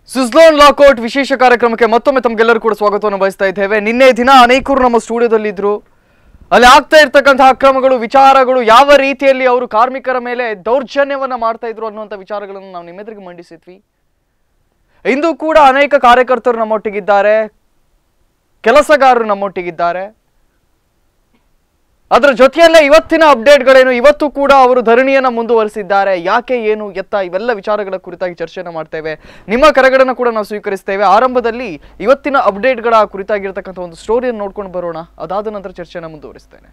ಸ್ವಿಸ್ಲೋನ್ lockout ವಿಶೇಷ ಕಾರ್ಯಕ್ರಮಕ್ಕೆ ಮತ್ತೊಮ್ಮೆ ತಮಗೆಲ್ಲರೂ ಕೂಡ ಸ್ವಾಗತವನ್ನು ಬಯಸ್ತಾ ಇದ್ದೇವೆ ನಿನ್ನೆ ದಿನ ಅನೇಕರು ನಮ್ಮ ಸ್ಟುಡಿಯೋದಲ್ಲಿದ್ದರು ಅಲ್ಲಿ ಆಗ್ತಾ ಇರ್ತಕ್ಕಂತಹ ಅಕ್ರಮಗಳು ವಿಚಾರಗಳು ಯಾವ ರೀತಿಯಲ್ಲಿ ಅವರು ಕಾರ್ಮಿಕರ ಮೇಲೆ ದೌರ್ಜನ್ಯವನ್ನ ಮಾಡ್ತಾ ಇದ್ರು ಅನ್ನುವಂಥ ವಿಚಾರಗಳನ್ನು ನಾವು ನಿಮ್ಮೆದುರಿಗೆ ಮಂಡಿಸಿದ್ವಿ ಇಂದು ಕೂಡ ಅನೇಕ ಕಾರ್ಯಕರ್ತರು ನಮ್ಮೊಟ್ಟಿಗಿದ್ದಾರೆ ಕೆಲಸಗಾರರು ನಮ್ಮೊಟ್ಟಿಗಿದ್ದಾರೆ ಅದರ ಜೊತೆಯಲ್ಲೇ ಇವತ್ತಿನ ಅಪ್ಡೇಟ್ಗಳೇನು ಇವತ್ತು ಕೂಡ ಅವರು ಧರಣಿಯನ್ನ ಮುಂದುವರಿಸಿದ್ದಾರೆ ಯಾಕೆ ಏನು ಎತ್ತ ಇವೆಲ್ಲ ವಿಚಾರಗಳ ಕುರಿತಾಗಿ ಚರ್ಚೆಯನ್ನು ಮಾಡ್ತೇವೆ ನಿಮ್ಮ ಕರೆಗಳನ್ನು ಕೂಡ ನಾವು ಸ್ವೀಕರಿಸ್ತೇವೆ ಆರಂಭದಲ್ಲಿ ಇವತ್ತಿನ ಅಪ್ಡೇಟ್ಗಳ ಕುರಿತಾಗಿರ್ತಕ್ಕಂಥ ಒಂದು ಸ್ಟೋರಿಯನ್ನು ನೋಡ್ಕೊಂಡು ಬರೋಣ ಅದಾದ ನಂತರ ಚರ್ಚೆಯನ್ನು ಮುಂದುವರಿಸ್ತೇನೆ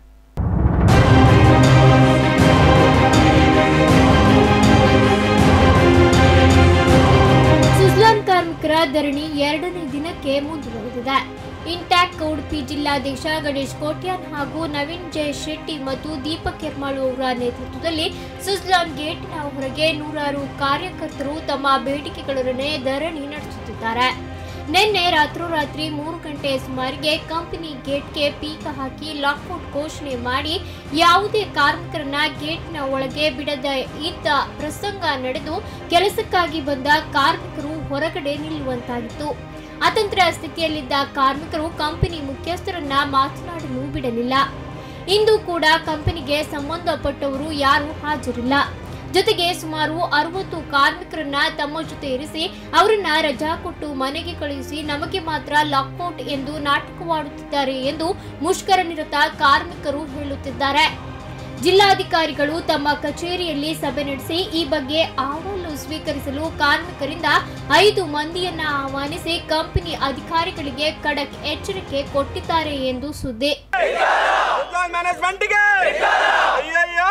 ಸುಜ್ಲಾನ್ ಕಾರ್ಮಿಕರ ಧರಣಿ ಎರಡನೇ ದಿನಕ್ಕೆ ಮುಂದುವರೆದಿದೆ ಇಂಟ್ಯಾಕ್ ಉಡುಪಿ ಜಿಲ್ಲಾಧ್ಯಕ್ಷ ಗಣೇಶ್ ಕೋಟ್ಯಾನ್ ಹಾಗೂ ನವೀನ್ ಜಯ ಶೆಟ್ಟಿ ಮತ್ತು ದೀಪಕ್ ಕೆರ್ಮಾಳು ಅವರ ನೇತೃತ್ವದಲ್ಲಿ ಸುಜ್ಲಾನ್ ಗೇಟ್ನ ಹೊರಗೆ ನೂರಾರು ಕಾರ್ಯಕರ್ತರು ತಮ್ಮ ಬೇಡಿಕೆಗಳೊಡನೆ ಧರಣಿ ನಡೆಸುತ್ತಿದ್ದಾರೆ ನಿನ್ನೆ ರಾತ್ರೋರಾತ್ರಿ ಮೂರು ಗಂಟೆ ಸುಮಾರಿಗೆ ಕಂಪನಿ ಗೇಟ್ಗೆ ಪೀಕ ಹಾಕಿ ಲಾಕ್ಔಟ್ ಘೋಷಣೆ ಮಾಡಿ ಯಾವುದೇ ಕಾರ್ಮಿಕರನ್ನ ಗೇಟ್ನ ಒಳಗೆ ಬಿಡದ ಇದ್ದ ಪ್ರಸಂಗ ನಡೆದು ಕೆಲಸಕ್ಕಾಗಿ ಬಂದ ಕಾರ್ಮಿಕರು ಹೊರಗಡೆ ನಿಲ್ಲುವಂತಾಗಿತ್ತು ಅತಂತ್ರ ಸ್ಥಿತಿಯಲ್ಲಿದ್ದ ಕಾರ್ಮಿಕರು ಕಂಪನಿ ಮುಖ್ಯಸ್ಥರನ್ನ ಮಾತನಾಡಲು ಬಿಡಲಿಲ್ಲ ಇಂದು ಕೂಡ ಕಂಪನಿಗೆ ಸಂಬಂಧಪಟ್ಟವರು ಯಾರೂ ಹಾಜರಿಲ್ಲ ಜೊತೆಗೆ ಸುಮಾರು ಅರವತ್ತು ಕಾರ್ಮಿಕರನ್ನ ತಮ್ಮ ಜೊತೆ ಇರಿಸಿ ಅವರನ್ನ ರಜಾ ಕೊಟ್ಟು ಮನೆಗೆ ಕಳುಹಿಸಿ ನಮಗೆ ಮಾತ್ರ ಲಾಕ್ಔಟ್ ಎಂದು ನಾಟಕವಾಡುತ್ತಿದ್ದಾರೆ ಎಂದು ಮುಷ್ಕರ ನಿರತ ಕಾರ್ಮಿಕರು ಹೇಳುತ್ತಿದ್ದಾರೆ ಜಿಲ್ಲಾಧಿಕಾರಿಗಳು ತಮ್ಮ ಕಚೇರಿಯಲ್ಲಿ ಸಭೆ ನಡೆಸಿ ಈ ಬಗ್ಗೆ ಅಹವಾಲು ಸ್ವೀಕರಿಸಲು ಕಾರ್ಮಿಕರಿಂದ ಐದು ಮಂದಿಯನ್ನ ಆಹ್ವಾನಿಸಿ ಕಂಪನಿ ಅಧಿಕಾರಿಗಳಿಗೆ ಖಡಕ್ ಎಚ್ಚರಿಕೆ ಕೊಟ್ಟಿದ್ದಾರೆ ಎಂದು ಸುದ್ದಿ ಉದ್ಯೋಗ ಮ್ಯಾನೇಜ್ಮೆಂಟ್ಗೆ ಅಯ್ಯಯ್ಯೋ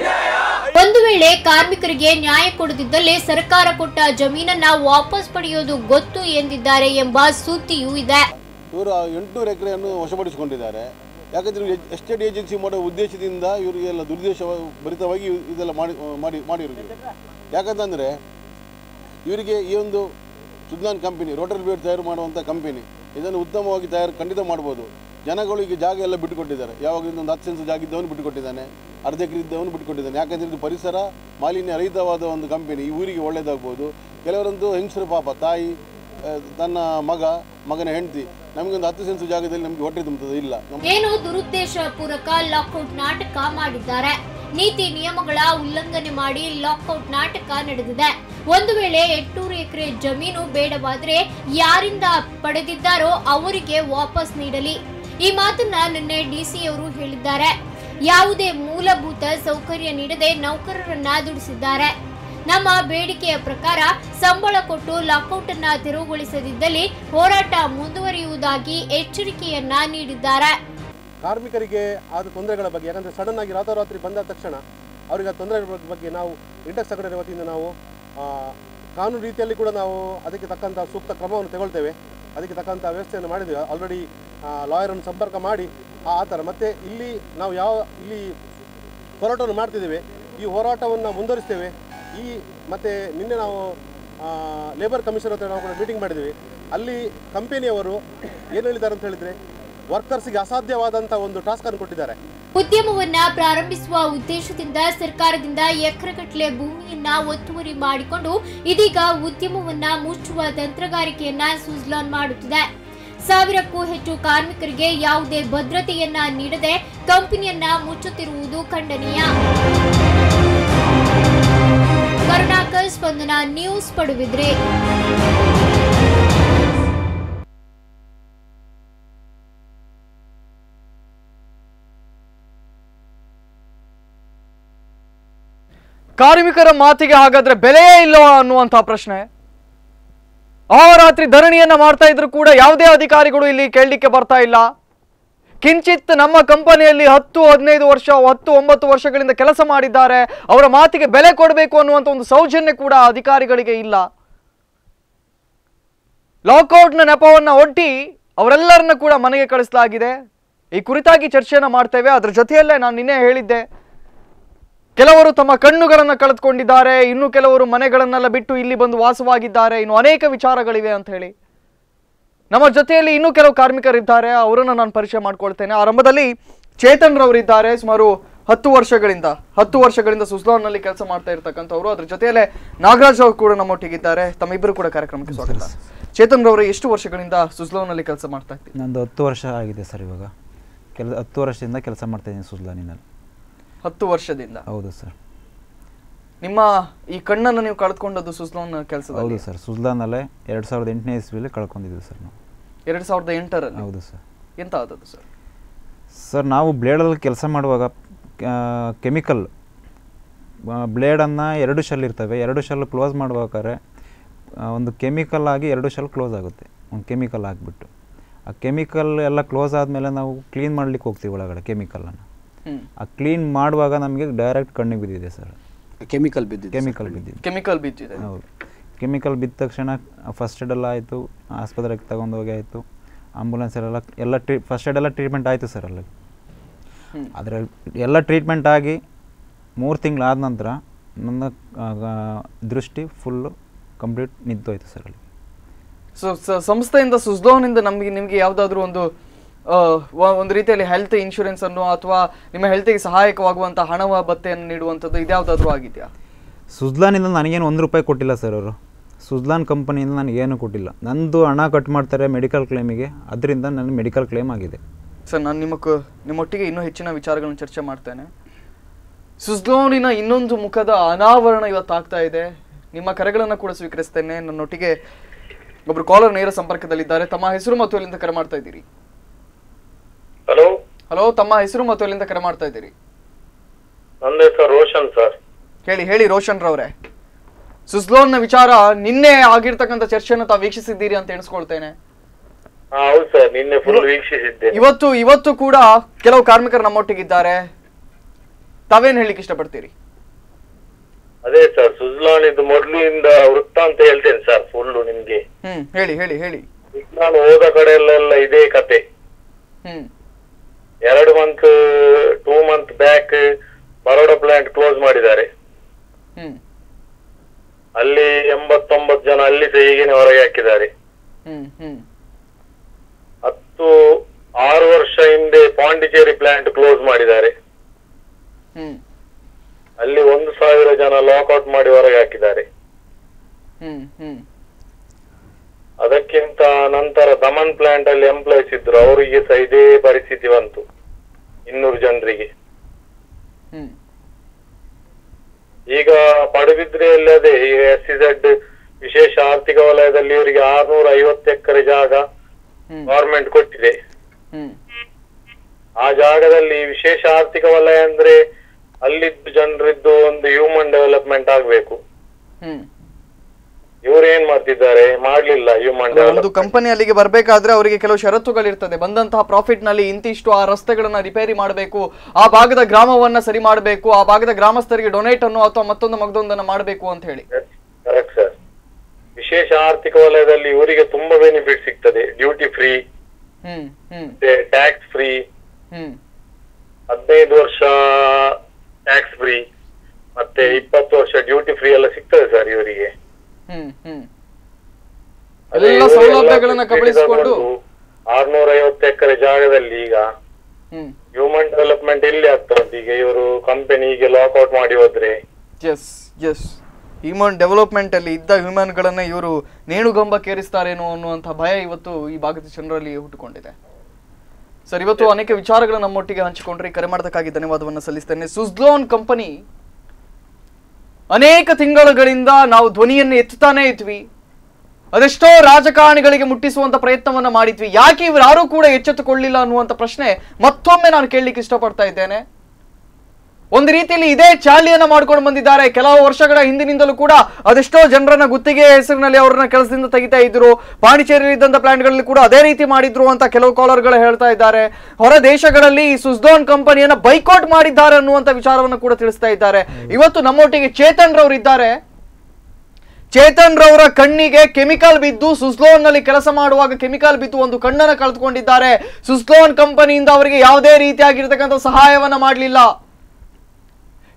ಒಂದು ವೇಳೆ ಕಾರ್ಮಿಕರಿಗೆ ನ್ಯಾಯ ಕೊಡದಿದ್ದಲ್ಲಿ ಸರ್ಕಾರ ಕೊಟ್ಟ ಜಮೀನನ್ನ ವಾಪಸ್ ಪಡೆಯೋದು ಗೊತ್ತು ಎಂದಿದ್ದಾರೆ ಎಂಬ ಸುದ್ದಿಯೂ ಇದೆ ಇವರು ಎಂಟುನೂರು ಎಕರೆಯನ್ನು ವಶಪಡಿಸಿಕೊಂಡಿದ್ದಾರೆ ಯಾಕಂದರೆ ಎಸ್ಟೇಟ್ ಏಜೆನ್ಸಿ ಮಾಡೋ ಉದ್ದೇಶದಿಂದ ಇವರಿಗೆಲ್ಲ ದುರ್ದೇಶ ಭರಿತವಾಗಿ ಇದೆಲ್ಲ ಮಾಡಿ ಮಾಡಿ ಮಾಡಿರೋದು ಯಾಕಂತಂದರೆ ಇವರಿಗೆ ಈ ಒಂದು ಸುಜ್ಲಾನ್ ಕಂಪನಿ ರೋಟರಿ ಬೇಡ್ ತಯಾರು ಮಾಡುವಂಥ ಕಂಪನಿ ಇದನ್ನು ಉತ್ತಮವಾಗಿ ತಯಾರು ಖಂಡಿತ ಮಾಡ್ಬೋದು ಜನಗಳಿಗೆ ಜಾಗ ಎಲ್ಲ ಬಿಟ್ಟುಕೊಟ್ಟಿದ್ದಾರೆ ಯಾವಾಗಲಿಂದ ಒಂದು ಹತ್ತು ಸೆನ್ಸ್ ಜಾಗ ಇದ್ದವನು ಬಿಟ್ಟುಕೊಟ್ಟಿದ್ದಾನೆ ಅರ್ಧ ಎಕರೆ ಇದ್ದವನು ಬಿಟ್ಟುಕೊಟ್ಟಿದ್ದಾನೆ ಯಾಕಂದರೆ ಇದು ಪರಿಸರ ಮಾಲಿನ್ಯ ರಹಿತವಾದ ಒಂದು ಕಂಪನಿ ಈ ಊರಿಗೆ ಒಳ್ಳೆಯದಾಗ್ಬೋದು ಕೆಲವರಂತೂ ಹೆಂಗಸರು ಪಾಪ ತಾಯಿ ಆ, ತನ್ನ ಮಗ ಮಗನ ಹೆಂಡತಿ ನಮಗೊಂದು ಹತ್ತು ಸೆನ್ಸ್ ಜಾಗದಲ್ಲಿ ನಮಗೆ ಹೊಟ್ಟೆ ತುಂಬುತ್ತದೆ ಇಲ್ಲ ನಮ್ಮ ಏನು ದುರುದ್ದೇಶ ಪೂರಕ ಲಾಕ್ಔಟ್ ನಾಟಕ ಮಾಡಿದ್ದಾರೆ ನೀತಿ ನಿಯಮಗಳ ಉಲ್ಲಂಘನೆ ಮಾಡಿ ಲಾಕ್ಔಟ್ ನಾಟಕ ನಡೆದಿದೆ ಒಂದು ವೇಳೆ ಎಂಟುನೂರು ಎಕರೆ ಜಮೀನು ಬೇಡವಾದ್ರೆ ಯಾರಿಂದ ಪಡೆದಿದ್ದಾರೋ ಅವರಿಗೆ ವಾಪಸ್ ನೀಡಲಿ ಈ ಮಾತನ್ನ ನಿನ್ನೆ ಡಿಸಿ ಅವರು ಹೇಳಿದ್ದಾರೆ ಯಾವುದೇ ಮೂಲಭೂತ ಸೌಕರ್ಯ ನೀಡದೆ ನೌಕರರನ್ನ ದುಡಿಸಿದ್ದಾರೆ ನಮ್ಮ ಬೇಡಿಕೆಯ ಪ್ರಕಾರ ಸಂಬಳ ಕೊಟ್ಟು ಲಾಕೌಟ್ ಅನ್ನ ತೆರವುಗೊಳಿಸದಿದ್ದಲ್ಲಿ ಹೋರಾಟ ಮುಂದುವರಿಯುವುದಾಗಿ ಎಚ್ಚರಿಕೆಯನ್ನ ನೀಡಿದ್ದಾರೆ ಕಾರ್ಮಿಕರಿಗೆ ಆದ ತೊಂದರೆಗಳ ಬಗ್ಗೆ ಯಾಕಂದರೆ ಸಡನ್ ಆಗಿ ರಾತ್ರೋರಾತ್ರಿ ಬಂದ ತಕ್ಷಣ ಅವರಿಗೆ ಆ ತೊಂದರೆಗಳ ಬಗ್ಗೆ ನಾವು ಇಂಟೆಕ್ಸ್ ಸಂಘಟನೆ ವತಿಯಿಂದ ನಾವು ಆ, ಕಾನೂನು ರೀತಿಯಲ್ಲಿ ಕೂಡ ನಾವು ಅದಕ್ಕೆ ತಕ್ಕಂಥ ಸೂಕ್ತ ಕ್ರಮವನ್ನು ತಗೊಳ್ತೇವೆ ಅದಕ್ಕೆ ತಕ್ಕಂಥ ವ್ಯವಸ್ಥೆಯನ್ನು ಮಾಡಿದ್ದೇವೆ ಆಲ್ರೆಡಿ ಲಾಯರನ್ನು ಸಂಪರ್ಕ ಮಾಡಿ ಆ ಆ ಥರ ಮತ್ತು ಇಲ್ಲಿ ನಾವು ಯಾವ ಇಲ್ಲಿ ಹೋರಾಟವನ್ನು ಮಾಡ್ತಿದ್ದೇವೆ ಈ ಹೋರಾಟವನ್ನು ಮುಂದುವರಿಸ್ತೇವೆ ಈ ಮತ್ತು ನಿನ್ನೆ ನಾವು ಲೇಬರ್ ಕಮಿಷನ್ ಹತ್ರ ನಾವು ಕೂಡ ಮೀಟಿಂಗ್ ಮಾಡಿದ್ವಿ ಅಲ್ಲಿ ಕಂಪನಿಯವರು ಏನು ಹೇಳಿದ್ದಾರೆ ಅಂತ ಹೇಳಿದರೆ ವರ್ಕರ್ಸ್ಗೆ ಅಸಾಧ್ಯವಾದಂಥ ಒಂದು ಟಾಸ್ಕ್ ಅನ್ನು ಕೊಟ್ಟಿದ್ದಾರೆ ಉದ್ಯಮವನ್ನ ಪ್ರಾರಂಭಿಸುವ ಉದ್ದೇಶದಿಂದ ಸರ್ಕಾರದಿಂದ ಎಕರೆಗಟ್ಟಲೆ ಭೂಮಿಯನ್ನ ಒತ್ತುವರಿ ಮಾಡಿಕೊಂಡು ಇದೀಗ ಉದ್ಯಮವನ್ನ ಮುಚ್ಚುವ ತಂತ್ರಗಾರಿಕೆಯನ್ನ ಸುಜ್ಲಾನ್ ಮಾಡುತ್ತಿದೆ ಸಾವಿರಕ್ಕೂ ಹೆಚ್ಚು ಕಾರ್ಮಿಕರಿಗೆ ಯಾವುದೇ ಭದ್ರತೆಯನ್ನ ನೀಡದೆ ಕಂಪನಿಯನ್ನ ಮುಚ್ಚುತ್ತಿರುವುದು ಖಂಡನೀಯ ಕರುಣಾಕರ್ ಸ್ಪಂದನ ನ್ಯೂಸ್ ಪಡುವಿದ್ರೆ ಕಾರ್ಮಿಕರ ಮಾತಿಗೆ ಹಾಗಾದ್ರೆ ಬೆಲೆಯೇ ಇಲ್ಲವಾ ಅನ್ನುವಂತಹ ಪ್ರಶ್ನೆ ಅಹೋರಾತ್ರಿ ಧರಣಿಯನ್ನ ಮಾಡ್ತಾ ಇದ್ರು ಕೂಡ ಯಾವುದೇ ಅಧಿಕಾರಿಗಳು ಇಲ್ಲಿ ಕೇಳಲಿಕ್ಕೆ ಬರ್ತಾ ಇಲ್ಲ ಕಿಂಚಿತ್ ನಮ್ಮ ಕಂಪನಿಯಲ್ಲಿ ಹತ್ತು ಹದಿನೈದು ವರ್ಷ ಹತ್ತು ಒಂಬತ್ತು ವರ್ಷಗಳಿಂದ ಕೆಲಸ ಮಾಡಿದ್ದಾರೆ ಅವರ ಮಾತಿಗೆ ಬೆಲೆ ಕೊಡಬೇಕು ಅನ್ನುವಂಥ ಒಂದು ಸೌಜನ್ಯ ಕೂಡ ಅಧಿಕಾರಿಗಳಿಗೆ ಇಲ್ಲ ಲಾಕೌಟ್ನ ನೆಪವನ್ನ ಒಡ್ಡಿ ಅವರೆಲ್ಲರನ್ನ ಕೂಡ ಮನೆಗೆ ಕಳಿಸಲಾಗಿದೆ ಈ ಕುರಿತಾಗಿ ಚರ್ಚೆಯನ್ನ ಮಾಡ್ತೇವೆ ಅದ್ರ ಜೊತೆಯಲ್ಲೇ ನಾನು ನಿನ್ನೆ ಹೇಳಿದ್ದೆ ಕೆಲವರು ತಮ್ಮ ಕಣ್ಣುಗಳನ್ನು ಕಳೆದುಕೊಂಡಿದ್ದಾರೆ ಇನ್ನು ಕೆಲವರು ಮನೆಗಳನ್ನೆಲ್ಲ ಬಿಟ್ಟು ಇಲ್ಲಿ ಬಂದು ವಾಸವಾಗಿದ್ದಾರೆ ಇನ್ನು ಅನೇಕ ವಿಚಾರಗಳಿವೆ ಅಂತ ಹೇಳಿ ನಮ್ಮ ಜೊತೆಯಲ್ಲಿ ಇನ್ನೂ ಕೆಲವು ಕಾರ್ಮಿಕರಿದ್ದಾರೆ ಅವರನ್ನು ನಾನು ಪರಿಚಯ ಮಾಡ್ಕೊಳ್ತೇನೆ ಆರಂಭದಲ್ಲಿ ಚೇತನ್ ರವರಿದ್ದಾರೆ ಸುಮಾರು ಹತ್ತು ವರ್ಷಗಳಿಂದ ಹತ್ತು ವರ್ಷಗಳಿಂದ ಸುಜ್ಲಾನ್ ನಲ್ಲಿ ಕೆಲಸ ಮಾಡ್ತಾ ಇರ್ತಕ್ಕಂಥವ್ರು ಅದ್ರ ಜೊತೆಯಲ್ಲೇ ನಾಗರಾಜ್ ಅವರು ಕೂಡ ನಮ್ಮೊಟ್ಟಿಗಿದ್ದಾರೆ ತಮ್ಮಿಬ್ಬರು ಕೂಡ ಕಾರ್ಯಕ್ರಮಕ್ಕೆ ಸ್ವಾಗತ ಚೇತನ್ ರವರು ಎಷ್ಟು ವರ್ಷಗಳಿಂದ ಸುಜ್ಲಾನ್ ನಲ್ಲಿ ಕೆಲಸ ಮಾಡ್ತಾ ಇದ್ದೀವಿ ನಂದು ಹತ್ತು ವರ್ಷ ಆಗಿದೆ ಸರ್ ಇವಾಗ ಕೆಲ ಹತ್ತು ವರ್ಷದಿಂದ ಕೆಲಸ ಮಾಡ್ತಾಯಿದ್ದೀನಿ ಸುಜ್ಲಾನಿನಲ್ಲಿ ಹತ್ತು ವರ್ಷದಿಂದ ಹೌದು ಸರ್ ನಿಮ್ಮ ಈ ಕಣ್ಣನ್ನು ನೀವು ಕಳೆದುಕೊಂಡದ್ದು ಸುಜ್ಲಾನ್ ಕೆಲಸದಲ್ಲಿ ಹೌದು ಸರ್ ಸುಜ್ಲಾನಲ್ಲೇ ಎರಡು ಸಾವಿರದ ಎಂಟನೇ ಇಸ್ವಿಯಲ್ಲಿ ಕಳ್ಕೊಂಡಿದ್ದೀವಿ ಸರ್ ನಾವು ಎರಡ್ ಸಾವಿರದ ಎಂಟರಲ್ಲಿ ಹೌದು ಸರ್ ಎಂತ ಆದದ್ದು ಸರ್ ಸರ್ ನಾವು ಬ್ಲೇಡಲ್ಲಿ ಕೆಲಸ ಮಾಡುವಾಗ ಕೆಮಿಕಲ್ ಬ್ಲೇಡನ್ನು ಎರಡು ಶೆಲ್ ಇರ್ತವೆ ಎರಡು ಶೆಲ್ ಕ್ಲೋಸ್ ಮಾಡ್ಬೇಕಾದ್ರೆ ಆ, ಒಂದು ಕೆಮಿಕಲ್ ಆಗಿ ಎರಡು ಶೆಲ್ ಕ್ಲೋಸ್ ಆಗುತ್ತೆ ಒಂದು ಕೆಮಿಕಲ್ ಆಗಿಬಿಟ್ಟು ಆ ಕೆಮಿಕಲ್ ಎಲ್ಲ ಕ್ಲೋಸ್ ಆದಮೇಲೆ ನಾವು ಕ್ಲೀನ್ ಮಾಡ್ಲಿಕ್ಕೆ ಹೋಗ್ತೀವಿ ಒಳಗಡೆ ಕೆಮಿಕಲನ್ನು ಹ್ಮ್ ಆ ಕ್ಲೀನ್ ಮಾಡುವಾಗ ನಮಗೆ ಡೈರೆಕ್ಟ್ ಕಣ್ಣಿಗೆ ಬಿದ್ದಿದೆ ಸರ್ ಕೆಮಿಕಲ್ ಬಿದ್ದಿದೆ ಕೆಮಿಕಲ್ ಬಿದ್ದಿದೆ ಕೆಮಿಕಲ್ ಬಿದ್ದಿದೆ ಹೌದು ಕೆಮಿಕಲ್ ಬಿದ್ದ ತಕ್ಷಣ ಫಸ್ಟ್ ಏಡ್ ಎಲ್ಲ ಆಯಿತು ಆಸ್ಪತ್ರೆಗೆ ತಗೊಂಡೋಗಿ ಆಯಿತು ಆಂಬುಲೆನ್ಸಲ್ಲೆಲ್ಲ ಎಲ್ಲ ಟ್ರೀ ಫಸ್ಟ್ ಏಡ್ ಎಲ್ಲ ಟ್ರೀಟ್ಮೆಂಟ್ ಆಯಿತು ಸರ್ ಅಲ್ಲಿ ಹ್ಮ್. ಆದರೆ ಎಲ್ಲ ಟ್ರೀಟ್ಮೆಂಟ್ ಆಗಿ ಮೂರು ತಿಂಗಳಾದ ನಂತರ ನನ್ನ ಆ, ಆ, ದೃಷ್ಟಿ ಫುಲ್ಲು ಕಂಪ್ಲೀಟ್ ನಿಂತೋಯ್ತು ಸರ್ ಅಲ್ಲಿ ಸೊ ಸ- ಸಂಸ್ಥೆಯಿಂದ ಸುಜ್ಲೋನಿಂದ ನಮಗೆ ನಿಮಗೆ ಯಾವುದಾದ್ರೂ ಒಂದು ಆ, ವ- ಒಂದು ರೀತಿಯಲ್ಲಿ ಹೆಲ್ತ್ ಇನ್ಶೂರೆನ್ಸ್ ಅನ್ನು ಅಥವಾ ನಿಮ್ಮ ಹೆಲ್ತಿಗೆ ಸಹಾಯಕವಾಗುವಂತ ಹಣವ ಭತ್ತೆಯನ್ನು ನೀಡುವಂಥದ್ದು ಇದ್ಯಾವುದಾದ್ರೂ ಆಗಿದೆಯಾ ಸುಜ್ಲಾನಿಂದ ನನಗೇನು ಒಂದು ರೂಪಾಯಿ ಕೊಟ್ಟಿಲ್ಲ ಸರ್ ಅವರು ಸುಜ್ಲಾನ್ ಕಂಪನಿಯಿಂದ ನನಗೇನು ಕೊಟ್ಟಿಲ್ಲ ನಂದು ಹಣ ಕಟ್ ಮಾಡ್ತಾರೆ ಮೆಡಿಕಲ್ ಕ್ಲೇಮಿಗೆ ಅದರಿಂದ ನನಗೆ ಮೆಡಿಕಲ್ ಕ್ಲೇಮ್ ಆಗಿದೆ ಸರ್ ನಾನು ನಿಮ್ಮ ಕ- ನಿಮ್ಮೊಟ್ಟಿಗೆ ಇನ್ನೂ ಹೆಚ್ಚಿನ ವಿಚಾರಗಳನ್ನು ಚರ್ಚೆ ಮಾಡ್ತೇನೆ ಸುಜ್ಲೋನಿನ ಇನ್ನೊಂದು ಮುಖದ ಅನಾವರಣ ಇವತ್ತಾಗ್ತಾ ಇದೆ ನಿಮ್ಮ ಕರೆಗಳನ್ನು ಕೂಡ ಸ್ವೀಕರಿಸ್ತೇನೆ ನನ್ನೊಟ್ಟಿಗೆ ಒಬ್ರು ಕಾಲರ್ ನೇರ ಸಂಪರ್ಕದಲ್ಲಿದ್ದಾರೆ ತಮ್ಮ ಹೆಸರು ಮತ್ತು ಎಲ್ಲಿಂದ ಕರೆ ಮಾಡ್ತಾ ಇದ್ದೀರಿ ಹಲೋ ಹಲೋ ತಮ್ಮ ಹೆಸರು ಮತ್ತು ಎಲ್ಲಿಂದ ಕರೆ ಮಾಡ್ತಾ ಇದ್ದೀರಿ ನನ್ನ ಹೆಸರು ರೋಷನ್ ಸರ್ ಹೇಳಿ ಹೇಳಿ ರೋಷನ್ ರವ್ರೆ ಸುಜ್ಲೋನ್ನ ವಿಚಾರ ನಿನ್ನೆ ಆಗಿರ್ತಕ್ಕಂಥ ಚರ್ಚೆಯನ್ನು ತಾವು ವೀಕ್ಷಿಸಿದ್ದೀರಿ ಅಂತ ಎಣಿಸ್ಕೊಳ್ತೇನೆ ಹಾ ಹೌದು ಸರ್ ನಿನ್ನೆ ಫುಲ್ ವೀಕ್ಷಿಸಿದ್ದೆ ಇವತ್ತು ಇವತ್ತು ಕೂಡ ಕೆಲವು ಕಾರ್ಮಿಕರು ನಮ್ಮೊಟ್ಟಿಗಿದ್ದಾರೆ ತಾವೇನ್ ಹೇಳಿಕ್ ಇಷ್ಟಪಡ್ತೀರಿ ಅದೇ ಸರ್ ಸುಜ್ಲಾನ್ ಇದು ಮೊದ್ಲಿಂದ ವೃತ್ತ ಅಂತ ಹೇಳ್ತೇನೆ ಸರ್ ಫುಲ್ ನಿಮ್ಗೆ ಹ್ಮ್ ಹೇಳಿ ಹೇಳಿ ಹೇಳಿ ಸುಜ್ಲಾನ್ ಹೋದ ಕಡೆಯಲ್ಲೆಲ್ಲ ಇದೇ ಕತೆ ಹ್ಮ್ ಎರಡು month two month back Baroda plant close ಮಾಡಿದ್ದಾರೆ ಹ್ಮ್ ಅಲ್ಲಿ ಎಂಬತ್ತೊಂಬತ್ತು ಜನ ಅಲ್ಲಿ ಸಹ ಹೀಗೇನೆ ಹೊರಗೆ ಹಾಕಿದ್ದಾರೆ ಹ್ಮ್ ಹ್ಮ್ ಹತ್ತು ಆರು ವರ್ಷ ಹಿಂದೆ ಪಾಂಡಿಚೇರಿ ಪ್ಲಾಂಟ್ ಕ್ಲೋಸ್ ಮಾಡಿದ್ದಾರೆ ಹ್ಮ್ ಅಲ್ಲಿ ಒಂದು ಸಾವಿರ ಜನ ಲಾಕ್ಔಟ್ ಮಾಡಿ ಹೊರಗೆ ಹಾಕಿದ್ದಾರೆ ಹ್ಮ್ ಹ್ಮ್ ಅದಕ್ಕಿಂತ ನಂತರ ದಮನ್ ಪ್ಲಾಂಟ್ ಅಲ್ಲಿ ಎಂಪ್ಲಾಯ್ಸ್ ಇದ್ರು ಅವರಿಗೆ ಸಹ ಇದೇ ಪರಿಸ್ಥಿತಿ ಬಂತು ಇನ್ನೂರು ಜನರಿಗೆ ಹ್ಮ್ ಈಗ ಪಡುಬಿದ್ರೆಯಲ್ಲಿ ಅದೇ ಈಗ ಎಸ್ ಝೆಡ್ ವಿಶೇಷ ಆರ್ಥಿಕ ವಲಯದಲ್ಲಿ ಇವರಿಗೆ ಆರ್ನೂರ ಐವತ್ತು ಎಕರೆ ಜಾಗ ಹ್ಮ್ ಗವರ್ಮೆಂಟ್ ಕೊಟ್ಟಿದೆ ಹ್ಮ್ ಆ ಜಾಗದಲ್ಲಿ ವಿಶೇಷ ಆರ್ಥಿಕ ವಲಯ ಅಂದ್ರೆ ಅಲ್ಲಿದ್ದು ಜನರಿದ್ದು ಒಂದು ಹ್ಯೂಮನ್ ಡೆವಲಪ್ಮೆಂಟ್ ಆಗ್ಬೇಕು ಹ್ಮ್ ಇವ್ರು ಏನ್ ಮಾಡ್ತಿದ್ದಾರೆ ಮಾಡ್ಲಿಲ್ಲ ಹ್ಯೂಮನ್ ಅಂದ್ರೆ ಒಂದು ಡೆವಲಪ್ಮೆಂಟ್ ಕಂಪನಿ ಅಲ್ಲಿಗೆ ಬರ್ಬೇಕಾದ್ರೆ ಅವರಿಗೆ ಕೆಲವು ಷರತ್ತುಗಳಿರ್ತದೆ ಬಂದಂತಹ ಪ್ರಾಫಿಟ್ ನಲ್ಲಿ ಇಂತಿಷ್ಟು ಆ ರಸ್ತೆಗಳನ್ನ ರಿಪೇರಿ ಮಾಡಬೇಕು ಆ ಭಾಗದ ಗ್ರಾಮವನ್ನ ಸರಿ ಮಾಡಬೇಕು ಆ ಭಾಗದ ಗ್ರಾಮಸ್ಥರಿಗೆ ಡೊನೇಟ್ ಅನ್ನು ಅಥವಾ ಮತ್ತೊಂದು ಮಗದೊಂದನ್ನ ಮಾಡಬೇಕು ಅಂತ ಹೇಳಿ ಕರೆಕ್ಟ್ ಸರ್ ವಿಶೇಷ ಆರ್ಥಿಕ ವಲಯದಲ್ಲಿ ಇವರಿಗೆ ತುಂಬಾ ಬೆನಿಫಿಟ್ ಸಿಗ್ತದೆ ಡ್ಯೂಟಿ ಫ್ರೀ ಹ್ಮ್ ಹ್ಮ್ ಟ್ಯಾಕ್ಸ್ ಫ್ರೀ ಹ್ಮ್ ಹದಿನೈದು ವರ್ಷ ಟ್ಯಾಕ್ಸ್ ಫ್ರೀ ಮತ್ತೆ ಇಪ್ಪತ್ತು ವರ್ಷ ಡ್ಯೂಟಿ ಫ್ರೀ ಎಲ್ಲ ಸಿಗ್ತದೆ ಸರ್ ಇವರಿಗೆ ಹ್ಮ್ ಹ್ಮ್ ಅದೇ ಎಲ್ಲ ಇವ್ರು ಎಲ್ಲ ಸೌಲಭ್ಯಗಳನ್ನ ಕಬಳಿಸಿಕೊಂಡು ಆರ್ನೂರ ಐವತ್ತು ಎಕರೆ ಜಾಗದಲ್ಲಿ ಈಗ ಹ್ಮ್ ಹ್ಯೂಮನ್ ಡೆವಲಪ್ಮೆಂಟ್ ಎಲ್ಲಿ ಆಗ್ತದೆ ಈಗ ಇವರು ಕಂಪನಿಗೆ ಲಾಕ್ಔಟ್ ಮಾಡಿ ಹೋದ್ರೆ ಎಸ್ ಎಸ್ ಹ್ಯೂಮನ್ ಡೆವಲಪ್ಮೆಂಟ್ ಅಲ್ಲಿ ಇದ್ದ ಹ್ಯೂಮನ್ಗಳನ್ನ ಇವರು ನೇಣುಗಂಬಕ್ಕೇರಿಸ್ತಾರೇನೋ ಅನ್ನುವಂಥ ಭಯ ಇವತ್ತು ಈ ಭಾಗದ ಜನರಲ್ಲಿ ಹುಟ್ಟುಕೊಂಡಿದೆ ಸರ್ ಇವತ್ತು ಅನೇಕ ವಿಚಾರಗಳು ನಮ್ಮೊಟ್ಟಿಗೆ ಹಂಚಿಕೊಂಡ್ರೆ ಕರೆ ಮಾಡೋದಕ್ಕಾಗಿ ಧನ್ಯವಾದವನ್ನು ಸಲ್ಲಿಸ್ತೇನೆ ಸುಜ್ಲೋನ್ ಕಂಪನಿ ಅನೇಕ ತಿಂಗಳುಗಳಿಂದ ನಾವು ಧ್ವನಿಯನ್ನು ಎತ್ತುತ್ತಾನೇ ಇದ್ವಿ ಅದೆಷ್ಟೋ ರಾಜಕಾರಣಿಗಳಿಗೆ ಮುಟ್ಟಿಸುವಂತ ಪ್ರಯತ್ನವನ್ನ ಮಾಡಿದ್ವಿ ಯಾಕೆ ಇವರು ಯಾರೂ ಕೂಡ ಎಚ್ಚೆತ್ತುಕೊಳ್ಳಿಲ್ಲ ಅನ್ನುವಂಥ ಪ್ರಶ್ನೆ ಮತ್ತೊಮ್ಮೆ ನಾನು ಕೇಳಲಿಕ್ಕೆ ಇಷ್ಟಪಡ್ತಾ ಇದ್ದೇನೆ ಒಂದು ರೀತಿಯಲ್ಲಿ ಇದೇ ಚಾಳಿಯನ್ನ ಮಾಡ್ಕೊಂಡು ಬಂದಿದ್ದಾರೆ ಕೆಲವು ವರ್ಷಗಳ ಹಿಂದಿನಿಂದಲೂ ಕೂಡ ಅದೆಷ್ಟೋ ಜನರನ್ನ ಗುತ್ತಿಗೆ ಹೆಸರಿನಲ್ಲಿ ಅವ್ರನ್ನ ಕೆಲಸದಿಂದ ತೆಗಿತಾ ಇದ್ರು ಪಾಂಡಿಚೇರಿ ಇದ್ದಂತ ಪ್ಲಾಂಟ್ಗಳಲ್ಲಿ ಕೂಡ ಅದೇ ರೀತಿ ಮಾಡಿದ್ರು ಅಂತ ಕೆಲವು ಕಾಲರ್ಗಳು ಹೇಳ್ತಾ ಇದ್ದಾರೆ ಹೊರ ದೇಶಗಳಲ್ಲಿ ಈ ಸುಜ್ದೋನ್ ಕಂಪನಿಯನ್ನ ಬೈಕಾಟ್ ಮಾಡಿದ್ದಾರೆ ಅನ್ನುವಂತ ವಿಚಾರವನ್ನು ಕೂಡ ತಿಳಿಸ್ತಾ ಇದ್ದಾರೆ ಇವತ್ತು ನಮ್ಮೊಟ್ಟಿಗೆ ಚೇತನ್ ರವರು ಇದ್ದಾರೆ ಚೇತನ್ ರವರ ಕಣ್ಣಿಗೆ ಕೆಮಿಕಲ್ ಬಿದ್ದು ಸುಸ್ಲೋನ್ ನಲ್ಲಿ ಕೆಲಸ ಮಾಡುವಾಗ ಕೆಮಿಕಲ್ ಬಿದ್ದು ಒಂದು ಕಣ್ಣನ್ನು ಕಳೆದುಕೊಂಡಿದ್ದಾರೆ ಸುಸ್ಲೋನ್ ಕಂಪನಿಯಿಂದ ಅವರಿಗೆ ಯಾವುದೇ ರೀತಿಯಾಗಿರ್ತಕ್ಕಂಥ ಸಹಾಯವನ್ನ ಮಾಡಲಿಲ್ಲ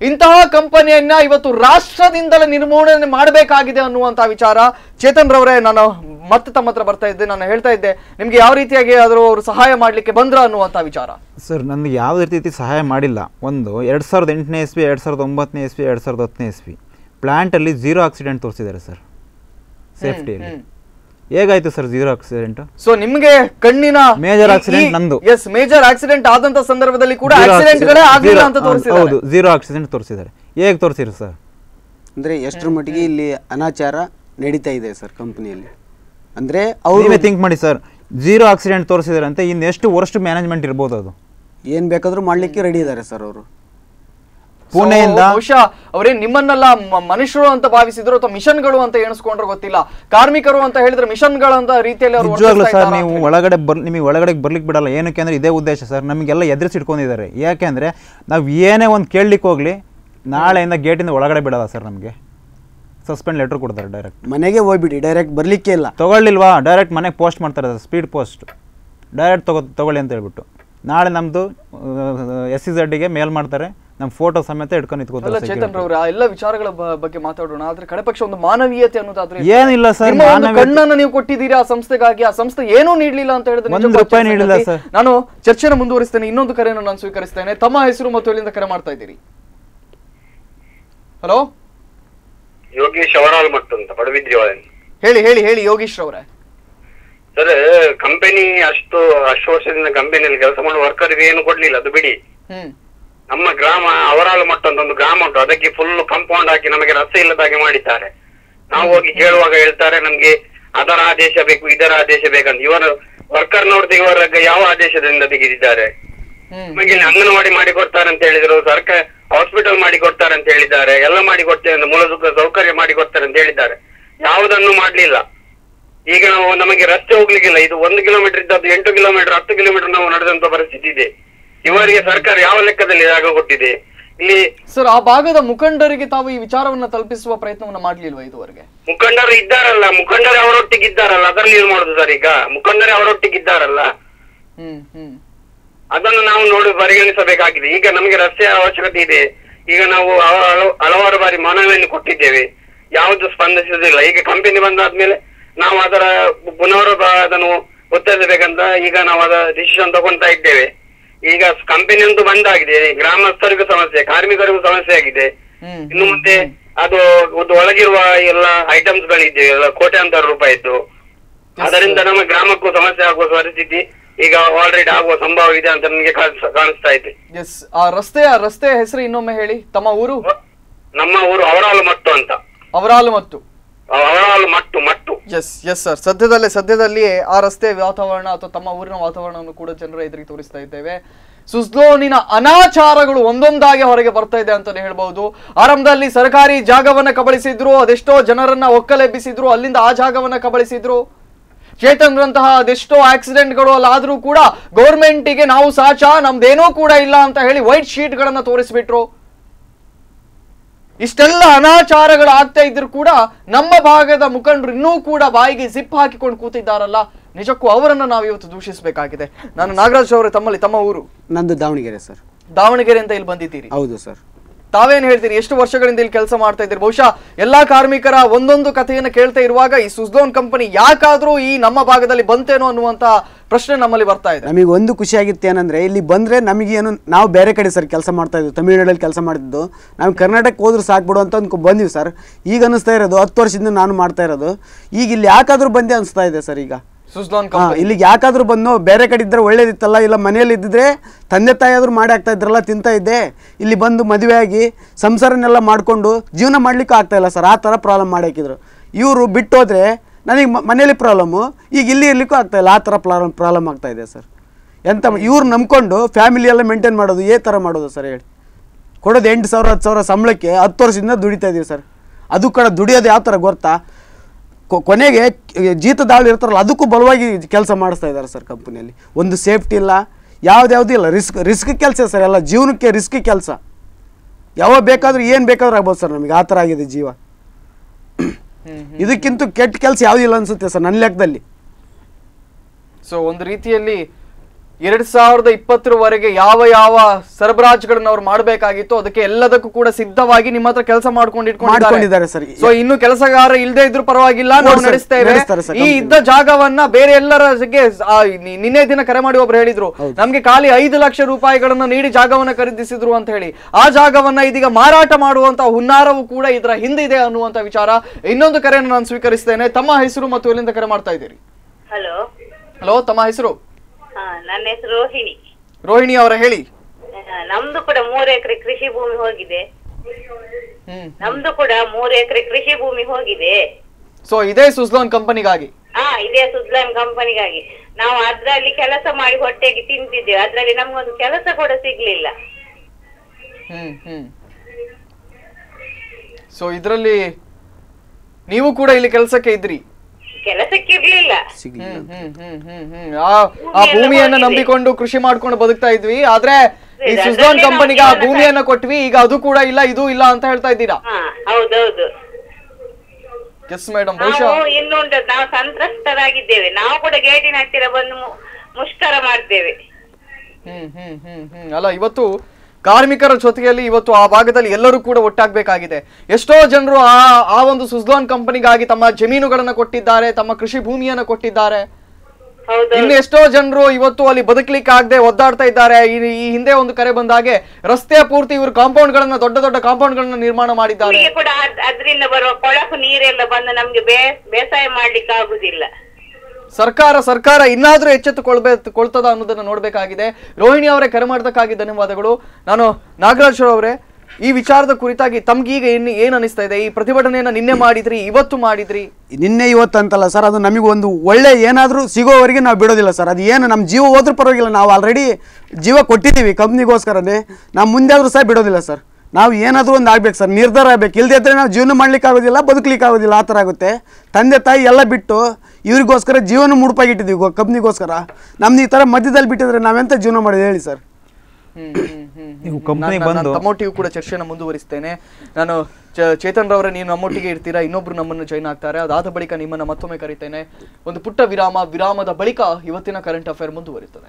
ಇಂತಹ ಕಂಪನಿಯನ್ನ ಇವತ್ತು ರಾಷ್ಟ್ರದಿಂದಲೇ ನಿರ್ಮೂಲನೆ ಮಾಡಬೇಕಾಗಿದೆ ಅನ್ನುವಂತ ವಿಚಾರ ಚೇತನ್ ರವರೇ ನಾನು ಮತ್ತೆ ತಮ್ಮ ಹತ್ರ ಬರ್ತಾ ಇದ್ದೆ ನಾನು ಹೇಳ್ತಾ ಇದ್ದೆ ನಿಮ್ಗೆ ಯಾವ ರೀತಿಯಾಗಿ ಆದರೂ ಅವರು ಸಹಾಯ ಮಾಡ್ಲಿಕ್ಕೆ ಬಂದ್ರ ಅನ್ನುವಂತ ವಿಚಾರ ಸರ್ ನನಗೆ ಯಾವುದೇ ರೀತಿ ಸಹಾಯ ಮಾಡಿಲ್ಲ ಒಂದು ಎರಡು ಸಾವಿರದ ಎಂಟನೇ ಇಸ್ವಿ ಎರಡು ಸಾವಿರದ ಒಂಬತ್ತನೇ ಇಸ್ವಿ ಎರಡು ಸಾವಿರದ ಹತ್ತನೇ ಇಸ್ವಿ ಪ್ಲ್ಯಾಂಟಲ್ಲಿ ಝೀರೋ ಆಕ್ಸಿಡೆಂಟ್ ತೋರಿಸಿದ್ದಾರೆ ಸರ್ ಸೇಫ್ಟಿಯಲ್ಲಿ ಹ್ಮ್. ಹೇಗಾಯಿತು ಸರ್ ಝೀರೋ ಆಕ್ಸಿಡೆಂಟ್ ಸೊ ನಿಮ್ಗೆ ಕಣ್ಣಿನ Major accident ನಂದು. ಎಸ್ ಮೇಜರ್ ಆಕ್ಸಿಡೆಂಟ್ ಆದಂತ ಸಂದರ್ಭದಲ್ಲಿ ಕೂಡ ಆಕ್ಸಿಡೆಂಟ್ ಗಳೇ ಆಗಿಲ್ಲ ಅಂತ ತೋರಿಸಿದ್ದಾರೆ ಹೌದು ಝೀರೋ ಆಕ್ಸಿಡೆಂಟ್ ತೋರಿಸಿದ್ದಾರೆ ಹೇಗೆ ತೋರಿಸಿರಿ ಸರ್ ಅಂದರೆ ಎಷ್ಟರ ಮಟ್ಟಿಗೆ ಇಲ್ಲಿ ಅನಾಚಾರ ನಡೀತಾ ಇದೆ ಸರ್ ಕಂಪ್ನಿಯಲ್ಲಿ ಅಂದರೆ ಅವರು ನೀವೇ ಥಿಂಕ್ ಮಾಡಿ ಸರ್ ಝೀರೋ ಆಕ್ಸಿಡೆಂಟ್ ತೋರಿಸಿದ್ದಾರೆ ಅಂತ ಇನ್ನು ಎಷ್ಟು ವರ್ಷ ಮ್ಯಾನೇಜ್ಮೆಂಟ್ ಇರ್ಬೋದು ಅದು ಏನು ಬೇಕಾದರೂ ಮಾಡಲಿಕ್ಕೆ ರೆಡಿ ಇದ್ದಾರೆ ಸರ್ ಅವರು ಪುಣೆಯಿಂದ So, ಬಹುಶಃ ಅವರೇ ನಿಮ್ಮನ್ನೆಲ್ಲ ಮ- ಮನುಷ್ಯರು ಅಂತ ಭಾವಿಸಿದ್ರು ಅಥವಾ ಮಿಷನ್ಗಳು ಅಂತ ಎಣಿಸ್ಕೊಂಡ್ರೆ ಗೊತ್ತಿಲ್ಲ ಕಾರ್ಮಿಕರು ಅಂತ ಹೇಳಿದ್ರೆ ಮಿಷನ್ಗಳಂತ ರೀತಿಯಲ್ಲಿ ಅವರು ನಿಜವಾಗ್ಲೂ ವರ್ತಿಸ್ತಾ ಸರ್ ಇದ್ದಾರಾ ನೀವು ಅಂತ ಹೇಳಿ. ಒಳಗಡೆ ಬರ್ ನಿಮಗೆ ಒಳಗಡೆ ಬರ್ಲಿಕ್ಕೆ ಬಿಡಲ್ಲ ಏನಕ್ಕೆ ಅಂದರೆ ಇದೇ ಉದ್ದೇಶ ಸರ್ ನಮಗೆಲ್ಲ ಎದುರಿಸಿಟ್ಕೊಂಡಿದ್ದಾರೆ ಯಾಕೆಂದರೆ ನಾವು ಏನೇ ಒಂದು ಕೇಳಲಿಕ್ಕೆ ಹೋಗಲಿ ನಾಳೆಯಿಂದ ಗೇಟಿಂದ ಒಳಗಡೆ ಬಿಡಲ್ಲ ಸರ್ ನಮಗೆ ಸಸ್ಪೆಂಡ್ ಲೆಟ್ರ್ ಕೊಡ್ತಾರೆ ಡೈರೆಕ್ಟ್ ಮನೆಗೆ ಹೋಗ್ಬಿಡಿ ಡೈರೆಕ್ಟ್ ಬರಲಿಕ್ಕೆ ಇಲ್ಲ ತೊಗೊಳ್ಳಿಲ್ವಾ ಡೈರೆಕ್ಟ್ ಮನೆಗೆ ಪೋಸ್ಟ್ ಮಾಡ್ತಾರೆ ಸ್ಪೀಡ್ ಪೋಸ್ಟ್ ಡೈರೆಕ್ಟ್ ತಗೋ ತಗೊಳ್ಳಿ ಅಂತ ಹೇಳ್ಬಿಟ್ಟು ನಾಳೆ ನಮ್ಮದು ಎಸ್ ಸಿ ಝಡ್ಡಿಗೆ ಮೇಲ್ ಮಾಡ್ತಾರೆ ನಮ್ಮ ಫೋಟೋ ಸಮೇತ ಇಟ್ಕೊಂಡು ಅಲ್ಲ ನಿಂತ್ಕೋತಾರೆ ಚೇತನ್ ರವ್ರ ಆ ಎಲ್ಲ ವಿಚಾರಗಳ ಬ- ಬಗ್ಗೆ ಮಾತಾಡೋಣ ಆದ್ರೆ ಕಡೆ ಪಕ್ಷ ಒಂದು ಮಾನವೀಯತೆ ಅನ್ನೋದಾದ್ರೆ ಏನಿಲ್ಲ ಸರ್, ನಿಮ್ಮ ಒಂದು ಮಾನವೀಯತೆ- ಕಣ್ಣನ್ನ ನೀವು ಕೊಟ್ಟಿದ್ದೀರಾ ಆ ಸಂಸ್ಥೆಗಾಗಿ ಆ ಸಂಸ್ಥೆ ಏನೂ ನೀಡ್ಲಿಲ್ಲ ಅಂತ ಹೇಳಿದ್ರೆ ಒಂದು ನಿಜಕ್ಕೂ ರೂಪಾಯಿ ಅಚ್ಚರಿ ನೀಡಿಲ್ಲ ಸಂಗತಿ. ಸರ್. ನಾನು ಚರ್ಚೆನ ಮುಂದುವರಿಸ್ತೇನೆ ಇನ್ನೊಂದು ಕರೆಯನ್ನು ನಾನು ಸ್ವೀಕರಿಸ್ತೇನೆ ತಮ್ಮ ಹೆಸರು ಮತ್ತು ಎಲ್ಲಿಂದ ಕರೆ ಮಾಡ್ತಾ ಇದ್ದೀರಿ ಹಲೋ ಯೋಗೇಶ್ ಅವರಾಲ್ ಮಟ್ಟು ಅಂತ ಪಡುಬಿದ್ರಿ ಒಳಗೆ ಹೇಳಿ ಹೇಳಿ ಹೇಳಿ ಯೋಗೀಶ್ ರವ್ರೆ ಸರ್ ಕಂಪನಿ ಅಷ್ಟು ಅಷ್ಟು ವರ್ಷದಿಂದ ಕಂಪನಿಯಲ್ಲಿ ಕೆಲಸ ಮಾಡುವ ವರ್ಕರ್ಗೆ ಏನು ಕೊಡ್ಲಿಲ್ಲ ಅದು ಬಿಡಿ ಹ್ಮ್ ನಮ್ಮ ಗ್ರಾಮ ಅವರಾಳು ಮಟ್ಟ ಅಂತ ಒಂದು ಗ್ರಾಮ ಉಂಟು ಅದಕ್ಕೆ ಫುಲ್ ಕಾಂಪೌಂಡ್ ಹಾಕಿ ನಮಗೆ ರಸ್ತೆ ಇಲ್ಲದ ಹಾಗೆ ಮಾಡಿದ್ದಾರೆ ನಾವು ಹೋಗಿ ಕೇಳುವಾಗ ಹೇಳ್ತಾರೆ ನಮ್ಗೆ ಅದರ ಆದೇಶ ಬೇಕು ಇದರ ಆದೇಶ ಬೇಕಂತ ಇವರು ವರ್ಕರ್ನವ್ರು ತೆಗೆಯುವಾಗ ಯಾವ ಆದೇಶದಿಂದ ತೆಗೆದಿದ್ದಾರೆ ಹ್ಮ್ ನಮಗೆ ಇಲ್ಲಿ ಅಂಗನವಾಡಿ ಮಾಡಿ ಕೊಡ್ತಾರೆ ಅಂತ ಹೇಳಿದ್ರು ಸರ್ಕಾರ ಹಾಸ್ಪಿಟಲ್ ಮಾಡಿ ಕೊಡ್ತಾರೆ ಅಂತ ಹೇಳಿದ್ದಾರೆ ಎಲ್ಲ ಮಾಡಿ ಕೊಡ್ತೇವೆ ಅಂತ ಮೂಲಸೌಕ ಸೌಕರ್ಯ ಮಾಡಿ ಕೊಡ್ತಾರೆ ಅಂತ ಹೇಳಿದ್ದಾರೆ ಯಾವುದನ್ನು ಮಾಡ್ಲಿಲ್ಲ ಈಗ ನಾವು ನಮಗೆ ರಸ್ತೆ ಹೋಗ್ಲಿಕ್ಕಿಲ್ಲ ಇದು ಒಂದು ಕಿಲೋಮೀಟರ್ ಇದ್ದದ್ದು ಎಂಟು ಕಿಲೋಮೀಟರ್ ಹತ್ತು ಕಿಲೋಮೀಟರ್ ನಾವು ನಡೆದಂತ ಪರಿಸ್ಥಿತಿ ಇದೆ ಇವರಿಗೆ ಸರ್ಕಾರ ಯಾವ ಲೆಕ್ಕದಲ್ಲಿ ಜಾಗ ಕೊಟ್ಟಿದೆ ಇಲ್ಲಿ ಸರ್ ಆ ಭಾಗದ ಮುಖಂಡರಿಗೆ ತಾವು ಈ ವಿಚಾರವನ್ನ ತಲುಪಿಸುವ ಪ್ರಯತ್ನವನ್ನ ಮಾಡ್ಲಿಲ್ವಾ ಇದುವರೆಗೆ ಮುಖಂಡರು ಇದ್ದಾರಲ್ಲ ಮುಖಂಡರೇ ಅವರೊಟ್ಟಿಗೆ ಇದ್ದಾರಲ್ಲ ಅದರಲ್ಲಿ ಏನ್ ಮಾಡುದು ಸರ್ ಈಗ ಮುಖಂಡರೇ ಅವರೊಟ್ಟಿಗೆ ಇದ್ದಾರಲ್ಲ ಹ್ಮ್ ಹ್ಮ್ ಅದನ್ನು ನಾವು ನೋಡಿ ಪರಿಗಣಿಸಬೇಕಾಗಿದೆ ಈಗ ನಮಗೆ ರಸ್ತೆಯ ಅವಶ್ಯಕತೆ ಇದೆ ಈಗ ನಾವು ಹಲ- ಹಲ- ಹಲವಾರು ಬಾರಿ ಮನವಿಯನ್ನು ಕೊಟ್ಟಿದ್ದೇವೆ ಯಾವುದು ಸ್ಪಂದಿಸುವುದಿಲ್ಲ ಈಗ ಕಂಪನಿ ಬಂದಾದ್ಮೇಲೆ ನಾವು ಅದರ ಪುನರ್ ಅದನ್ನು ಉತ್ತರಿಸಬೇಕಂತ ಈಗ ನಾವು ಅದರ ಡಿಸಿಷನ್ ತಗೊಂತಾ ಇದ್ದೇವೆ ಈಗ ಕಂಪನಿ ಅಂತೂ ಬಂದಾಗಿದೆ ಗ್ರಾಮಸ್ಥರಿಗೂ ಸಮಸ್ಯೆ ಕಾರ್ಮಿಕರಿಗೂ ಸಮಸ್ಯೆ ಆಗಿದೆ ಹ್ಮ್ ಇನ್ನು ಮುಂದೆ ಅದು ಒಂದು ಒಳಗಿರುವ ಎಲ್ಲ ಐಟಮ್ಸ್ ಗಳಿದೆ ಎಲ್ಲ ಕೋಟ್ಯಾಂತರ ರೂಪಾಯಿದ್ದು ಅದರಿಂದ ನಮ್ಮ ಗ್ರಾಮಕ್ಕೂ ಸಮಸ್ಯೆ ಆಗುವ ಪರಿಸ್ಥಿತಿ ಈಗ ಆಲ್ರೆಡಿ ಆಗುವ ಸಂಭವ ಇದೆ ಅಂತ ನನಗೆ ಕಾಣಿಸ್- ಕಾಣಿಸ್ತಾ ಇದೆ ಎಸ್ ಆ ರಸ್ತೆಯ ರಸ್ತೆಯ ಹೆಸರು ಇನ್ನೊಮ್ಮೆ ಹೇಳಿ ತಮ್ಮ ಊರು ನಮ್ಮ ಊರು ಅವರಾಲು ಮಟ್ಟು ಅಂತ ಅವರಾಲು ಮತ್ತು ಅವರಾಲು ಮಟ್ಟು ಮಟ್ಟು ಎಸ್ ಎಸ್ ಸರ್ ಸದ್ಯದಲ್ಲೇ ಸದ್ಯದಲ್ಲಿಯೇ ಆ ರಸ್ತೆ ವಾತಾವರಣ ಅಥವಾ ತಮ್ಮ ಊರಿನ ವಾತಾವರಣವನ್ನು ಕೂಡ ಜನರ ಎದುರಿಗೆ ತೋರಿಸ್ತಾ ಇದ್ದೇವೆ ಸುಸ್ಲೋನಿನ ಅನಾಚಾರಗಳು ಒಂದೊಂದಾಗಿ ಹೊರಗೆ ಬರ್ತಾ ಇದೆ ಅಂತಾನೆ ಹೇಳ್ಬಹುದು ಆರಂಭದಲ್ಲಿ ಸರ್ಕಾರಿ ಜಾಗವನ್ನ ಕಬಳಿಸಿದ್ರು ಅದೆಷ್ಟೋ ಜನರನ್ನ ಒಕ್ಕಲೆಬ್ಬಿಸಿದ್ರು ಅಲ್ಲಿಂದ ಆ ಜಾಗವನ್ನ ಕಬಳಿಸಿದ್ರು ಚೇತನ್ರಂತಹ ಅದೆಷ್ಟೋ ಆಕ್ಸಿಡೆಂಟ್ಗಳು ಅಲ್ಲಾದ್ರೂ ಕೂಡ ಗೌರ್ಮೆಂಟಿಗೆ ನಾವು ಸಾಚ ನಮ್ದೇನೂ ಕೂಡ ಇಲ್ಲ ಅಂತ ಹೇಳಿ ವೈಟ್ ಶೀಟ್ ಗಳನ್ನ ತೋರಿಸ್ಬಿಟ್ರು ಇಷ್ಟೆಲ್ಲ ಅನಾಚಾರಗಳು ಆಗ್ತಾ ಇದ್ರು ಕೂಡ ನಮ್ಮ ಭಾಗದ ಮುಖಂಡರು ಇನ್ನೂ ಕೂಡ ಬಾಯಿಗೆ ಜಿಪ್ ಹಾಕಿಕೊಂಡು ಕೂತಿದ್ದಾರಲ್ಲ ನಿಜಕ್ಕೂ ಅವರನ್ನ ನಾವು ಇವತ್ತು ದೂಷಿಸಬೇಕಾಗಿದೆ ನಾನು ನಾಗರಾಜ್ ಅವರೇ ತಮ್ಮಲ್ಲಿ ತಮ್ಮ ಊರು ನಂದು ದಾವಣಗೆರೆ ಸರ್ ದಾವಣಗೆರೆ ಅಂತ ಇಲ್ಲಿ ಬಂದಿದ್ದೀರಿ ಹೌದು ಸರ್ ತಾವೇನ್ ಹೇಳ್ತೀರಿ ಎಷ್ಟು ವರ್ಷಗಳಿಂದ ಇಲ್ಲಿ ಕೆಲಸ ಮಾಡ್ತಾ ಇದ್ದೀರಿ ಬಹುಶಃ ಎಲ್ಲಾ ಕಾರ್ಮಿಕರ ಒಂದೊಂದು ಕಥೆಯನ್ನು ಕೇಳ್ತಾ ಇರುವಾಗ ಈ ಸುಜ್ಲೋನ್ ಕಂಪನಿ ಯಾಕಾದ್ರೂ ಈ ನಮ್ಮ ಭಾಗದಲ್ಲಿ ಬಂತೇನೋ ಅನ್ನುವಂತ ಪ್ರಶ್ನೆ ನಮ್ಮಲ್ಲಿ ಬರ್ತಾ ಇದೆ ನಮಗೆ ಒಂದು ಖುಷಿ ಆಗಿತ್ತು ಏನಂದ್ರೆ ಇಲ್ಲಿ ಬಂದ್ರೆ ನಮಗೇನು ನಾವು ಬೇರೆ ಕಡೆ ಸರ್ ಕೆಲಸ ಮಾಡ್ತಾ ಇದ್ವಿ ತಮಿಳ್ನಾಡಲ್ಲಿ ಕೆಲಸ ಮಾಡ್ತಿದ್ದು ನಾವು ಕರ್ನಾಟಕಕ್ಕೆ ಹೋದ್ರು ಸಾಕ್ಬಿಡು ಅಂತ ಅಂದ್ಕೊ ಬಂದಿವಿ ಸರ್ ಈಗ ಅನಿಸ್ತಾ ಇರೋದು ಹತ್ತು ವರ್ಷದಿಂದ ನಾನು ಮಾಡ್ತಾ ಇರೋದು ಈಗ ಇಲ್ಲಿ ಯಾಕಾದ್ರೂ ಬಂದೆ ಅನಿಸ್ತಾ ಇದೆ ಸರ್ ಈಗ ಸುಜ್ಲೋನ್ ಹಾ, ಕಂಪನಿ ಇಲ್ಲಿಗೆ ಯಾಕಾದ್ರೂ ಬಂದು ಬೇರೆ ಕಡೆ ಇದ್ರೆ ಒಳ್ಳೇದಿತ್ತಲ್ಲ ಇಲ್ಲ ಮನೆಯಲ್ಲಿ ಇದ್ದಿದ್ರೆ ತಂದೆ ತಾಯಿ ಆದ್ರೂ ಮಾಡಿ ಆಗ್ತಾ ಇದ್ರಲ್ಲ ತಿಂತಾ ಇದ್ದೆ ಇಲ್ಲಿ ಬಂದು ಮದುವೆ ಆಗಿ ಸಂಸಾರನೆಲ್ಲ ಮಾಡಿಕೊಂಡು ಜೀವನ ಮಾಡ್ಲಿಕ್ಕೂ ಆಗ್ತಾ ಇಲ್ಲ ಸರ್ ಆ ಥರ ಪ್ರಾಬ್ಲಮ್ ಮಾಡಿ ಹಾಕಿದ್ರು ಇವರು ಬಿಟ್ಟು ಹೋದ್ರೆ ನನಗೆ ಮನೇಲಿ ಪ್ರಾಬ್ಲಮ್ಮು ಈಗ ಇಲ್ಲಿ ಇರ್ಲಿಕ್ಕೂ ಆಗ್ತಾ ಇಲ್ಲ ಆ ಥರ ಪ್ರಾಬ್ಲಮ್ ಪ್ರಾಬ್ಲಮ್ ಆಗ್ತಾ ಇದೆ ಸರ್ ಎಂತ ಇವ್ರು ನಂಬ್ಕೊಂಡು ಫ್ಯಾಮಿಲಿ ಎಲ್ಲ ಮೇಂಟೈನ್ ಮಾಡೋದು ಏ ಥರ ಮಾಡೋದು ಸರ್ ಹೇಳಿ ಕೊಡೋದು ಎಂಟು ಸಾವಿರ ಹತ್ತು ಸಾವಿರ ಸಂಬಳಕ್ಕೆ ಹತ್ತು ವರ್ಷದಿಂದ ದುಡಿತಾ ಇದೀವಿ ಸರ್ ಅದು ಕಡೆ ದುಡಿಯೋದು ಯಾವ ಥರ ಗೊತ್ತಾ ಕೊ- ಕೊನೆಗೆ ಜೀತದಾಳು ಇರ್ತಾರಲ್ಲ ಅದಕ್ಕೂ ಬಲವಾಗಿ ಕೆಲಸ ಮಾಡಿಸ್ತಾ ಇದ್ದಾರೆ ಸರ್ ಕಂಪ್ನಿಯಲ್ಲಿ ಒಂದು ಸೇಫ್ಟಿ ಇಲ್ಲ ಯಾವ್ದ್ಯಾವ್ದು ಇಲ್ಲ ರಿಸ್ಕ್ ರಿಸ್ಕ್ ಕೆಲಸ ಸರ್ ಎಲ್ಲ ಜೀವನಕ್ಕೆ ರಿಸ್ಕ್ ಕೆಲಸ ಯಾವಾಗ ಬೇಕಾದ್ರೂ ಏನು ಬೇಕಾದ್ರೂ ಆಗ್ಬೋದು ಸರ್ ನಮಗೆ ಆ ಥರ ಆಗಿದೆ ಜೀವ ಇದಕ್ಕಿಂತ ಕೆಟ್ಟ ಕೆಲಸ ಯಾವುದಿಲ್ಲ ಅನ್ಸುತ್ತೆ ಸರ್ ನನ್ನ ಲೆಕ್ಕದಲ್ಲಿ ಸೊ ಒಂದು ರೀತಿಯಲ್ಲಿ ಎರಡ್ ಸಾವಿರದ ಇಪ್ಪತ್ತರವರೆಗೆ ಯಾವ ಯಾವ ಸರಬರಾಜುಗಳನ್ನ ಅವ್ರು ಮಾಡಬೇಕಾಗಿತ್ತು ಅದಕ್ಕೆ ಎಲ್ಲದಕ್ಕೂ ಕೂಡ ಸಿದ್ಧವಾಗಿ ನಿಮ್ಮ ಹತ್ರ ಕೆಲಸ ಮಾಡ್ಕೊಂಡು ಮಾಡ್ಕೊಂಡಿದ್ದಾರೆ sir. ಸೊ ಇನ್ನು ಕೆಲಸಗಾರ ಇಲ್ಲದೆ ಇದ್ರೂ ಪರವಾಗಿಲ್ಲ ನಾವು ಹೌದು sir, ನಡೆಸ್ತೇವೆ ನಡೆಸ್ತಾರೆ sir, ಈ company. ಇದ್ದ ಜಾಗವನ್ನ ಬೇರೆ ಎಲ್ಲರಿಗೆ ಆ, ನಿ- ನಿನ್ನೆ ದಿನ ಕರೆ ಮಾಡಿ ಒಬ್ರು ಹೇಳಿದ್ರು ನಮ್ಗೆ ಖಾಲಿ ಐದು ಲಕ್ಷ ರೂಪಾಯಿಗಳನ್ನ ನೀಡಿ ಜಾಗವನ್ನ ಖರೀದಿಸಿದ್ರು ಅಂತ ಹೇಳಿ ಆ ಜಾಗವನ್ನ ಇದೀಗ ಮಾರಾಟ ಮಾಡುವಂತ ಹುನ್ನಾರವು ಕೂಡ ಇದರ ಹಿಂದಿದೆ ಅನ್ನುವಂತ ವಿಚಾರ ಇನ್ನೊಂದು ಕರೆಯನ್ನು ನಾನು ಸ್ವೀಕರಿಸ್ತೇನೆ ತಮ್ಮ ಹೆಸರು ಮತ್ತು ಎಲ್ಲಿಂದ ಕರೆ ಮಾಡ್ತಾ ಇದ್ದೀರಿ ಹಲೋ ಹಲೋ ತಮ್ಮ ಹೆಸರು ಹಾ ನನ್ನ ಹೆಸರು ರೋಹಿಣಿ ರೋಹಿಣಿ ಅವರ ಹೇಳಿ ಆ, ನಮ್ದು ಕೂಡ ಮೂರು ಎಕರೆ ಕೃಷಿ ಭೂಮಿ ಹೋಗಿದೆ ಹ್ಮ್ ನಮ್ದು ಕೂಡ ಮೂರು ಎಕರೆ ಕೃಷಿ ಭೂಮಿ ಹೋಗಿದೆ ಸೊ ಇದೇ ಸುಜ್ಲಾನ್ ಕಂಪನಿಗಾಗಿ ಹಾ ಇದೇ ಸುಜ್ಲಾನ್ ಕಂಪನಿಗಾಗಿ ನಾವು ಅದ್ರಲ್ಲಿ ಕೆಲಸ ಮಾಡಿ ಹೊಟ್ಟೆಗೆ ತಿಂತಿದ್ದೇವೆ ಅದ್ರಲ್ಲಿ ನಮ್ಗೊಂದು ಕೆಲಸ ಕೂಡ ಸಿಗ್ಲಿಲ್ಲ ಹ್ಮ್ ಹ್ಮ್ ಸೊ ಇದರಲ್ಲಿ ನೀವು ಕೂಡ ಇಲ್ಲಿ ಕೆಲಸಕ್ಕೆ ಇದ್ರಿ ಕೆಲಸಕ್ಕೆ ಇರ್ಲಿಲ್ಲ ಹ್ಮ್, ಹ್ಮ್, ಹ್ಮ್, ಹ್ಮ್, ಹ್ಮ್. ಆ- ಆ ಭೂಮಿಯನ್ನ ನಂಬಿಕೊಂಡು ಕೃಷಿ ಮಾಡ್ಕೊಂಡು ಬದುಕ್ತಾ ಇದ್ವಿ ಆದ್ರೆ ಈ ಇದೆ, ಸುಜ್ಲಾನ್ ಅದ್ರಲ್ಲಿ ನಾವು ಕಂಪನಿಗೆ ಆ ಜೀವನ ಭೂಮಿಯನ್ನ ಕೊಟ್ವಿ ಈಗ ಅದು ಕೂಡ ಇಲ್ಲ ಇದು ಇಲ್ಲ ಅಂತ ಹೇಳ್ತಾ ಇದ್ದೀರಾ ಹಾ ಹೌದೌದು ಎಸ್ ಮೇಡಮ್ ಬಹುಶಃ ನಾವು ಇನ್ನುಂಟು ನಾವು ಸಂತ್ರಸ್ತರಾಗಿದ್ದೇವೆ ನಾವು ಕೂಡ ಗೇಟಿನ ಹತ್ತಿರ ಬಂದು ಮು- ಮುಷ್ಕರ ಮಾಡ್ತೇವೆ ಹ್ಮ್ ಹ್ಮ್ ಹ್ಮ್ ಹ್ಮ್ ಅಲ್ಲ ಇವತ್ತು ಕಾರ್ಮಿಕರ ಜೊತೆಯಲ್ಲಿ ಇವತ್ತು ಆ ಭಾಗದಲ್ಲಿ ಎಲ್ಲರೂ ಕೂಡ ಒಟ್ಟಾಗಬೇಕಾಗಿದೆ ಎಷ್ಟೋ ಜನರು ಆ ಆ ಒಂದು ಸುಜ್ಲಾನ್ ಕಂಪನಿಗಾಗಿ ತಮ್ಮ ಜಮೀನುಗಳನ್ನ ಕೊಟ್ಟಿದ್ದಾರೆ ತಮ್ಮ ಕೃಷಿ ಭೂಮಿಯನ್ನ ಕೊಟ್ಟಿದ್ದಾರೆ ಹೌದು ಇನ್ನು ಎಷ್ಟೋ ಜನರು ಇವತ್ತು ಅಲ್ಲಿ ಬದುಕಲಿಕ್ಕೆ ಆಗದೆ ಒದ್ದಾಡ್ತಾ ಇದ್ದಾರೆ ಈ ಈ ಹಿಂದೆ ಒಂದು ಕರೆ ಬಂದಾಗೆ ರಸ್ತೆ ಪೂರ್ತಿ ಇವರು ಕಾಂಪೌಂಡ್ ಗಳನ್ನ ದೊಡ್ಡ ದೊಡ್ಡ ಕಾಂಪೌಂಡ್ ಗಳನ್ನ ನಿರ್ಮಾಣ ಮಾಡಿದ್ದಾರೆ ನಮಗೆ ಕೂಡ ಅದ್- ಅದ್ರಿಂದ ಬರುವ ಕೊಳಕು ನೀರೆಲ್ಲ ಬಂದು ನಮ್ಗೆ ಬೇ- ಬೇಸಾಯ ಮಾಡ್ಲಿಕ್ಕೆ ಆಗುದಿಲ್ಲ ಸರ್ಕಾರ ಸರ್ಕಾರ ಇನ್ನಾದ್ರೂ ಎಚ್ಚೆತ್ತುಕೊಳ್ಬೇ ಕೊಳ್ತದ ಅನ್ನೋದನ್ನ ನೋಡ್ಬೇಕಾಗಿದೆ ರೋಹಿಣಿ ಅವರೇ ಕರೆ ಮಾಡೋದಕ್ಕಾಗಿ ಧನ್ಯವಾದಗಳು ನಾನು ನಾಗರಾಜ್ ಅವರೇ ಈ ವಿಚಾರದ ಕುರಿತಾಗಿ ತಮ್ಗೀಗ ಏನ್ ಏನ್ ಅನಿಸ್ತಾ ಇದೆ ಈ ಪ್ರತಿಭಟನೆಯನ್ನ ನಿನ್ನೆ ಮಾಡಿದ್ರಿ ಇವತ್ತು ಮಾಡಿದ್ರಿ ನಿನ್ನೆ ಇವತ್ತು ಅಂತಲ್ಲ ಸರ್ ಅದು ನಮಗೆ ಒಂದು ಒಳ್ಳೆ ಏನಾದರೂ ಸಿಗೋವರೆಗೆ ನಾವು ಬಿಡೋದಿಲ್ಲ ಸರ್ ಅದು ಏನು ನಮ್ಮ ಜೀವ ಹೋದ್ರೂ ಪರವಾಗಿಲ್ಲ ನಾವು ಆಲ್ರೆಡಿ ಜೀವ ಕೊಟ್ಟಿದ್ದೀವಿ ಕಂಪ್ನಿಗೋಸ್ಕರನೇ ನಾವು ಮುಂದೆ ಆದರೂ ಸಹ ಬಿಡೋದಿಲ್ಲ ಸರ್ ನಾವು ಏನಾದರೂ ಒಂದು ಆಗ್ಬೇಕು ಸರ್ ನಿರ್ಧಾರ ಆಗ್ಬೇಕು ಇಲ್ಲದೆ ಇದ್ದರೆ ನಾವು ಜೀವನ ಮಾಡ್ಲಿಕ್ಕೆ ಆಗೋದಿಲ್ಲ ಬದುಕಲಿಕ್ಕೆ ಆಗೋದಿಲ್ಲ ಆ ಥರ ಆಗುತ್ತೆ ತಂದೆ ತಾಯಿ ಎಲ್ಲ ಬಿಟ್ಟು ಇವ್ರಿಗೋಸ್ಕರ ಜೀವನ ಮುಡುಪಾಗಿಟ್ಟಿದ್ದೀವಿ ಕಂಪ್ನಿಗೋಸ್ಕರ ನಮ್ದು ಈ ಥರ ಮಧ್ಯದಲ್ಲಿ ಬಿಟ್ಟಿದ್ರೆ ನಾವೆಂತ ಜೀವನ ಮಾಡೋದು ಹೇಳಿ ಸರ್ ನೀವು ಕಂಪ್ನಿಗೆ ನಾನು- ನಾನು ಬಂದು ತಮ್ಮೊಟ್ಟಿಗೂ ಕೂಡ ಚರ್ಚೆಯನ್ನು ಮುಂದುವರಿಸ್ತೇನೆ ನಾನು ಚ- ಚೇತನ್ ರವರೇ ನೀವು ನಮ್ಮೊಟ್ಟಿಗೆ ಇರ್ತೀರಾ ಇನ್ನೊಬ್ರು ನಮ್ಮನ್ನು ಜಾಯ್ನ್ ಆಗ್ತಾರೆ ಅದಾದ ಬಳಿಕ ನಿಮ್ಮನ್ನ ಮತ್ತೊಮ್ಮೆ ಕರಿತೇನೆ ಒಂದು ಪುಟ್ಟ ವಿರಾಮ ವಿರಾಮದ ಬಳಿಕ ಇವತ್ತಿನ ಕರೆಂಟ್ ಅಫೇರ್ ಮುಂದುವರಿತದೆ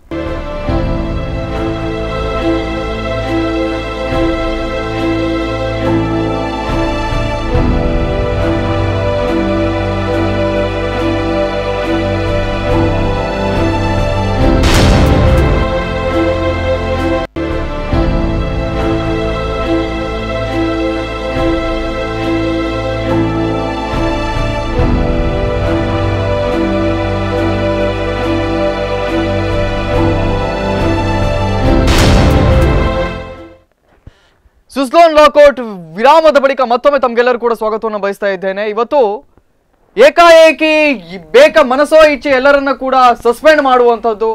ಸುಸ್ಲೋನ್ ಲಾಕೌಟ್ ವಿರಾಮದ ಬಳಿಕ ಮತ್ತೊಮ್ಮೆ ತಮ್ಗೆಲ್ಲರೂ ಕೂಡ ಸ್ವಾಗತವನ್ನು ಬಯಸ್ತಾ ಇದ್ದೇನೆ ಇವತ್ತು ಏಕಾಏಕಿ ಈ ಬೇಕ ಮನಸೋ ಇಚ್ಛೆ ಎಲ್ಲರನ್ನ ಕೂಡ ಸಸ್ಪೆಂಡ್ ಮಾಡುವಂಥದ್ದು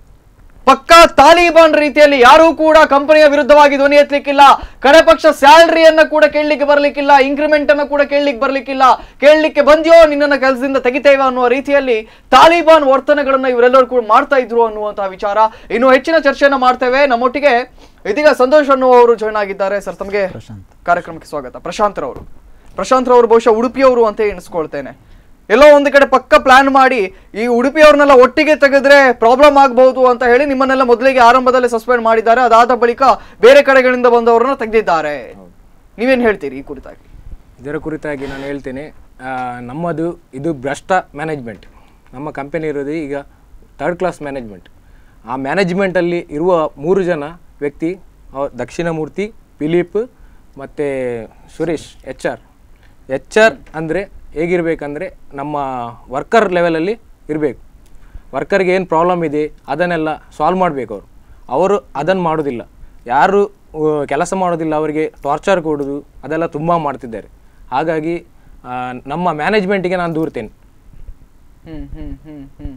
ಪಕ್ಕಾ ತಾಲಿಬಾನ್ ರೀತಿಯಲ್ಲಿ ಯಾರೂ ಕೂಡ ಕಂಪನಿಯ ವಿರುದ್ಧವಾಗಿ ಧ್ವನಿ ಎತ್ತಲಿಕ್ಕಿಲ್ಲ ಕಡೆ ಪಕ್ಷ ಸ್ಯಾಲ್ರಿಯನ್ನ ಕೂಡ ಕೇಳಲಿಕ್ಕೆ ಬರ್ಲಿಕ್ಕಿಲ್ಲ ಇಂಕ್ರಿಮೆಂಟ್ ಅನ್ನ ಕೂಡ ಕೇಳಲಿಕ್ಕೆ ಬರ್ಲಿಕ್ಕಿಲ್ಲ ಕೇಳಲಿಕ್ಕೆ ಬಂದ್ಯೋ ನಿನ್ನನ್ನ ಕೆಲಸದಿಂದ ತೆಗಿತೇವೆ ಅನ್ನುವ ರೀತಿಯಲ್ಲಿ ತಾಲಿಬಾನ್ ವರ್ತನೆಗಳನ್ನ ಇವರೆಲ್ಲರೂ ಕೂಡ ಮಾಡ್ತಾ ಇದ್ರು ಅನ್ನುವಂತಹ ವಿಚಾರ ಇನ್ನು ಹೆಚ್ಚಿನ ಚರ್ಚೆಯನ್ನ ಮಾಡ್ತೇವೆ ನಮ್ಮೊಟ್ಟಿಗೆ ಇದೀಗ ಸಂತೋಷ್ ಅನ್ನುವರು ಜಾಯ್ನ್ ಆಗಿದ್ದಾರೆ ಸರ್ ತಮಗೆ ಕಾರ್ಯಕ್ರಮಕ್ಕೆ ಸ್ವಾಗತ ಪ್ರಶಾಂತ್ ರವರು ಪ್ರಶಾಂತ್ ರವರು ಬಹುಶಃ ಉಡುಪಿಯವರು ಅಂತ ಎಣಿಸ್ಕೊಳ್ತೇನೆ ಎಲ್ಲೋ ಒಂದು ಕಡೆ ಪಕ್ಕ ಪ್ಲಾನ್ ಮಾಡಿ ಈ ಉಡುಪಿಯವ್ರನ್ನೆಲ್ಲ ಒಟ್ಟಿಗೆ ತೆಗೆದ್ರೆ ಪ್ರಾಬ್ಲಮ್ ಆಗಬಹುದು ಅಂತ ಹೇಳಿ ನಿಮ್ಮನ್ನೆಲ್ಲ ಮೊದಲಿಗೆ ಆರಂಭದಲ್ಲಿ ಸಸ್ಪೆಂಡ್ ಮಾಡಿದ್ದಾರೆ ಅದಾದ ಬಳಿಕ ಬೇರೆ ಕಡೆಗಳಿಂದ ಬಂದವರನ್ನ ತೆಗೆದಿದ್ದಾರೆ ನೀವೇನ್ ಹೇಳ್ತೀರಿ ಈ ಕುರಿತಾಗಿ ಇದರ ಕುರಿತಾಗಿ ನಾನು ಹೇಳ್ತೇನೆ ಆ, ನಮ್ಮದು ಇದು ಭ್ರಷ್ಟ ಮ್ಯಾನೇಜ್ಮೆಂಟ್ ನಮ್ಮ ಕಂಪನಿ ಇರೋದು ಈಗ ಥರ್ಡ್ ಕ್ಲಾಸ್ ಮ್ಯಾನೇಜ್ಮೆಂಟ್ ಆ ಮ್ಯಾನೇಜ್ಮೆಂಟಲ್ಲಿ ಇರುವ ಮೂರು ಜನ ವ್ಯಕ್ತಿ ಅವ- ದಕ್ಷಿಣಮೂರ್ತಿ ಫಿಲಿಪ್ ಮತ್ತು Suresh H R H R ಅಂದರೆ ಹೇಗಿರಬೇಕಂದ್ರೆ ನಮ್ಮ ವರ್ಕರ್ ಲೆವೆಲಲ್ಲಿ ಇರಬೇಕು ವರ್ಕರ್ಗೆ ಏನು ಪ್ರಾಬ್ಲಮ್ ಇದೆ ಅದನ್ನೆಲ್ಲ ಸಾಲ್ವ್ ಮಾಡಬೇಕು ಅವರು ಅವರು ಅದನ್ನು ಮಾಡೋದಿಲ್ಲ ಯಾರು ಆ, ಕೆಲಸ ಮಾಡೋದಿಲ್ಲ ಅವರಿಗೆ ಟಾರ್ಚರ್ ಕೊಡೋದು ಅದೆಲ್ಲ ತುಂಬ ಮಾಡ್ತಿದ್ದಾರೆ ಹಾಗಾಗಿ ಆ, ನಮ್ಮ ಮ್ಯಾನೇಜ್ಮೆಂಟಿಗೆ ನಾನು ದೂರ್ತೇನೆ ಹ್ಮ್ ಹ್ಮ್ ಹ್ಮ್ ಹ್ಮ್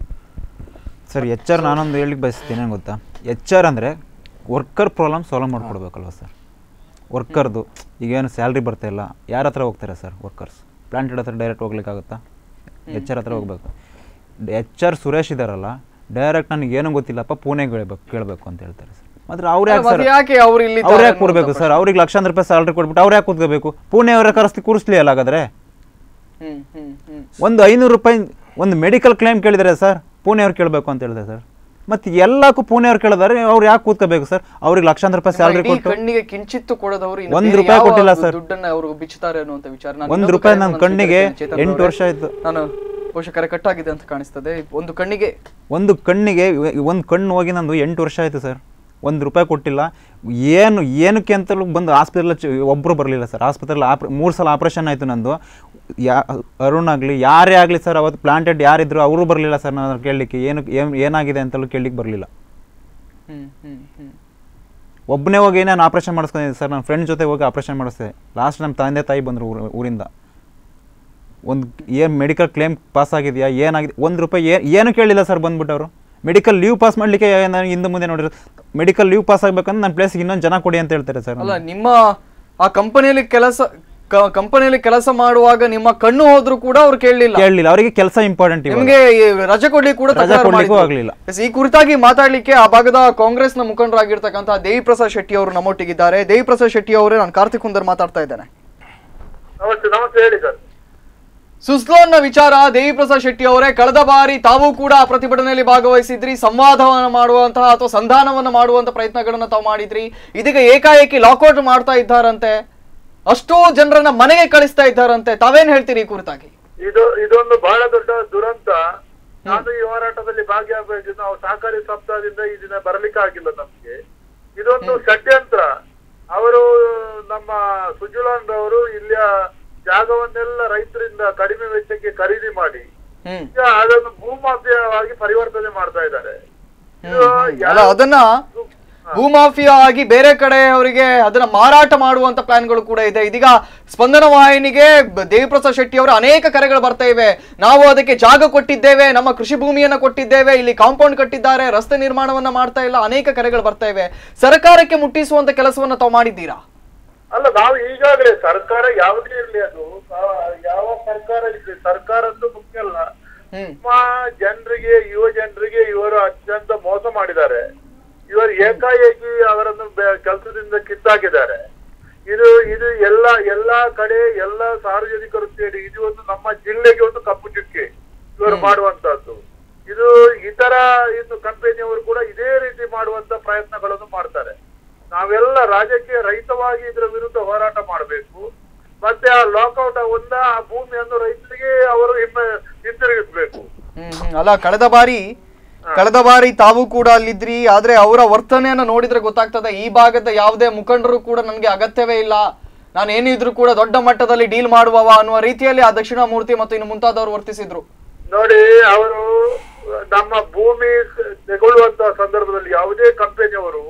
ಸರ್ ಎಚ್ ಆರ್ ನಾನೊಂದು ಹೇಳಿಕ್ಕೆ ಬಯಸ್ತೀನಿ ಏನು ಗೊತ್ತಾ ಎಚ್ ಆರ್ ಅಂದರೆ ವರ್ಕರ್ ಪ್ರಾಬ್ಲಮ್ ಸಾಲ್ವ್ ಮಾಡಿಕೊಡ್ಬೇಕಲ್ವ ಸರ್ ವರ್ಕರ್ದು ಈಗೇನು ಸ್ಯಾಲ್ರಿ ಬರ್ತಾ ಇಲ್ಲ ಯಾರ ಹತ್ರ ಹೋಗ್ತಾರೆ ಸರ್ ವರ್ಕರ್ಸ್ ಪ್ಲಾಂಟೆಡ್ ಹತ್ರ ಡೈರೆಕ್ಟ್ ಹೋಗ್ಲಿಕ್ಕಾಗುತ್ತಾ ಎಚ್ ಆರ್ ಹತ್ರ ಹೋಗ್ಬೇಕು ಎಚ್ ಆರ್ ಸುರೇಶ್ ಇದಾರಲ್ಲ ಡೈರೆಕ್ಟ್ ನನಗೆ ಏನೂ ಗೊತ್ತಿಲ್ಲಪ್ಪ ಪುಣೆಗೆ ಹೇಳ್ಬೇಕು ಕೇಳಬೇಕು ಅಂತ ಹೇಳ್ತಾರೆ ಸರ್ ಮಾತ್ರ ಅವ್ರು ಯಾಕೆ ಮತ್ತೆ ಸರ್ ಯಾಕೆ ಅವ್ರು ಇಲ್ಲಿ ಅವ್ರು ಯಾಕೆ ಕೊಡಬೇಕು ಸರ್ ಅವ್ರಿಗೆ ಲಕ್ಷಾಂತರ ರೂಪಾಯಿ ಸ್ಯಾಲ್ರಿ ಕೊಟ್ಬಿಟ್ಟು ಅವ್ರು ಯಾಕೆ ಕೂತ್ಕೋಬೇಕು ಪುಣೆ ಅವರ ಕರೆಸ್ತಿ ಕೂರಿಸ್ಲಿ ಅಲ್ಲ ಹಾಗಾದ್ರೆ ಹ್ಮ್ ಹ್ಮ್ ಹ್ಮ್ ಒಂದು ಐನೂರು ರೂಪಾಯಿ ಒಂದು ಮೆಡಿಕಲ್ ಕ್ಲೈಮ್ ಕೇಳಿದರೆ ಸರ್ ಪುಣೆ ಅವ್ರು ಕೇಳಬೇಕು ಅಂತ ಹೇಳಿದೆ ಸರ್ ಮತ್ತು ಎಲ್ಲಕ್ಕೂ ಪುಣೆಯವ್ರು ಕೇಳಿದಾರೆ ಅವ್ರು ಯಾಕೆ ಕೂತ್ಕೋಬೇಕು ಸರ್ ಅವ್ರಿಗೆ ಲಕ್ಷಾಂತರ ರೂಪಾಯಿ ನಿಮ್ಮ ಸ್ಯಾಲ್ರಿ ಇಡೀ ಕೊಟ್ಟು ಕಣ್ಣಿಗೆ ಕಿಂಚಿತ್ತು ಕೊಡದವರು ಇನ್ನು ಒಂದ್ ಬೇರೆ ರೂಪಾಯಿ ಯಾವ ಕೊಟ್ಟಿಲ್ಲ ಸರ್. ದುಡ್ಡನ್ನ ಅವರು ಬಿಚ್ಚುತ್ತಾರೆ ಅನ್ನುವಂತ ವಿಚಾರ ನಾನು ಒಂದ್ ಇನ್ನೊಂದು ರೂಪಾಯಿ ಕರೆಯನ್ನು ನನ್ನ ನಾನು ಕಣ್ಣಿಗೆ ಸ್ವೀಕರಿಸ್ತೇನೆ, ಚೇತನ್ ಎಂಟು ಅವರೇ. ವರ್ಷ ಆಯ್ತು. ನಾನು ಬಹುಶಃ ಕರೆ ಕಟ್ಟಾಗಿದೆ ಅಂತ ಕಾಣಿಸ್ತದೆ ಒಂದು ಕಣ್ಣಿಗೆ ಒಂದು ಕಣ್ಣಿಗೆ ಒಂದು ಕಣ್ಣು ಹೋಗಿ ನಂದು ಎಂಟು ವರ್ಷ ಆಯಿತು ಸರ್ ಒಂದು ರೂಪಾಯಿ ಕೊಟ್ಟಿಲ್ಲ ಏನು ಏನಕ್ಕೆ ಅಂತಲೂ ಬಂದು ಆಸ್ಪತ್ರೆಲ್ಲ ಒಬ್ಬರು ಬರಲಿಲ್ಲ ಸರ್ ಆಸ್ಪತ್ರೆಲಿ ಆಪ್ರ ಮೂರು ಸಲ ಆಪ್ರೇಷನ್ ಆಯಿತು ನಂದು ಯಾ ಅರುಣ್ ಆಗಲಿ ಯಾರೇ ಆಗಲಿ ಸರ್ ಅವತ್ತು ಪ್ಲಾಂಟೆಡ್ ಯಾರಿದ್ರು ಅವರು ಬರಲಿಲ್ಲ ಸರ್ ನಾನು ಕೇಳಲಿಕ್ಕೆ ಏನು ಏನು ಏನಾಗಿದೆ ಅಂತಲೂ ಕೇಳಲಿಕ್ಕೆ ಬರಲಿಲ್ಲ ಹ್ಮ್ ಹ್ಮ್ ಹ್ಮ್ ಒಬ್ಬನೇ ಹೋಗಿ ನಾನು ಆಪ್ರೇಷನ್ ಮಾಡಿಸ್ಕೊಂಡಿದ್ದೆ ಸರ್ ನನ್ನ ಫ್ರೆಂಡ್ ಜೊತೆ ಹೋಗಿ ಆಪ್ರೇಷನ್ ಮಾಡಿಸ್ದೆ ಲಾಸ್ಟ್ ನಮ್ಮ ತಂದೆ ತಾಯಿ ಬಂದರು ಊರು ಊರಿಂದ ಒಂದು ಏನು ಮೆಡಿಕಲ್ ಕ್ಲೇಮ್ ಪಾಸ್ ಆಗಿದೆಯಾ ಏನಾಗಿದೆ ಒಂದು ರೂಪಾಯಿ ಏನು ಏನು ಕೇಳಿಲ್ಲ ಸರ್ ಬಂದ್ಬಿಟ್ಟು ಅವರು ಮೆಡಿಕಲ್ ಲೀವ್ ಪಾಸ್ ಮಾಡಲಿಕ್ಕೆ ನಾನು ಹಿಂದೆ ಮುಂದೆ ನೋಡಿರೋ ಮೆಡಿಕಲ್ ಲೀವ್ ಪಾಸ್ ಆಗಬೇಕಂದ್ರೆ ನನ್ನ ಪ್ಲೇಸ್ಗೆ ಇನ್ನೊಂದು ಜನ ಕೊಡಿ ಅಂತ ಹೇಳ್ತಾರೆ ಸರ್ ಅಲ್ಲ ನಿಮ್ಮ ಆ ಕಂಪನಿಯಲ್ಲಿ ಕೆಲಸ ಕಂಪನಿಯಲ್ಲಿ ಕೆಲಸ ಮಾಡುವಾಗ ನಿಮ್ಮ ಕಣ್ಣು ಹೋದ್ರು ಕೂಡ ಅವ್ರು ಕೇಳಲಿಲ್ಲ ಕೇಳಲಿಲ್ಲ ಅವರಿಗೆ ಕೆಲಸ ಇಂಪಾರ್ಟೆಂಟ್ ನಿಮ್ಗೆ ಈ ರಜೆ ಕೊಡ್ಲಿಕ್ಕೆ ಕೂಡ ರಜೆ ತಕರಾರು ಕೊಡ್ಲಿಕ್ಕೂ ಮಾಡಿದ್ರು. ಆಗ್ಲಿಲ್ಲ. Yes, ಈ ಕುರಿತಾಗಿ ಮಾತಾಡ್ಲಿಕ್ಕೆ ಆ ಭಾಗದ ಕಾಂಗ್ರೆಸ್ನ ಮುಖಂಡರಾಗಿರ್ತಕ್ಕಂತಹ ದೇವಿ ಪ್ರಸಾದ್ ಶೆಟ್ಟಿ ಅವರು ನಮ್ಮೊಟ್ಟಿಗಿದ್ದಾರೆ ದೇವಿ ಪ್ರಸಾದ್ ಶೆಟ್ಟಿ ಅವರೇ ನಾನು ಕಾರ್ತಿಕ್ ಕುಂದರ್ ಮಾತಾಡ್ತಾ ಇದ್ದೇನೆ ನಮಸ್ತೆ ನಮಸ್ತೆ ಹೇಳಿ ಸರ್ ಸುಸ್ಲೋನ್ನ ವಿಚಾರ ದೇವಿ ಪ್ರಸಾದ್ ಶೆಟ್ಟಿ ಅವರೇ ಕಳೆದ ಬಾರಿ ತಾವು ಕೂಡ ಆ ಪ್ರತಿಭಟನೆಯಲ್ಲಿ ಭಾಗವಹಿಸಿದ್ರಿ ಸಂವಾದವನ್ನ ಮಾಡುವಂತಹ ಅಥವಾ ಸಂಧಾನವನ್ನ ಮಾಡುವಂತ ಪ್ರಯತ್ನಗಳನ್ನ ತಾವು ಮಾಡಿದ್ರಿ ಇದೀಗ ಏಕಾಏಕಿ ಲಾಕೌಟ್ ಮಾಡ್ತಾ ಇದ್ದಾರಂತೆ ಅಷ್ಟೋ ಜನರನ್ನ ಮನೆಗೆ ಕಳಿಸ್ತಾ ಇದ್ದಾರಂತೆ ತಾವೇನ್ ಹೇಳ್ತೀರಿ ಈ ಕುರಿತಾಗಿ ಇದು ಇದೊಂದು ಬಹಳ ದೊಡ್ಡ ದುರಂತ ನಾನು ಈ ಹೋರಾಟದಲ್ಲಿ ಭಾಗಿಯಾಗಬೇಕು ನಾವು ಸಹಕಾರಿ ಸಪ್ತಾಹದಿಂದ ಈ ದಿನ ಬರಲಿಕ್ಕೆ ಆಗಿಲ್ಲ ನಮ್ಗೆ ಇದೊಂದು ಷಡ್ಯಂತ್ರ ಅವರು ನಮ್ಮ ಸುಜುಲಾನ್ ರವರು ಇಲ್ಲಿಯ ಜಾಗವನ್ನೆಲ್ಲ ರೈತರಿಂದ ಕಡಿಮೆ ವೆಚ್ಚಕ್ಕೆ ಖರೀದಿ ಮಾಡಿ ಹ್ಮ್ ಈಗ ಅದನ್ನು ಭೂಮಾಫಿಯವಾಗಿ ಪರಿವರ್ತನೆ ಮಾಡ್ತಾ ಇದ್ದಾರೆ ಇದು ಅಲ್ಲ ಅದನ್ನ ಭೂಮಾಫಿಯಾ ಆಗಿ ಬೇರೆ ಕಡೆ ಅವರಿಗೆ ಅದನ್ನ ಮಾರಾಟ ಮಾಡುವಂತ ಪ್ಲಾನ್ಗಳು ಕೂಡ ಇದೆ ಇದೀಗ ಸ್ಪಂದನ ವಾಹಿನಿಗೆ ಬ- ದೇವಿಪ್ರಸಾದ್ ಶೆಟ್ಟಿ ಅವರ ಅನೇಕ ಕರೆಗಳು ಬರ್ತಾ ಇವೆ ನಾವು ಅದಕ್ಕೆ ಜಾಗ ಕೊಟ್ಟಿದ್ದೇವೆ ನಮ್ಮ ಕೃಷಿ ಭೂಮಿಯನ್ನ ಕೊಟ್ಟಿದ್ದೇವೆ ಇಲ್ಲಿ ಕಾಂಪೌಂಡ್ ಕಟ್ಟಿದ್ದಾರೆ ರಸ್ತೆ ನಿರ್ಮಾಣವನ್ನ ಮಾಡ್ತಾ ಇಲ್ಲ ಅನೇಕ ಕರೆಗಳು ಬರ್ತಾ ಇವೆ ಸರ್ಕಾರಕ್ಕೆ ಮುಟ್ಟಿಸುವಂತ ಕೆಲಸವನ್ನ ತಾವು ಮಾಡಿದ್ದೀರಾ ಅಲ್ಲ ನಾವು ಈಗಾಗಲೇ ಸರ್ಕಾರ ಯಾವುದೇ ಇರಲಿ ಅದು ಆ, ಯಾವ ಸರ್ಕಾರ ಇರಲಿ ಸರ್ಕಾರದ್ದು ಮುಖ್ಯ ಅಲ್ಲ ನಮ್ಮ ಜನರಿಗೆ ಯುವ ಜನರಿಗೆ ಇವರು ಅತ್ಯಂತ ಮೋಸ ಮಾಡಿದ್ದಾರೆ ಇವರು ಏಕಾಏಕಿ ಅವರನ್ನು ಕೆಲಸದಿಂದ ಕಿತ್ತಾಕಿದ್ದಾರೆ ಇದು ಇದು ಎಲ್ಲ ಎಲ್ಲಾ ಕಡೆ ಎಲ್ಲ ಸಾರ್ವಜನಿಕರು ಸೇರಿ ಇದು ಒಂದು ನಮ್ಮ ಜಿಲ್ಲೆಗೆ ಒಂದು ಕಪ್ಪು ಚುಕ್ಕೆ ಇವರು ಮಾಡುವಂತಹದ್ದು ಇದು ಇತರ ಇನ್ನು ಕಂಪನಿಯವರು ಕೂಡ ಇದೇ ರೀತಿ ಮಾಡುವಂತ ಪ್ರಯತ್ನಗಳನ್ನು ಮಾಡ್ತಾರೆ ನಾವೆಲ್ಲ ರಾಜ್ಯಕ್ಕೆ ರಹಿತವಾಗಿ ಇದರ ವಿರುದ್ಧ ಹೋರಾಟ ಮಾಡಬೇಕು ಮತ್ತೆ ಆ ಲಾಕೌಟ್ ಒಂದ ಆ ಭೂಮಿಯನ್ನು ರೈತರಿಗೆ ಅವರು ಹಿಮ್ಮ ಹಿಂತಿರುಗಿಸ್ಬೇಕು ಹ್ಮ್ ಹ್ಮ್. ಅಲ್ಲ ಕಳೆದ ಬಾರಿ ಕಳೆದ ಬಾರಿ ತಾವು ಕೂಡ ಅಲ್ಲಿದ್ರಿ ಆದ್ರೆ ಅವರ ವರ್ತನೆಯನ್ನ ನೋಡಿದ್ರೆ ಗೊತ್ತಾಗ್ತದೆ ಈ ಭಾಗದ ಯಾವುದೇ ಮುಖಂಡರು ಕೂಡ ನನಗೆ ಅಗತ್ಯವೇ ಇಲ್ಲ ನಾನು ಏನಿದ್ರು ಕೂಡ ದೊಡ್ಡ ಮಟ್ಟದಲ್ಲಿ ಡೀಲ್ ಮಾಡುವವ ಅನ್ನುವ ರೀತಿಯಲ್ಲಿ ಆ ದಕ್ಷಿಣಾಮೂರ್ತಿ ಮತ್ತು ಇನ್ನು ಮುಂತಾದವರು ವರ್ತಿಸಿದ್ರು ನೋಡಿ ಅವರು ನಮ್ಮ ಭೂಮಿ ತೆಗೊಳ್ಳುವಂತ ಸಂದರ್ಭದಲ್ಲಿ ಯಾವುದೇ ಕಂಪನಿಯವರು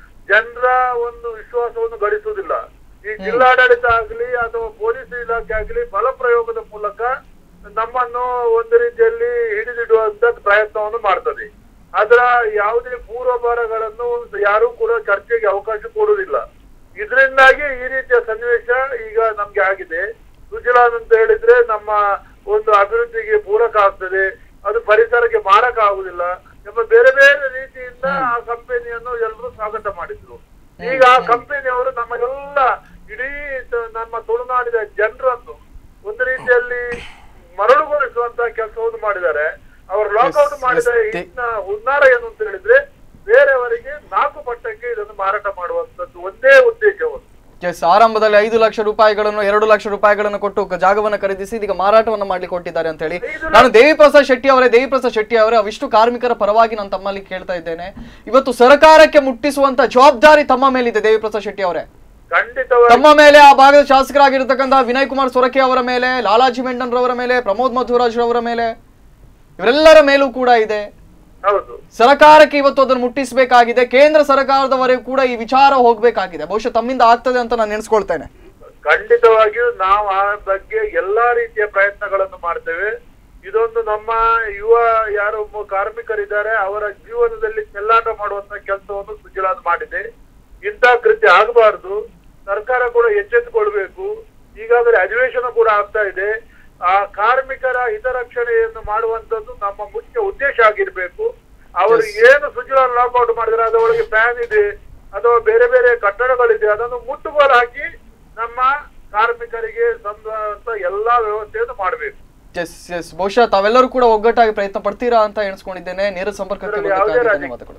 ಜನರ ಒಂದು ವಿಶ್ವಾಸವನ್ನು ಗಳಿಸುವುದಿಲ್ಲ ಈ ಜಿಲ್ಲಾಡಳಿತ ಆಗಲಿ ಅಥವಾ ಪೊಲೀಸ್ ಇಲಾಖೆ ಆಗಲಿ ಬಲ ಪ್ರಯೋಗದ ಮೂಲಕ ನಮ್ಮನ್ನು ಒಂದು ರೀತಿಯಲ್ಲಿ ಹಿಡಿದಿಡುವಂತ ಪ್ರಯತ್ನವನ್ನು ಮಾಡ್ತದೆ ಅದರ ಯಾವುದೇ ಪೂರ್ವಭಾರಗಳನ್ನು ಯಾರು ಕೂಡ ಚರ್ಚೆಗೆ ಅವಕಾಶ ಕೊಡುವುದಿಲ್ಲ ಇದರಿಂದಾಗಿ ಈ ರೀತಿಯ ಸನ್ನಿವೇಶ ಈಗ ನಮ್ಗೆ ಆಗಿದೆ ಸುಜಲಾನ್ ಅಂತ ಹೇಳಿದ್ರೆ ನಮ್ಮ ಒಂದು ಅಭಿವೃದ್ಧಿಗೆ ಪೂರಕ ಆಗ್ತದೆ ಅದು ಪರಿಸರಕ್ಕೆ ಮಾರಕ ಆಗುದಿಲ್ಲ ಎಂಬ ಬೇರೆ ಬೇರೆ ರೀತಿಯಿಂದ ಆ ಕಂಪನಿಯನ್ನು ಎಲ್ಲರೂ ಸ್ವಾಗತ ಮಾಡಿದ್ರು ಈಗ ಆ ಕಂಪನಿಯವರು ನಮಗೆಲ್ಲ ಇಡೀ ತ- ನಮ್ಮ ತುಳುನಾಡಿನ ಜನರನ್ನು ಒಂದು ರೀತಿಯಲ್ಲಿ ಮರಳುಗೊಳಿಸುವಂತ ಕೆಲಸವನ್ನು ಮಾಡಿದ್ದಾರೆ ಅವರು ಲಾಕ್ಔಟ್ ಮಾಡಿದ ಇನ್ನ ಹುನ್ನಾರ ಏನು ಅಂತ ಹೇಳಿದ್ರೆ ಬೇರೆಯವರಿಗೆ ನಾಲ್ಕು ಪಟ್ಟಕ್ಕೆ ಇದನ್ನು ಮಾರಾಟ ಮಾಡುವಂತದ್ದು ಒಂದೇ ಉದ್ದೇಶವನ್ನು ಎಸ್ ಆರಂಭದಲ್ಲಿ ಐದು ಲಕ್ಷ ರೂಪಾಯಿಗಳನ್ನು ಎರಡು ಲಕ್ಷ ರೂಪಾಯಿಗಳನ್ನು ಕೊಟ್ಟು ಕ- ಜಾಗವನ್ನು ಖರೀದಿಸಿ ಇದೀಗ ಮಾರಾಟವನ್ನ ಮಾಡ್ಲಿಕ್ಕೆ ಕೊಟ್ಟಿದ್ದಾರೆ ಅಂತ ಹೇಳಿ ನಾನು ದೇವಿಪ್ರಸಾದ್ ಶೆಟ್ಟಿ ಅವರೇ ದೇವಿಪ್ರಸಾದ್ ಶೆಟ್ಟಿ ಅವರೇ ಅವಿಷ್ಟು ಕಾರ್ಮಿಕರ ಪರವಾಗಿ ನಾನು ತಮ್ಮಲ್ಲಿ ಕೇಳ್ತಾ ಇದ್ದೇನೆ ಇವತ್ತು ಸರ್ಕಾರಕ್ಕೆ ಮುಟ್ಟಿಸುವಂತ ಜವಾಬ್ದಾರಿ ತಮ್ಮ ಮೇಲಿದೆ ದೇವಿಪ್ರಸಾದ್ ಶೆಟ್ಟಿ ಅವರೇ ಖಂಡಿತವಾಗಿ ತಮ್ಮ ಮೇಲೆ ಆ ಭಾಗದ ಶಾಸಕರಾಗಿರ್ತಕ್ಕಂತಹ ವಿನಯ್ ಕುಮಾರ್ ಸೊರಕೆ ಅವರ ಮೇಲೆ ಲಾಲಾಜಿ ಮೆಂಡನ್ ರವರ ಮೇಲೆ ಪ್ರಮೋದ್ ಮಧುರಾಜ್ ರವರ ಮೇಲೆ ಇವರೆಲ್ಲರ ಮೇಲೂ ಕೂಡ ಇದೆ ಹೌದು ಸರ್ಕಾರಕ್ಕೆ ಇವತ್ತು ಅದನ್ನು ಮುಟ್ಟಿಸಬೇಕಾಗಿದೆ ಕೇಂದ್ರ ಸರ್ಕಾರದವರೆಗೂ ಕೂಡ ಈ ವಿಚಾರ ಹೋಗ್ಬೇಕಾಗಿದೆ ಬಹುಶಃ ತಮ್ಮಿಂದ ಆಗ್ತದೆ ಅಂತ ನಾನು ನೆನೆಸ್ಕೊಳ್ತೇನೆ ಖಂಡಿತವಾಗಿಯೂ ನಾವು ಆ ಬಗ್ಗೆ ಎಲ್ಲಾ ರೀತಿಯ ಪ್ರಯತ್ನಗಳನ್ನು ಮಾಡ್ತೇವೆ ಇದೊಂದು ನಮ್ಮ ಯುವ ಯಾರು ಮ- ಕಾರ್ಮಿಕರಿದ್ದಾರೆ ಅವರ ಜೀವನದಲ್ಲಿ ಚೆಲ್ಲಾಟ ಮಾಡುವಂತ ಕೆಲಸವನ್ನು ಸುಜಲಾನ್ ಮಾಡಿದೆ ಇಂಥ ಕೃತ್ಯ ಆಗಬಾರದು ಸರ್ಕಾರ ಕೂಡ ಎಚ್ಚೆತ್ತುಕೊಳ್ಬೇಕು ಈಗಾಗಲೇ ಅಧಿವೇಶನ ಕೂಡ ಆಗ್ತಾ ಇದೆ ಆ ಕಾರ್ಮಿಕರ ಹಿತರಕ್ಷಣೆಯನ್ನು ಮಾಡುವಂತದ್ದು ನಮ್ಮ ಮುಖ್ಯ ಉದ್ದೇಶ ಆಗಿರ್ಬೇಕು ಅವರು ಏನು ಸುಜಲಾನ್ ಲಾಕ್ಔಟ್ ಮಾಡಿದ್ರೆ ಅದರೊಳಗೆ ಫ್ಯಾನ್ ಇದೆ ಅಥವಾ ಬೇರೆ ಬೇರೆ ಕಟ್ಟಡಗಳಿದೆ ಅದನ್ನು ಮುಟ್ಟುಗೋಲು ಹಾಕಿ ನಮ್ಮ ಕಾರ್ಮಿಕರಿಗೆ ಸಂಬಂಧ ಎಲ್ಲಾ ವ್ಯವಸ್ಥೆಯನ್ನು ಮಾಡಬೇಕು ಎಸ್ ಎಸ್ ಬಹುಶಃ ತಾವೆಲ್ಲರೂ ಕೂಡ ಒಗ್ಗಟ್ಟಾಗಿ ಪ್ರಯತ್ನ ಪಡ್ತೀರಾ ಅಂತ ಎಣಿಸ್ಕೊಂಡಿದ್ದೇನೆ ನೇರ ಸಂಪರ್ಕಕ್ಕೆ ಇದರಲ್ಲಿ ಬರ್ಲಿಕ್ಕಾಗಿ ಯಾವುದೇ ರಾಜಕೀಯ- ಧನ್ಯವಾದಗಳು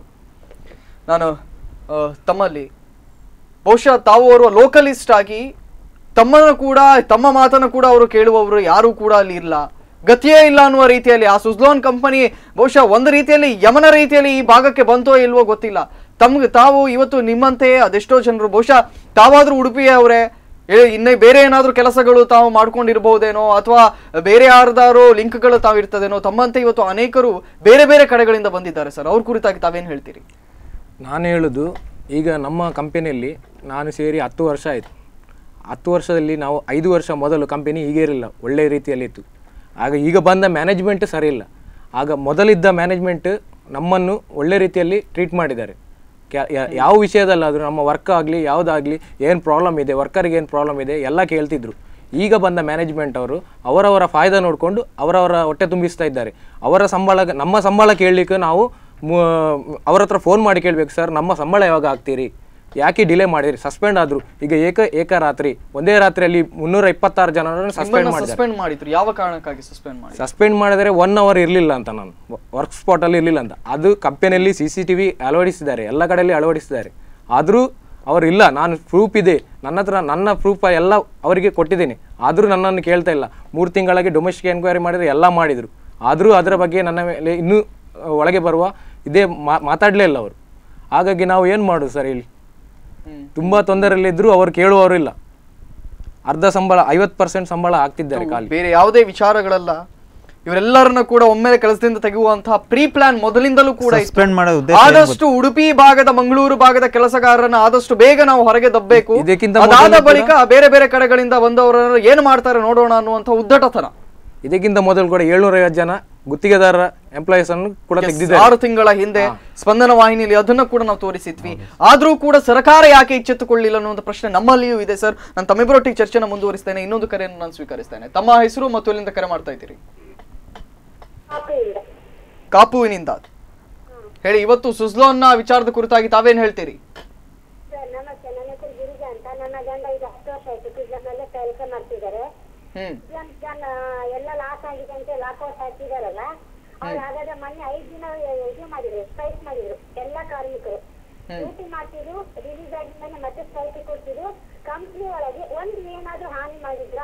ನಾನು ಆ, ತಮ್ಮಲ್ಲಿ ಬಹುಶಃ ತಾವು ಓರ್ವ ಲೋಕಲಿಸ್ಟ್ ಆಗಿ ತಮ್ಮನ್ನು ಕೂಡ ತಮ್ಮ ಮಾತನ್ನು ಕೂಡ ಅವರು ಕೇಳುವವರು ಯಾರು ಕೂಡ ಅಲ್ಲಿ ಇಲ್ಲ ಗತಿಯೇ ಇಲ್ಲ ಅನ್ನುವ ರೀತಿಯಲ್ಲಿ ಆ ಸುಜ್ಲೋನ್ ಕಂಪನಿ ಬಹುಶಃ ಒಂದು ರೀತಿಯಲ್ಲಿ ಯಮನ ರೀತಿಯಲ್ಲಿ ಈ ಭಾಗಕ್ಕೆ ಬಂತೋ ಇಲ್ವೋ ಗೊತ್ತಿಲ್ಲ ತಮ್ಗೆ ತಾವು ಇವತ್ತು ನಿಮ್ಮಂತೆಯೇ ಅದೆಷ್ಟೋ ಜನರು ಬಹುಶಃ ತಾವಾದ್ರೂ ಉಡುಪಿಯವರೇ ಏ- ಇನ್ನೇ ಬೇರೆ ಏನಾದ್ರೂ ಕೆಲಸಗಳು ತಾವು ಮಾಡ್ಕೊಂಡಿರ್ಬಹುದೇನೋ ಅಥವಾ ಬೇರೆ ಯಾರ್ದಾರೋ ಲಿಂಕ್ಗಳು ತಾವು ಇರ್ತದೇನೋ ತಮ್ಮಂತೆ ಇವತ್ತು ಅನೇಕರು ಬೇರೆ ಬೇರೆ ಕಡೆಗಳಿಂದ ಬಂದಿದ್ದಾರೆ ಸರ್ ಅವ್ರ ಕುರಿತಾಗಿ ತಾವೇನು ಹೇಳ್ತೀರಿ ನಾನು ಹೇಳೋದು ಈಗ ನಮ್ಮ ಕಂಪನಿಯಲ್ಲಿ ನಾನು ಸೇರಿ ಹತ್ತು ವರ್ಷ ಆಯಿತು ಹತ್ತು ವರ್ಷದಲ್ಲಿ ನಾವು ಐದು ವರ್ಷ ಮೊದಲು ಕಂಪನಿ ಹೀಗೆ ಇರಲಿಲ್ಲ ಒಳ್ಳೆಯ ರೀತಿಯಲ್ಲಿತ್ತು ಆಗ ಈಗ ಬಂದ ಮ್ಯಾನೇಜ್ಮೆಂಟ್ ಸರಿ ಇಲ್ಲ ಆಗ ಮೊದಲಿದ್ದ ಮ್ಯಾನೇಜ್ಮೆಂಟ್ ನಮ್ಮನ್ನು ಒಳ್ಳೆ ರೀತಿಯಲ್ಲಿ ಟ್ರೀಟ್ ಮಾಡಿದ್ದಾರೆ ಕ್ಯಾ- ಯಾ- ಯಾವ ವಿಷಯದಲ್ಲಾದರೂ ನಮ್ಮ ವರ್ಕ್ ಆಗಲಿ ಯಾವುದಾಗಲಿ ಏನು ಪ್ರಾಬ್ಲಮ್ ಇದೆ ವರ್ಕರ್ಗೆ ಏನು ಪ್ರಾಬ್ಲಮ್ ಇದೆ ಎಲ್ಲ ಕೇಳ್ತಿದ್ರು ಈಗ ಬಂದ ಮ್ಯಾನೇಜ್ಮೆಂಟ್ ಅವರು ಅವರವರ ಫಾಯ್ದಾ ನೋಡಿಕೊಂಡು ಅವರವರ ಹೊಟ್ಟೆ ತುಂಬಿಸ್ತಾ ಇದ್ದಾರೆ ಅವರ ಸಂಬಳ ನಮ್ಮ ಸಂಬಳ ಕೇಳಲಿಕ್ಕೆ ನಾವು ಮು- ಅವ್ರ ಹತ್ರ ಫೋನ್ ಮಾಡಿ ಕೇಳಬೇಕು ಸರ್ ನಮ್ಮ ಸಂಬಳ ಯಾವಾಗ ಹಾಕ್ತೀರಿ ಯಾಕೆ ಡಿಲೇ ಮಾಡಿರಿ ಸಸ್ಪೆಂಡ್ ಆದರು ಈಗ ಏಕ ಏಕ ರಾತ್ರಿ ಒಂದೇ ರಾತ್ರಿಯಲ್ಲಿ ಮುನ್ನೂರ ಇಪ್ಪತ್ತಾರು ಜನರನ್ನು ಸಸ್ಪೆಂಡ್ ಮಾಡಿದ್ದಾರೆ ಸಸ್ಪೆಂಡ್ ಮಾಡಿದ್ರು ಯಾವ ಕಾರಣಕ್ಕಾಗಿ ಸಸ್ಪೆಂಡ್ ಮಾಡಿ ಸಸ್ಪೆಂಡ್ ಮಾಡಿದರೆ ಒನ್ ಅವರ್ ಇರಲಿಲ್ಲ ಅಂತ ನಾನು ವರ್ಕ್ ಸ್ಪಾಟಲ್ಲಿ ಇರಲಿಲ್ಲ ಅಂತ ಅದು ಕಂಪನಿಯಲ್ಲಿ ಸಿ ಸಿ ಟಿ ವಿ ಅಳವಡಿಸಿದ್ದಾರೆ ಎಲ್ಲ ಕಡೆಯಲ್ಲಿ ಅಳವಡಿಸಿದ್ದಾರೆ ಆದರೂ ಅವರು ಇಲ್ಲ ನಾನು ಪ್ರೂಫ್ ಇದೆ ನನ್ನ ಹತ್ರ ನನ್ನ ಪ್ರೂಫ್ ಎಲ್ಲ ಅವರಿಗೆ ಕೊಟ್ಟಿದ್ದೀನಿ ಆದರೂ ನನ್ನನ್ನು ಕೇಳ್ತಾ ಇಲ್ಲ ಮೂರು ತಿಂಗಳಿಗೆ ಡೊಮೆಸ್ಟಿಕ್ ಎನ್ಕ್ವೈರಿ ಮಾಡಿದರೆ ಎಲ್ಲ ಮಾಡಿದರು ಆದರೂ ಅದರ ಬಗ್ಗೆ ನನ್ನ ಮೇಲೆ ಇನ್ನೂ ಆ, ಒಳಗೆ ಬರುವ ಇದೇ ಮಾ ಮಾತಾಡಲೇ ಇಲ್ಲ ಅವರು ಹಾಗಾಗಿ ನಾವು ಏನು ಮಾಡೋದು ಸರ್ ಇಲ್ಲಿ ತುಂಬ ತೊಂದರೆಯಲ್ಲಿದ್ದರೂ ಅವರು ಕೇಳುವವರು ಇಲ್ಲ ಅರ್ಧ ಸಂಬಳ ಐವತ್ತು ಪರ್ಸೆಂಟ್ ಸಂಬಳ ಆಗ್ತಿದ್ದಾರೆ ಖಾಲಿ ಬೇರೆ ಯಾವುದೇ ವಿಚಾರಗಳಲ್ಲ ಇವರೆಲ್ಲರನ್ನ ಕೂಡ ಒಮ್ಮೆಲೆ ಕೆಲಸದಿಂದ ತೆಗೆಯುವಂತಹ ಪ್ರೀ ಪ್ಲಾನ್ ಮೊದಲಿಂದಲೂ ಕೂಡ ಇತ್ತು. ಸಸ್ಪೆಂಡ್ ಮಾಡೋ ಉದ್ದೇಶ ಏನ್ ಆದಷ್ಟು ಉಡುಪಿ ಭಾಗದ ಮಂಗಳೂರು ಭಾಗದ ಕೆಲಸಗಾರರನ್ನ ಆದಷ್ಟು ಬೇಗ ನಾವು ಹೊರಗೆ ದಬ್ಬಬೇಕು ಇದಕ್ಕಿಂತ ಅದಾದ ಮೊದಲು ಕೂಡ- ಬಳಿಕ ಬೇರೆ ಬೇರೆ ಕಡೆಗಳಿಂದ ಬಂದವರನ್ನು ಏನ್ ಮಾಡ್ತಾರೆ ನೋಡೋಣ ಅನ್ನುವಂಥ ಉದ್ದಟತನ ಇದಕ್ಕಿಂತ ಮೊದಲು ಕೂಡ ಏಳ್ನೂರೈವತ್ತು ಜನ ಗುತ್ತಿಗೆದಾರರ ಎಂಪ್ಲಾಯೀಸ್ ಅನ್ನು ಕೂಡ Yes, ತೆಗೆದಿದ್ದಾರೆ ಆರು ತಿಂಗಳ ಹಿಂದೆ ಸ್ಪಂದನ ವಾಹಿನಿಯಲ್ಲಿ ಅದನ್ನ ಕೂಡ ನಾವು ತೋರಿಸಿದ್ವಿ ಆದ್ರೂ ಕೂಡ ಸರ್ಕಾರ ಯಾಕೆ ಎಚ್ಚೆತ್ತುಕೊಳ್ಳಿಲ್ಲ ಅನ್ನುವಂಥ ಪ್ರಶ್ನೆ ನಮ್ಮಲ್ಲಿಯೂ ಇದೆ ಸರ್ ನಾನು ತಮ್ಮಿಬ್ಬರೊಟ್ಟಿಗೆ ಚರ್ಚೆನ ಮುಂದುವರಿಸ್ತೇನೆ ಇನ್ನೊಂದು ಕರೆಯನ್ನು ನಾನು ಸ್ವೀಕರಿಸ್ತೇನೆ ತಮ್ಮ ಹೆಸರು ಮತ್ತು ಎಲ್ಲಿಂದ ಕರೆ ಮಾಡ್ತಾ ಇದ್ದೀರಿ ಕಾಪುವಿನಿಂದ ಹೇಳಿ ಇವತ್ತು ಸುಜ್ಲೋನ್ನ ವಿಚಾರದ ಕುರಿತಾಗಿ ತಾವೇನ್ ಹೇಳ್ತೀರಿ ಸರ್ ನಮಸ್ತೆ ನನ್ನ ಹೆಸರು ಗಿರಿಜಾ ಅಂತ ನನ್ನ ಗಂಡ ಈಗ ಹತ್ತು ವರ್ಷ ಆಯ್ತು ಪಿಜ್ಜಾನಲ್ಲೇ ಕೆಲಸ ಮಾಡ್ತಿದ್ದಾರೆ ಹ್ಮ್ ಜನ್ ಜನ್ ಎಲ್ಲ ಲಾಸ್ ಆಗಿದೆ ಅಂತ ಲಾಕೌಟ್ ಹಾಕಿದಾರಲ್ಲ ಅವ್ರು ಹಾಗಾದ್ರೆ ಮೊನ್ನೆ ಐದು ದಿನ ಇದು ಮಾಡಿದ್ರು ಸ್ಟ್ರೈಕ್ ಮಾಡಿದ್ರು ಎಲ್ಲ ಕಾರ್ಮಿಕರು ಡ್ಯೂಟಿ ಮಾಡ್ತಿದ್ರು ರಿಲೀಸ್ ಆಗಿದ್ಮೇಲೆ ಮತ್ತೆ ಸ್ಟ್ರೈಕ್ ಕೊಡ್ತಿದ್ರು ಕಂಪ್ನಿ ಒಳಗೆ ಒಂದು ಏನಾದ್ರೂ ಹಾನಿ ಮಾಡಿದ್ರ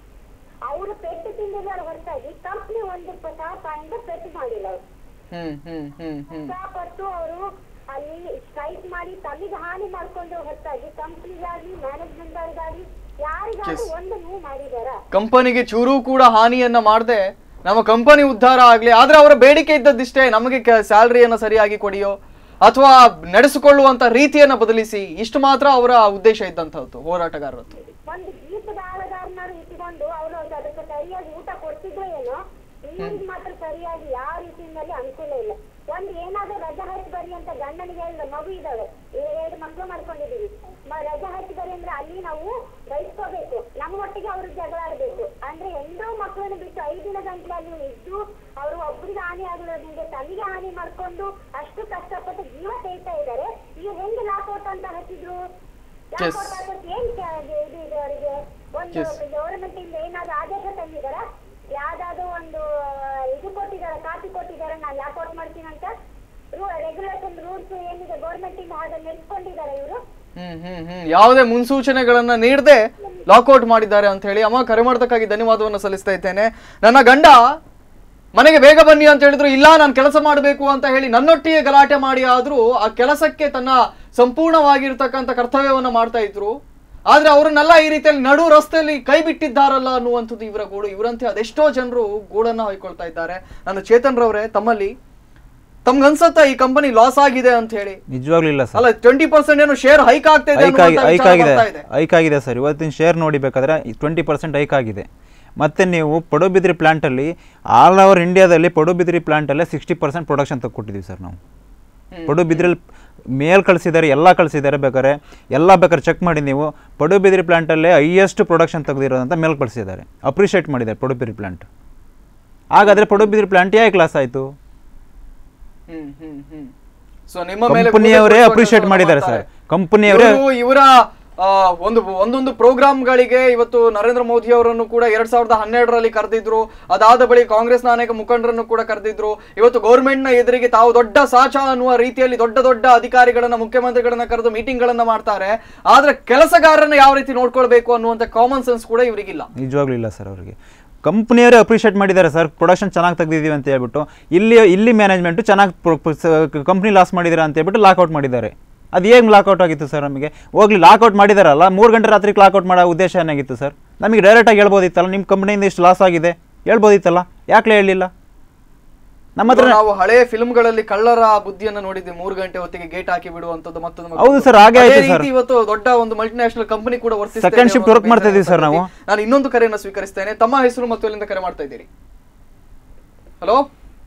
ಅವರು ಪೆಟ್ಟು ತಿಂದಿದ್ದಾರೆ ಹೊರತಾಗಿ ಕಂಪ್ನಿ ಒಂದು ಪಾಯಿಂಟ್ ಪೆಟ್ಟು ಮಾಡಿಲ್ಲ ಅವರು ಹ್ಮ್ ಹ್ಮ್ ಹ್ಮ್ ಹ್ಮ್ ಕಷ್ಟಪಟ್ಟು ಅವರು ಅಲ್ಲಿ ಸ್ಟ್ರೈಕ್ ಮಾಡಿ ತಮಗೆ ಹಾನಿ ಮಾಡ್ಕೊಂಡು ಹೊರತಾಗಿ ಕಂಪ್ನಿಗಾಗ್ಲಿ ಮ್ಯಾನೇಜ್ಮೆಂಟ್ ಅವ್ರಿಗಾಗ್ಲಿ ಯಾರಿಗಾದ್ರೂ ಒಂದು ನೋವು ಮಾಡಿದಾರ ಕಂಪನಿಗೆ ಚೂರು ಕೂಡ ಹಾನಿಯನ್ನ ಮಾಡದೆ ನಮ್ಮ ಕಂಪನಿ ಉದ್ಧಾರ ಆಗ್ಲಿ ಆದ್ರೆ ಅವರ ಬೇಡಿಕೆ ಇದ್ದದ್ದಿಷ್ಟೇ ನಮಗೆ ಸ್ಯಾಲರಿಯನ್ನ ಸರಿಯಾಗಿ ಕೊಡಿಯೋ ಅಥವಾ ನಡೆಸಿಕೊಳ್ಳುವಂತ ರೀತಿಯನ್ನ ಬದಲಿಸಿ ಇಷ್ಟು ಮಾತ್ರ ಅವರ ಉದ್ದೇಶ ಇದ್ದಂತಹದ್ದು ಹೋರಾಟಗಾರರದ್ದು ಒಂದು ದೀಪದಾಳಗಾರನಾರು ಇಟ್ಕೊಂಡು ಅವರು ಅದಕ್ಕೆ ಸರಿಯಾಗಿ ಊಟ ಕೊಡ್ತಿದ್ರು ಏನೋ ಇವ್ರಿಗೆ ಮಾತ್ರ ಸರಿಯಾಗಿ ಯಾವ ರೀತಿಯಲ್ಲಿ ಅನುಕೂಲ ಇಲ್ಲ ಒಂದ್ ಏನಾದ್ರೂ ರಜಾ ಹಾಕಿ ಬರ್ರಿ ಅಂತ ಗಂಡನಿಗೆ ಹೇಳಿದ ಮಗು ಇದಾವೆ ಎರಡು ಮಕ್ಳು ಮಾಡ್ಕೊಂಡಿದೀವಿ ಮ- ರಜಾ ಹಾಕಿ ಬರ್ರಿ ಅಂದ್ರೆ ಅಲ್ಲಿ ನಾವು ಬಯಸ್ಕೋಬೇಕು ನಮ್ಮ ಒಟ್ಟಿಗೆ ಅವ್ರು ಜಗಳ ಆಡ್ಬೇಕು ಅಂದ್ರೆ ಹೆಂಡೋ ಮಕ್ಕಳನ್ನು ಬಿಟ್ಟು ಐದು ದಿನ ಗಂಟೆ ಅಲ್ಲಿ ಇದ್ದು ಅವರು ಒಬ್ರಿಗೆ ಹಾನಿ ಆಗಲಿದೆ ತಮಗೆ ಹಾನಿ ಮಾಡ್ಕೊಂಡು ಅಷ್ಟು ಕಷ್ಟಪಟ್ಟು ಜೀವ ತೆಗಿತಾ ಇದ್ದಾರೆ ಇವ್ರು ಹೆಂಗೆ ಲಾಕೌಟ್ ಅಂತ ಹಾಕಿದ್ರು Yes. ಲಾಕೌಟ್ ಹಾಕೋಕೆ ಏನ್ ಕ- ಇದು ಇದೆ ಅವರಿಗೆ ಒಂದು Yes. ಗೌರ್ಮೆಂಟ್ ಇಂದ ಏನಾದ್ರು ಆದೇಶ ತಂದಿದಾರ ಯಾವ್ದಾದ್ರು ಒಂದು ಇದು ಕೊಟ್ಟಿದಾರ ಕಾಪಿ ಕೊಟ್ಟಿದಾರ ನಾನು ಲಾಕೌಟ್ ಮಾಡ್ತೀನಿ ಅಂತ ರೆಗ್ಯುಲೇಷನ್ ರೂಲ್ಸ್ ಏನಿದೆ ಗೌರ್ಮೆಂಟ್ ಇಂದ ಹಾಗೆ ನೆನ್ಸ್ಕೊಂಡಿದಾರ ಇವರು ಹ್ಮ್ ಹ್ಮ್ ಹ್ಮ್ ಯಾವುದೇ ಮುನ್ಸೂಚನೆಗಳನ್ನ ನೀಡದೆ ಲಾಕ್ಔಟ್ ಮಾಡಿದ್ದಾರೆ ಅಂತ ಹೇಳಿ ಅಮ್ಮ ಕರೆ ಮಾಡೋದಕ್ಕಾಗಿ ಧನ್ಯವಾದವನ್ನು ಸಲ್ಲಿಸ್ತಾ ಇದ್ದೇನೆ ನನ್ನ ಗಂಡ ಮನೆಗೆ ಬೇಗ ಬನ್ನಿ ಅಂತ ಹೇಳಿದ್ರು ಇಲ್ಲ ನಾನು ಕೆಲಸ ಮಾಡಬೇಕು ಅಂತ ಹೇಳಿ ನನ್ನೊಟ್ಟಿಗೆ ಗಲಾಟೆ ಮಾಡಿ ಆದ್ರೂ ಆ ಕೆಲಸಕ್ಕೆ ತನ್ನ ಸಂಪೂರ್ಣವಾಗಿರ್ತಕ್ಕಂಥ ಕರ್ತವ್ಯವನ್ನ ಮಾಡ್ತಾ ಇದ್ರು ಆದ್ರೆ ಅವರನ್ನೆಲ್ಲ ಈ ರೀತಿಯಲ್ಲಿ ನಡು ರಸ್ತೆಯಲ್ಲಿ ಕೈ ಬಿಟ್ಟಿದ್ದಾರಲ್ಲ ಅನ್ನುವಂಥದ್ದು ಇವರ ಗೋಡು ಇವರಂತೆ ಅದೆಷ್ಟೋ ಜನರು ಗೋಡನ್ನ ಹೊಯ್ಕೊಳ್ತಾ ಇದ್ದಾರೆ ನಾನು ಚೇತನ್ ರವರೇ ತಮ್ಮಲ್ಲಿ ತಮ್ಗನ್ಸತ್ತ ಈ ಕಂಪನಿ ಲಾಸ್ ಆಗಿದೆ ಅಂತ ಹೇಳಿ ನಿಜವಾಗ್ಲೂ ಇಲ್ಲ ಸರ್ ಅಲ್ಲ ಟ್ವೆಂಟಿ ಪರ್ಸೆಂಟ್ ಏನು ಶೇರ್ ಹೈಕ್ ಆಗ್ತಾ ಇದೆ ಹೈಕ್ ಆಗಿ ಅನ್ನುವಂಥ ಹೈಕ್ ವಿಚಾರ ಆಗಿದೆ ಬರ್ತಾ ಇದೆ. ಹೈಕ್ ಆಗಿದೆ ಸರ್ ಇವತ್ತಿನ ಶೇರ್ ನೋಡಿ ಬೇಕಾದ್ರೆ ಟ್ವೆಂಟಿ ಪರ್ಸೆಂಟ್ ಹೈಕ್ ಆಗಿದೆ ಮತ್ತು ನೀವು ಪಡುಬಿದ್ರಿ ಪ್ಲಾಂಟಲ್ಲಿ ಆಲ್ ಓವರ್ ಇಂಡಿಯಾದಲ್ಲಿ ಪಡುಬಿದ್ರಿ ಪ್ಲಾಂಟಲ್ಲೇ ಸಿಕ್ಸ್ಟಿ ಪರ್ಸೆಂಟ್ ಪ್ರೊಡಕ್ಷನ್ ತಗೊಟ್ಟಿದ್ದೀವಿ ಸರ್ ನಾವು ಪಡುಬಿದ್ರಲ್ಲಿ ಮೇಲ್ ಕಳಿಸಿದ್ದಾರೆ ಎಲ್ಲ ಕಳಿಸಿದ್ದಾರೆ ಬೇಕಾದ್ರೆ ಎಲ್ಲ ಬೇಕಾದ್ರೆ ಚೆಕ್ ಮಾಡಿ ನೀವು ಪಡುಬಿದ್ರಿ ಪ್ಲಾಂಟಲ್ಲೇ ಹೈಯೆಸ್ಟ್ ಪ್ರೊಡಕ್ಷನ್ ತೆಗೆದಿರೋದಂತ ಮೇಲ್ ಕಳಿಸಿದ್ದಾರೆ ಅಪ್ರಿಷಿಯೇಟ್ ಮಾಡಿದ್ದಾರೆ ಪಡುಬಿದ್ರಿ ಪ್ಲಾಂಟ್ ಹಾಗಾದರೆ ಪಡುಬಿದ್ರಿ ಪ್ಲಾಂಟ್ ಯಾಕೆ ಕ್ಲಾಸ್ ಆಯಿತು ಹ್ಮ್ ಹ್ಮ್ ಹ್ಮ್ ಸೊ ನಿಮ್ಮ ಮೇಲೆ ಕಂಪನಿಯವರೇ ಕೂದಲು ಅಪ್ರಿಷಿಯೇಟ್ ಕತ್ತರಿಸುವಂತ ಮಾಡಿದ್ದಾರೆ ಮಾಡ್ತಾರೆ. ಸರ್ ಕಂಪನಿಯವರೇ ಇವ್ರು ಇವರ ಆ, ಒಂದು ಒಂದೊಂದು ಪ್ರೋಗ್ರಾಮ್ಗಳಿಗೆ ಇವತ್ತು ನರೇಂದ್ರ ಮೋದಿ ಅವರನ್ನು ಕೂಡ ಎರಡ್ ಸಾವಿರದ ಹನ್ನೆರಡರಲ್ಲಿ ಕರೆದಿದ್ರು ಅದಾದ ಬಳಿ ಕಾಂಗ್ರೆಸ್ನ ಅನೇಕ ಮುಖಂಡರನ್ನು ಕೂಡ ಕರೆದಿದ್ರು ಇವತ್ತು ಗೌರ್ಮೆಂಟ್ ನ ಎದುರಿಗೆ ತಾವು ದೊಡ್ಡ ಸಾಚ ಅನ್ನುವ ರೀತಿಯಲ್ಲಿ ದೊಡ್ಡ ದೊಡ್ಡ ಅಧಿಕಾರಿಗಳನ್ನ ಮುಖ್ಯಮಂತ್ರಿಗಳನ್ನ ಕರೆದು ಮೀಟಿಂಗ್ ಗಳನ್ನ ಮಾಡ್ತಾರೆ ಆದ್ರೆ ಕೆಲಸಗಾರರನ್ನ ಯಾವ ರೀತಿ ನೋಡ್ಕೊಳ್ಬೇಕು ಅನ್ನುವಂತ ಕಾಮನ್ ಸೆನ್ಸ್ ಕೂಡ ಇವರಿಗಿಲ್ಲ ನಿಜವಾಗ್ಲೂ ಇಲ್ಲ ಸರ್ ಅವರಿಗೆ ಕಂಪ್ನಿಯವರೇ ಅಪ್ರಿಷಿಯೇಟ್ ಮಾಡಿದ್ದಾರೆ ಸರ್ ಪ್ರೊಡಕ್ಷನ್ ಚೆನ್ನಾಗಿ ತೆಗೆದಿದ್ದೀವಿ ಅಂತ ಹೇಳ್ಬಿಟ್ಟು ಇಲ್ಲಿ ಇಲ್ಲಿ ಮ್ಯಾನೇಜ್ಮೆಂಟು ಚೆನ್ನಾಗಿ ಕಂಪ್ನಿ ಲಾಸ್ ಮಾಡಿದ್ದೀರಾ ಅಂತ ಹೇಳ್ಬಿಟ್ಟು ಲಾಕೌಟ್ ಮಾಡಿದ್ದಾರೆ ಅದು ಹೇಗೆ ಲಾಕೌಟ್ ಆಗಿತ್ತು ಸರ್ ನಮಗೆ ಹೋಗ್ಲಿ ಲಾಕೌಟ್ ಮಾಡಿದಾರಲ್ಲ ಮೂರು ಗಂಟೆ ರಾತ್ರಿ ಲಾಕೌಟ್ ಮಾಡೋ ಉದ್ದೇಶ ಏನಾಗಿತ್ತು ಸರ್ ನಮಗೆ ಡೈರೆಕ್ಟಾಗಿ ಹೇಳ್ಬೋದಿತ್ತಲ್ಲ ನಿಮ್ಮ ಕಂಪ್ನಿಯಿಂದ ಇಷ್ಟು ಲಾಸ್ ಆಗಿದೆ ಹೇಳ್ಬೋದಿತ್ತಲ್ಲ ಯಾಕೆ ಹೇಳಲಿಲ್ಲ ನಮ್ಮ ಹತ್ರ ನಾವು ಹಳೆ ಫಿಲ್ಮ್ಗಳಲ್ಲಿ ಕಳ್ಳರ ಬುದ್ಧಿಯನ್ನ ನೋಡಿದ್ವಿ ಮೂರು ಗಂಟೆ ಹೊತ್ತಿಗೆ ಗೇಟ್ ಹಾಕಿ ಬಿಡುವಂತದ್ದು ಮತ್ತೊಂದು ಹೌದು sir, ಹಾಗೆ ಅದೇ ಆಯ್ತು sir. ರೀತಿ ಇವತ್ತು ದೊಡ್ಡ ಒಂದು ಮಲ್ಟಿನ್ಯಾಷನಲ್ ಕಂಪನಿ ಕೂಡ ವರ್ತಿಸ್ತಾ Second ಇದೆ shift ಅನ್ನೋದು work ಮಾಡ್ತಾ ಇದೀವಿ sir ನಾವು. ಪದ್ಧತಿ. ನಾನು ಇನ್ನೊಂದು ಕರೆಯನ್ನ ಸ್ವೀಕರಿಸ್ತೇನೆ ತಮ್ಮ ಹೆಸರು ಮತ್ತು ಎಲ್ಲಿಂದ ಕರೆ ಮಾಡ್ತಾ ಇದ್ದೀರಿ ಹಲೋ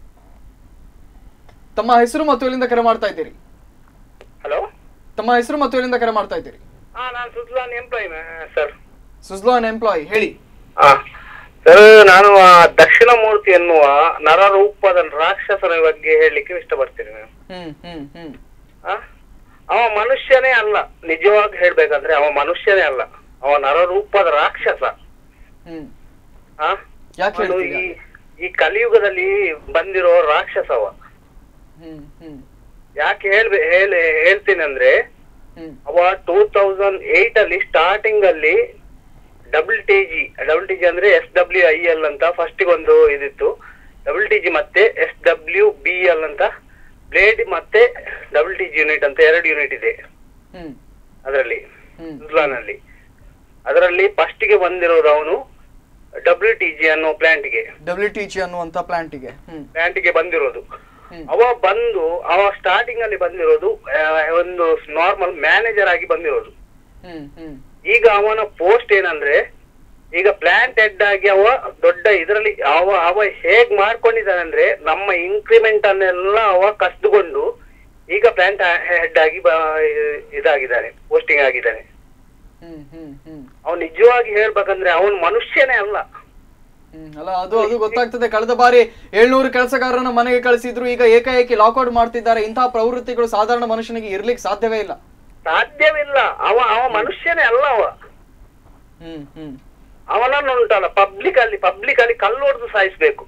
ತಮ್ಮ ಹೆಸರು ಮತ್ತು ಎಲ್ಲಿಂದ ಕರೆ ಮಾಡ್ತಾ ಇದ್ದೀರಿ ಹಲೋ ತಮ್ಮ ಹೆಸರು ಮತ್ತು ಎಲ್ಲಿಂದ ಕರೆ ಮಾಡ್ತಾ ಇದ್ದೀರಿ ಹಾ ನಾನು Suzlon employee sir Suzlon employee ಹೇಳಿ ಹಾ ಸರ್ ನಾನು ಆ ದಕ್ಷಿಣ ಮೂರ್ತಿ ಎನ್ನುವ ನರರೂಪದ ರಾಕ್ಷಸನ ಬಗ್ಗೆ ಹೇಳಲಿಕ್ಕೆ ಇಷ್ಟಪಡ್ತೀನಿ ನಾನು ಹ್ಮ್ ಹ್ಮ್ ಹ್ಮ್ ಆ? ಅವ ಮನುಷ್ಯನೇ ಅಲ್ಲ ನಿಜವಾಗಿ ಹೇಳ್ಬೇಕಂದ್ರೆ ಅವ ಮನುಷ್ಯನೇ ಅಲ್ಲ ಅವ ನರರೂಪದ ರಾಕ್ಷಸ ಹ್ಮ್ ಆ? ಯಾಕೆ ಅವನು ಹೇಳ್ತೀರಾ? ಈ ಈ ಕಲಿಯುಗದಲ್ಲಿ ಬಂದಿರೋ ರಾಕ್ಷಸ ಅವ ಹ್ಮ್ ಹ್ಮ್ ಯಾಕೆ ಹೇಳ್ಬೇ ಹೇಳಿ ಹೇಳ್ತೀನಿ ಅಂದ್ರೆ ಹ್ಮ್ ಅವ ಟೂ ತೌಸಂಡ್ ಏಟ್ ಅಲ್ಲಿ ಸ್ಟಾರ್ಟಿಂಗ್ ಅಲ್ಲಿ double T G double T G ಅಂದ್ರೆ ಎಸ್ ಡಬ್ಲ್ಯೂ ಐ ಎಲ್ ಅಂತ ಫಸ್ಟ್ ಒಂದು ಇದಿತ್ತು ಡಬಲ್ ಟಿ ಜಿ ಮತ್ತೆ ಎಸ್ ಡಬ್ಲ್ಯೂ ಬಿ ಎಲ್ ಅಂತ ಬ್ಲೇಡ್ ಮತ್ತೆ ಡಬಲ್ ಟಿ ಜಿ ಯೂನಿಟ್ ಅಂತ ಎರಡು ಯೂನಿಟ್ ಇದೆ ಹ್ಮ್ ಅದರಲ್ಲಿ ಹ್ಮ್ ಅಲ್ಲಿ ಅದರಲ್ಲಿ ಫಸ್ಟ್ ಗೆ ಬಂದಿರೋದು ಅವನು ಡಬ್ಲ್ಯೂ ಟಿ ಜಿ ಅನ್ನೋ ಪ್ಲಾಂಟ್ ಗೆ ಡಬ್ಲ್ಯೂ ಟಿ ಜಿ ಅನ್ನುವಂತ ಪ್ಲಾಂಟಿಗೆ ಹ್ಮ್ ಪ್ಲಾಂಟ್ ಗೆ ಬಂದಿರೋದು ಹ್ಮ್. ಅವ ಬಂದು ಅವ ಸ್ಟಾರ್ಟಿಂಗ್ ಅಲ್ಲಿ ಬಂದಿರೋದು ಆ, ಒಂದು ನಾರ್ಮಲ್ ಮ್ಯಾನೇಜರ್ ಆಗಿ ಬಂದಿರೋದು ಹ್ಮ್ ಹ್ಮ್ ಈಗ ಅವನ ಪೋಸ್ಟ್ ಏನಂದ್ರೆ ಈಗ ಪ್ಲಾಂಟ್ ಹೆಡ್ ಆಗಿ ಅವ ದೊಡ್ಡ ಇದರಲ್ಲಿ ಅವ ಅವ ಹೇಗ್ ಮಾಡ್ಕೊಂಡಿದ್ದಾನೆ ಅಂದ್ರೆ ನಮ್ಮ ಇನ್ಕ್ರಿಮೆಂಟ್ ಅನ್ನೆಲ್ಲ ಅವ ಕಸ್ದುಕೊಂಡು ಈಗ ಪ್ಲಾಂಟ್ ಹೆಡ್ ಆಗಿ ಬ- ಇದಾಗಿದ್ದಾನೆ ಪೋಸ್ಟಿಂಗ್ ಆಗಿದ್ದಾನೆ ಹ್ಮ್ ಹ್ಮ್ ಹ್ಮ್ ಅವ್ನು ನಿಜವಾಗಿ ಹೇಳ್ಬೇಕಂದ್ರೆ ಅವನು ಮನುಷ್ಯನೇ ಅಲ್ಲ ಹ್ಮ್, ಅಲ್ಲ ಅದು ಅದು ಗೊತ್ತಾಗ್ತದೆ ಕಳೆದ ಬಾರಿ ಏಳ್ನೂರು ಕೆಲಸಗಾರರನ್ನ ಮನೆಗೆ ಕಳಿಸಿದ್ರು ಈಗ ಏಕಾಏಕಿ ಲಾಕೌಟ್ ಮಾಡ್ತಿದ್ದಾರೆ ಇಂತಹ ಪ್ರವೃತ್ತಿಗಳು ಸಾಧಾರಣ ಮನುಷ್ಯನಿಗೆ ಇರ್ಲಿಕ್ಕೆ ಸಾಧ್ಯವೇ ಇಲ್ಲ ಸಾಧ್ಯವಿಲ್ಲ ಅವ ಅವ ಮನುಷ್ಯನೇ ಅಲ್ಲ ಅವ ಹ್ಮ್ ಹ್ಮ್ ಅವನನ್ನು ಉಂಟಲ್ಲ ಪಬ್ಲಿಕ್ ಅಲ್ಲಿ ಪಬ್ಲಿಕ್ ಅಲ್ಲಿ ಕಲ್ಲೊಡ್ದು ಸಾಯಿಸ್ಬೇಕು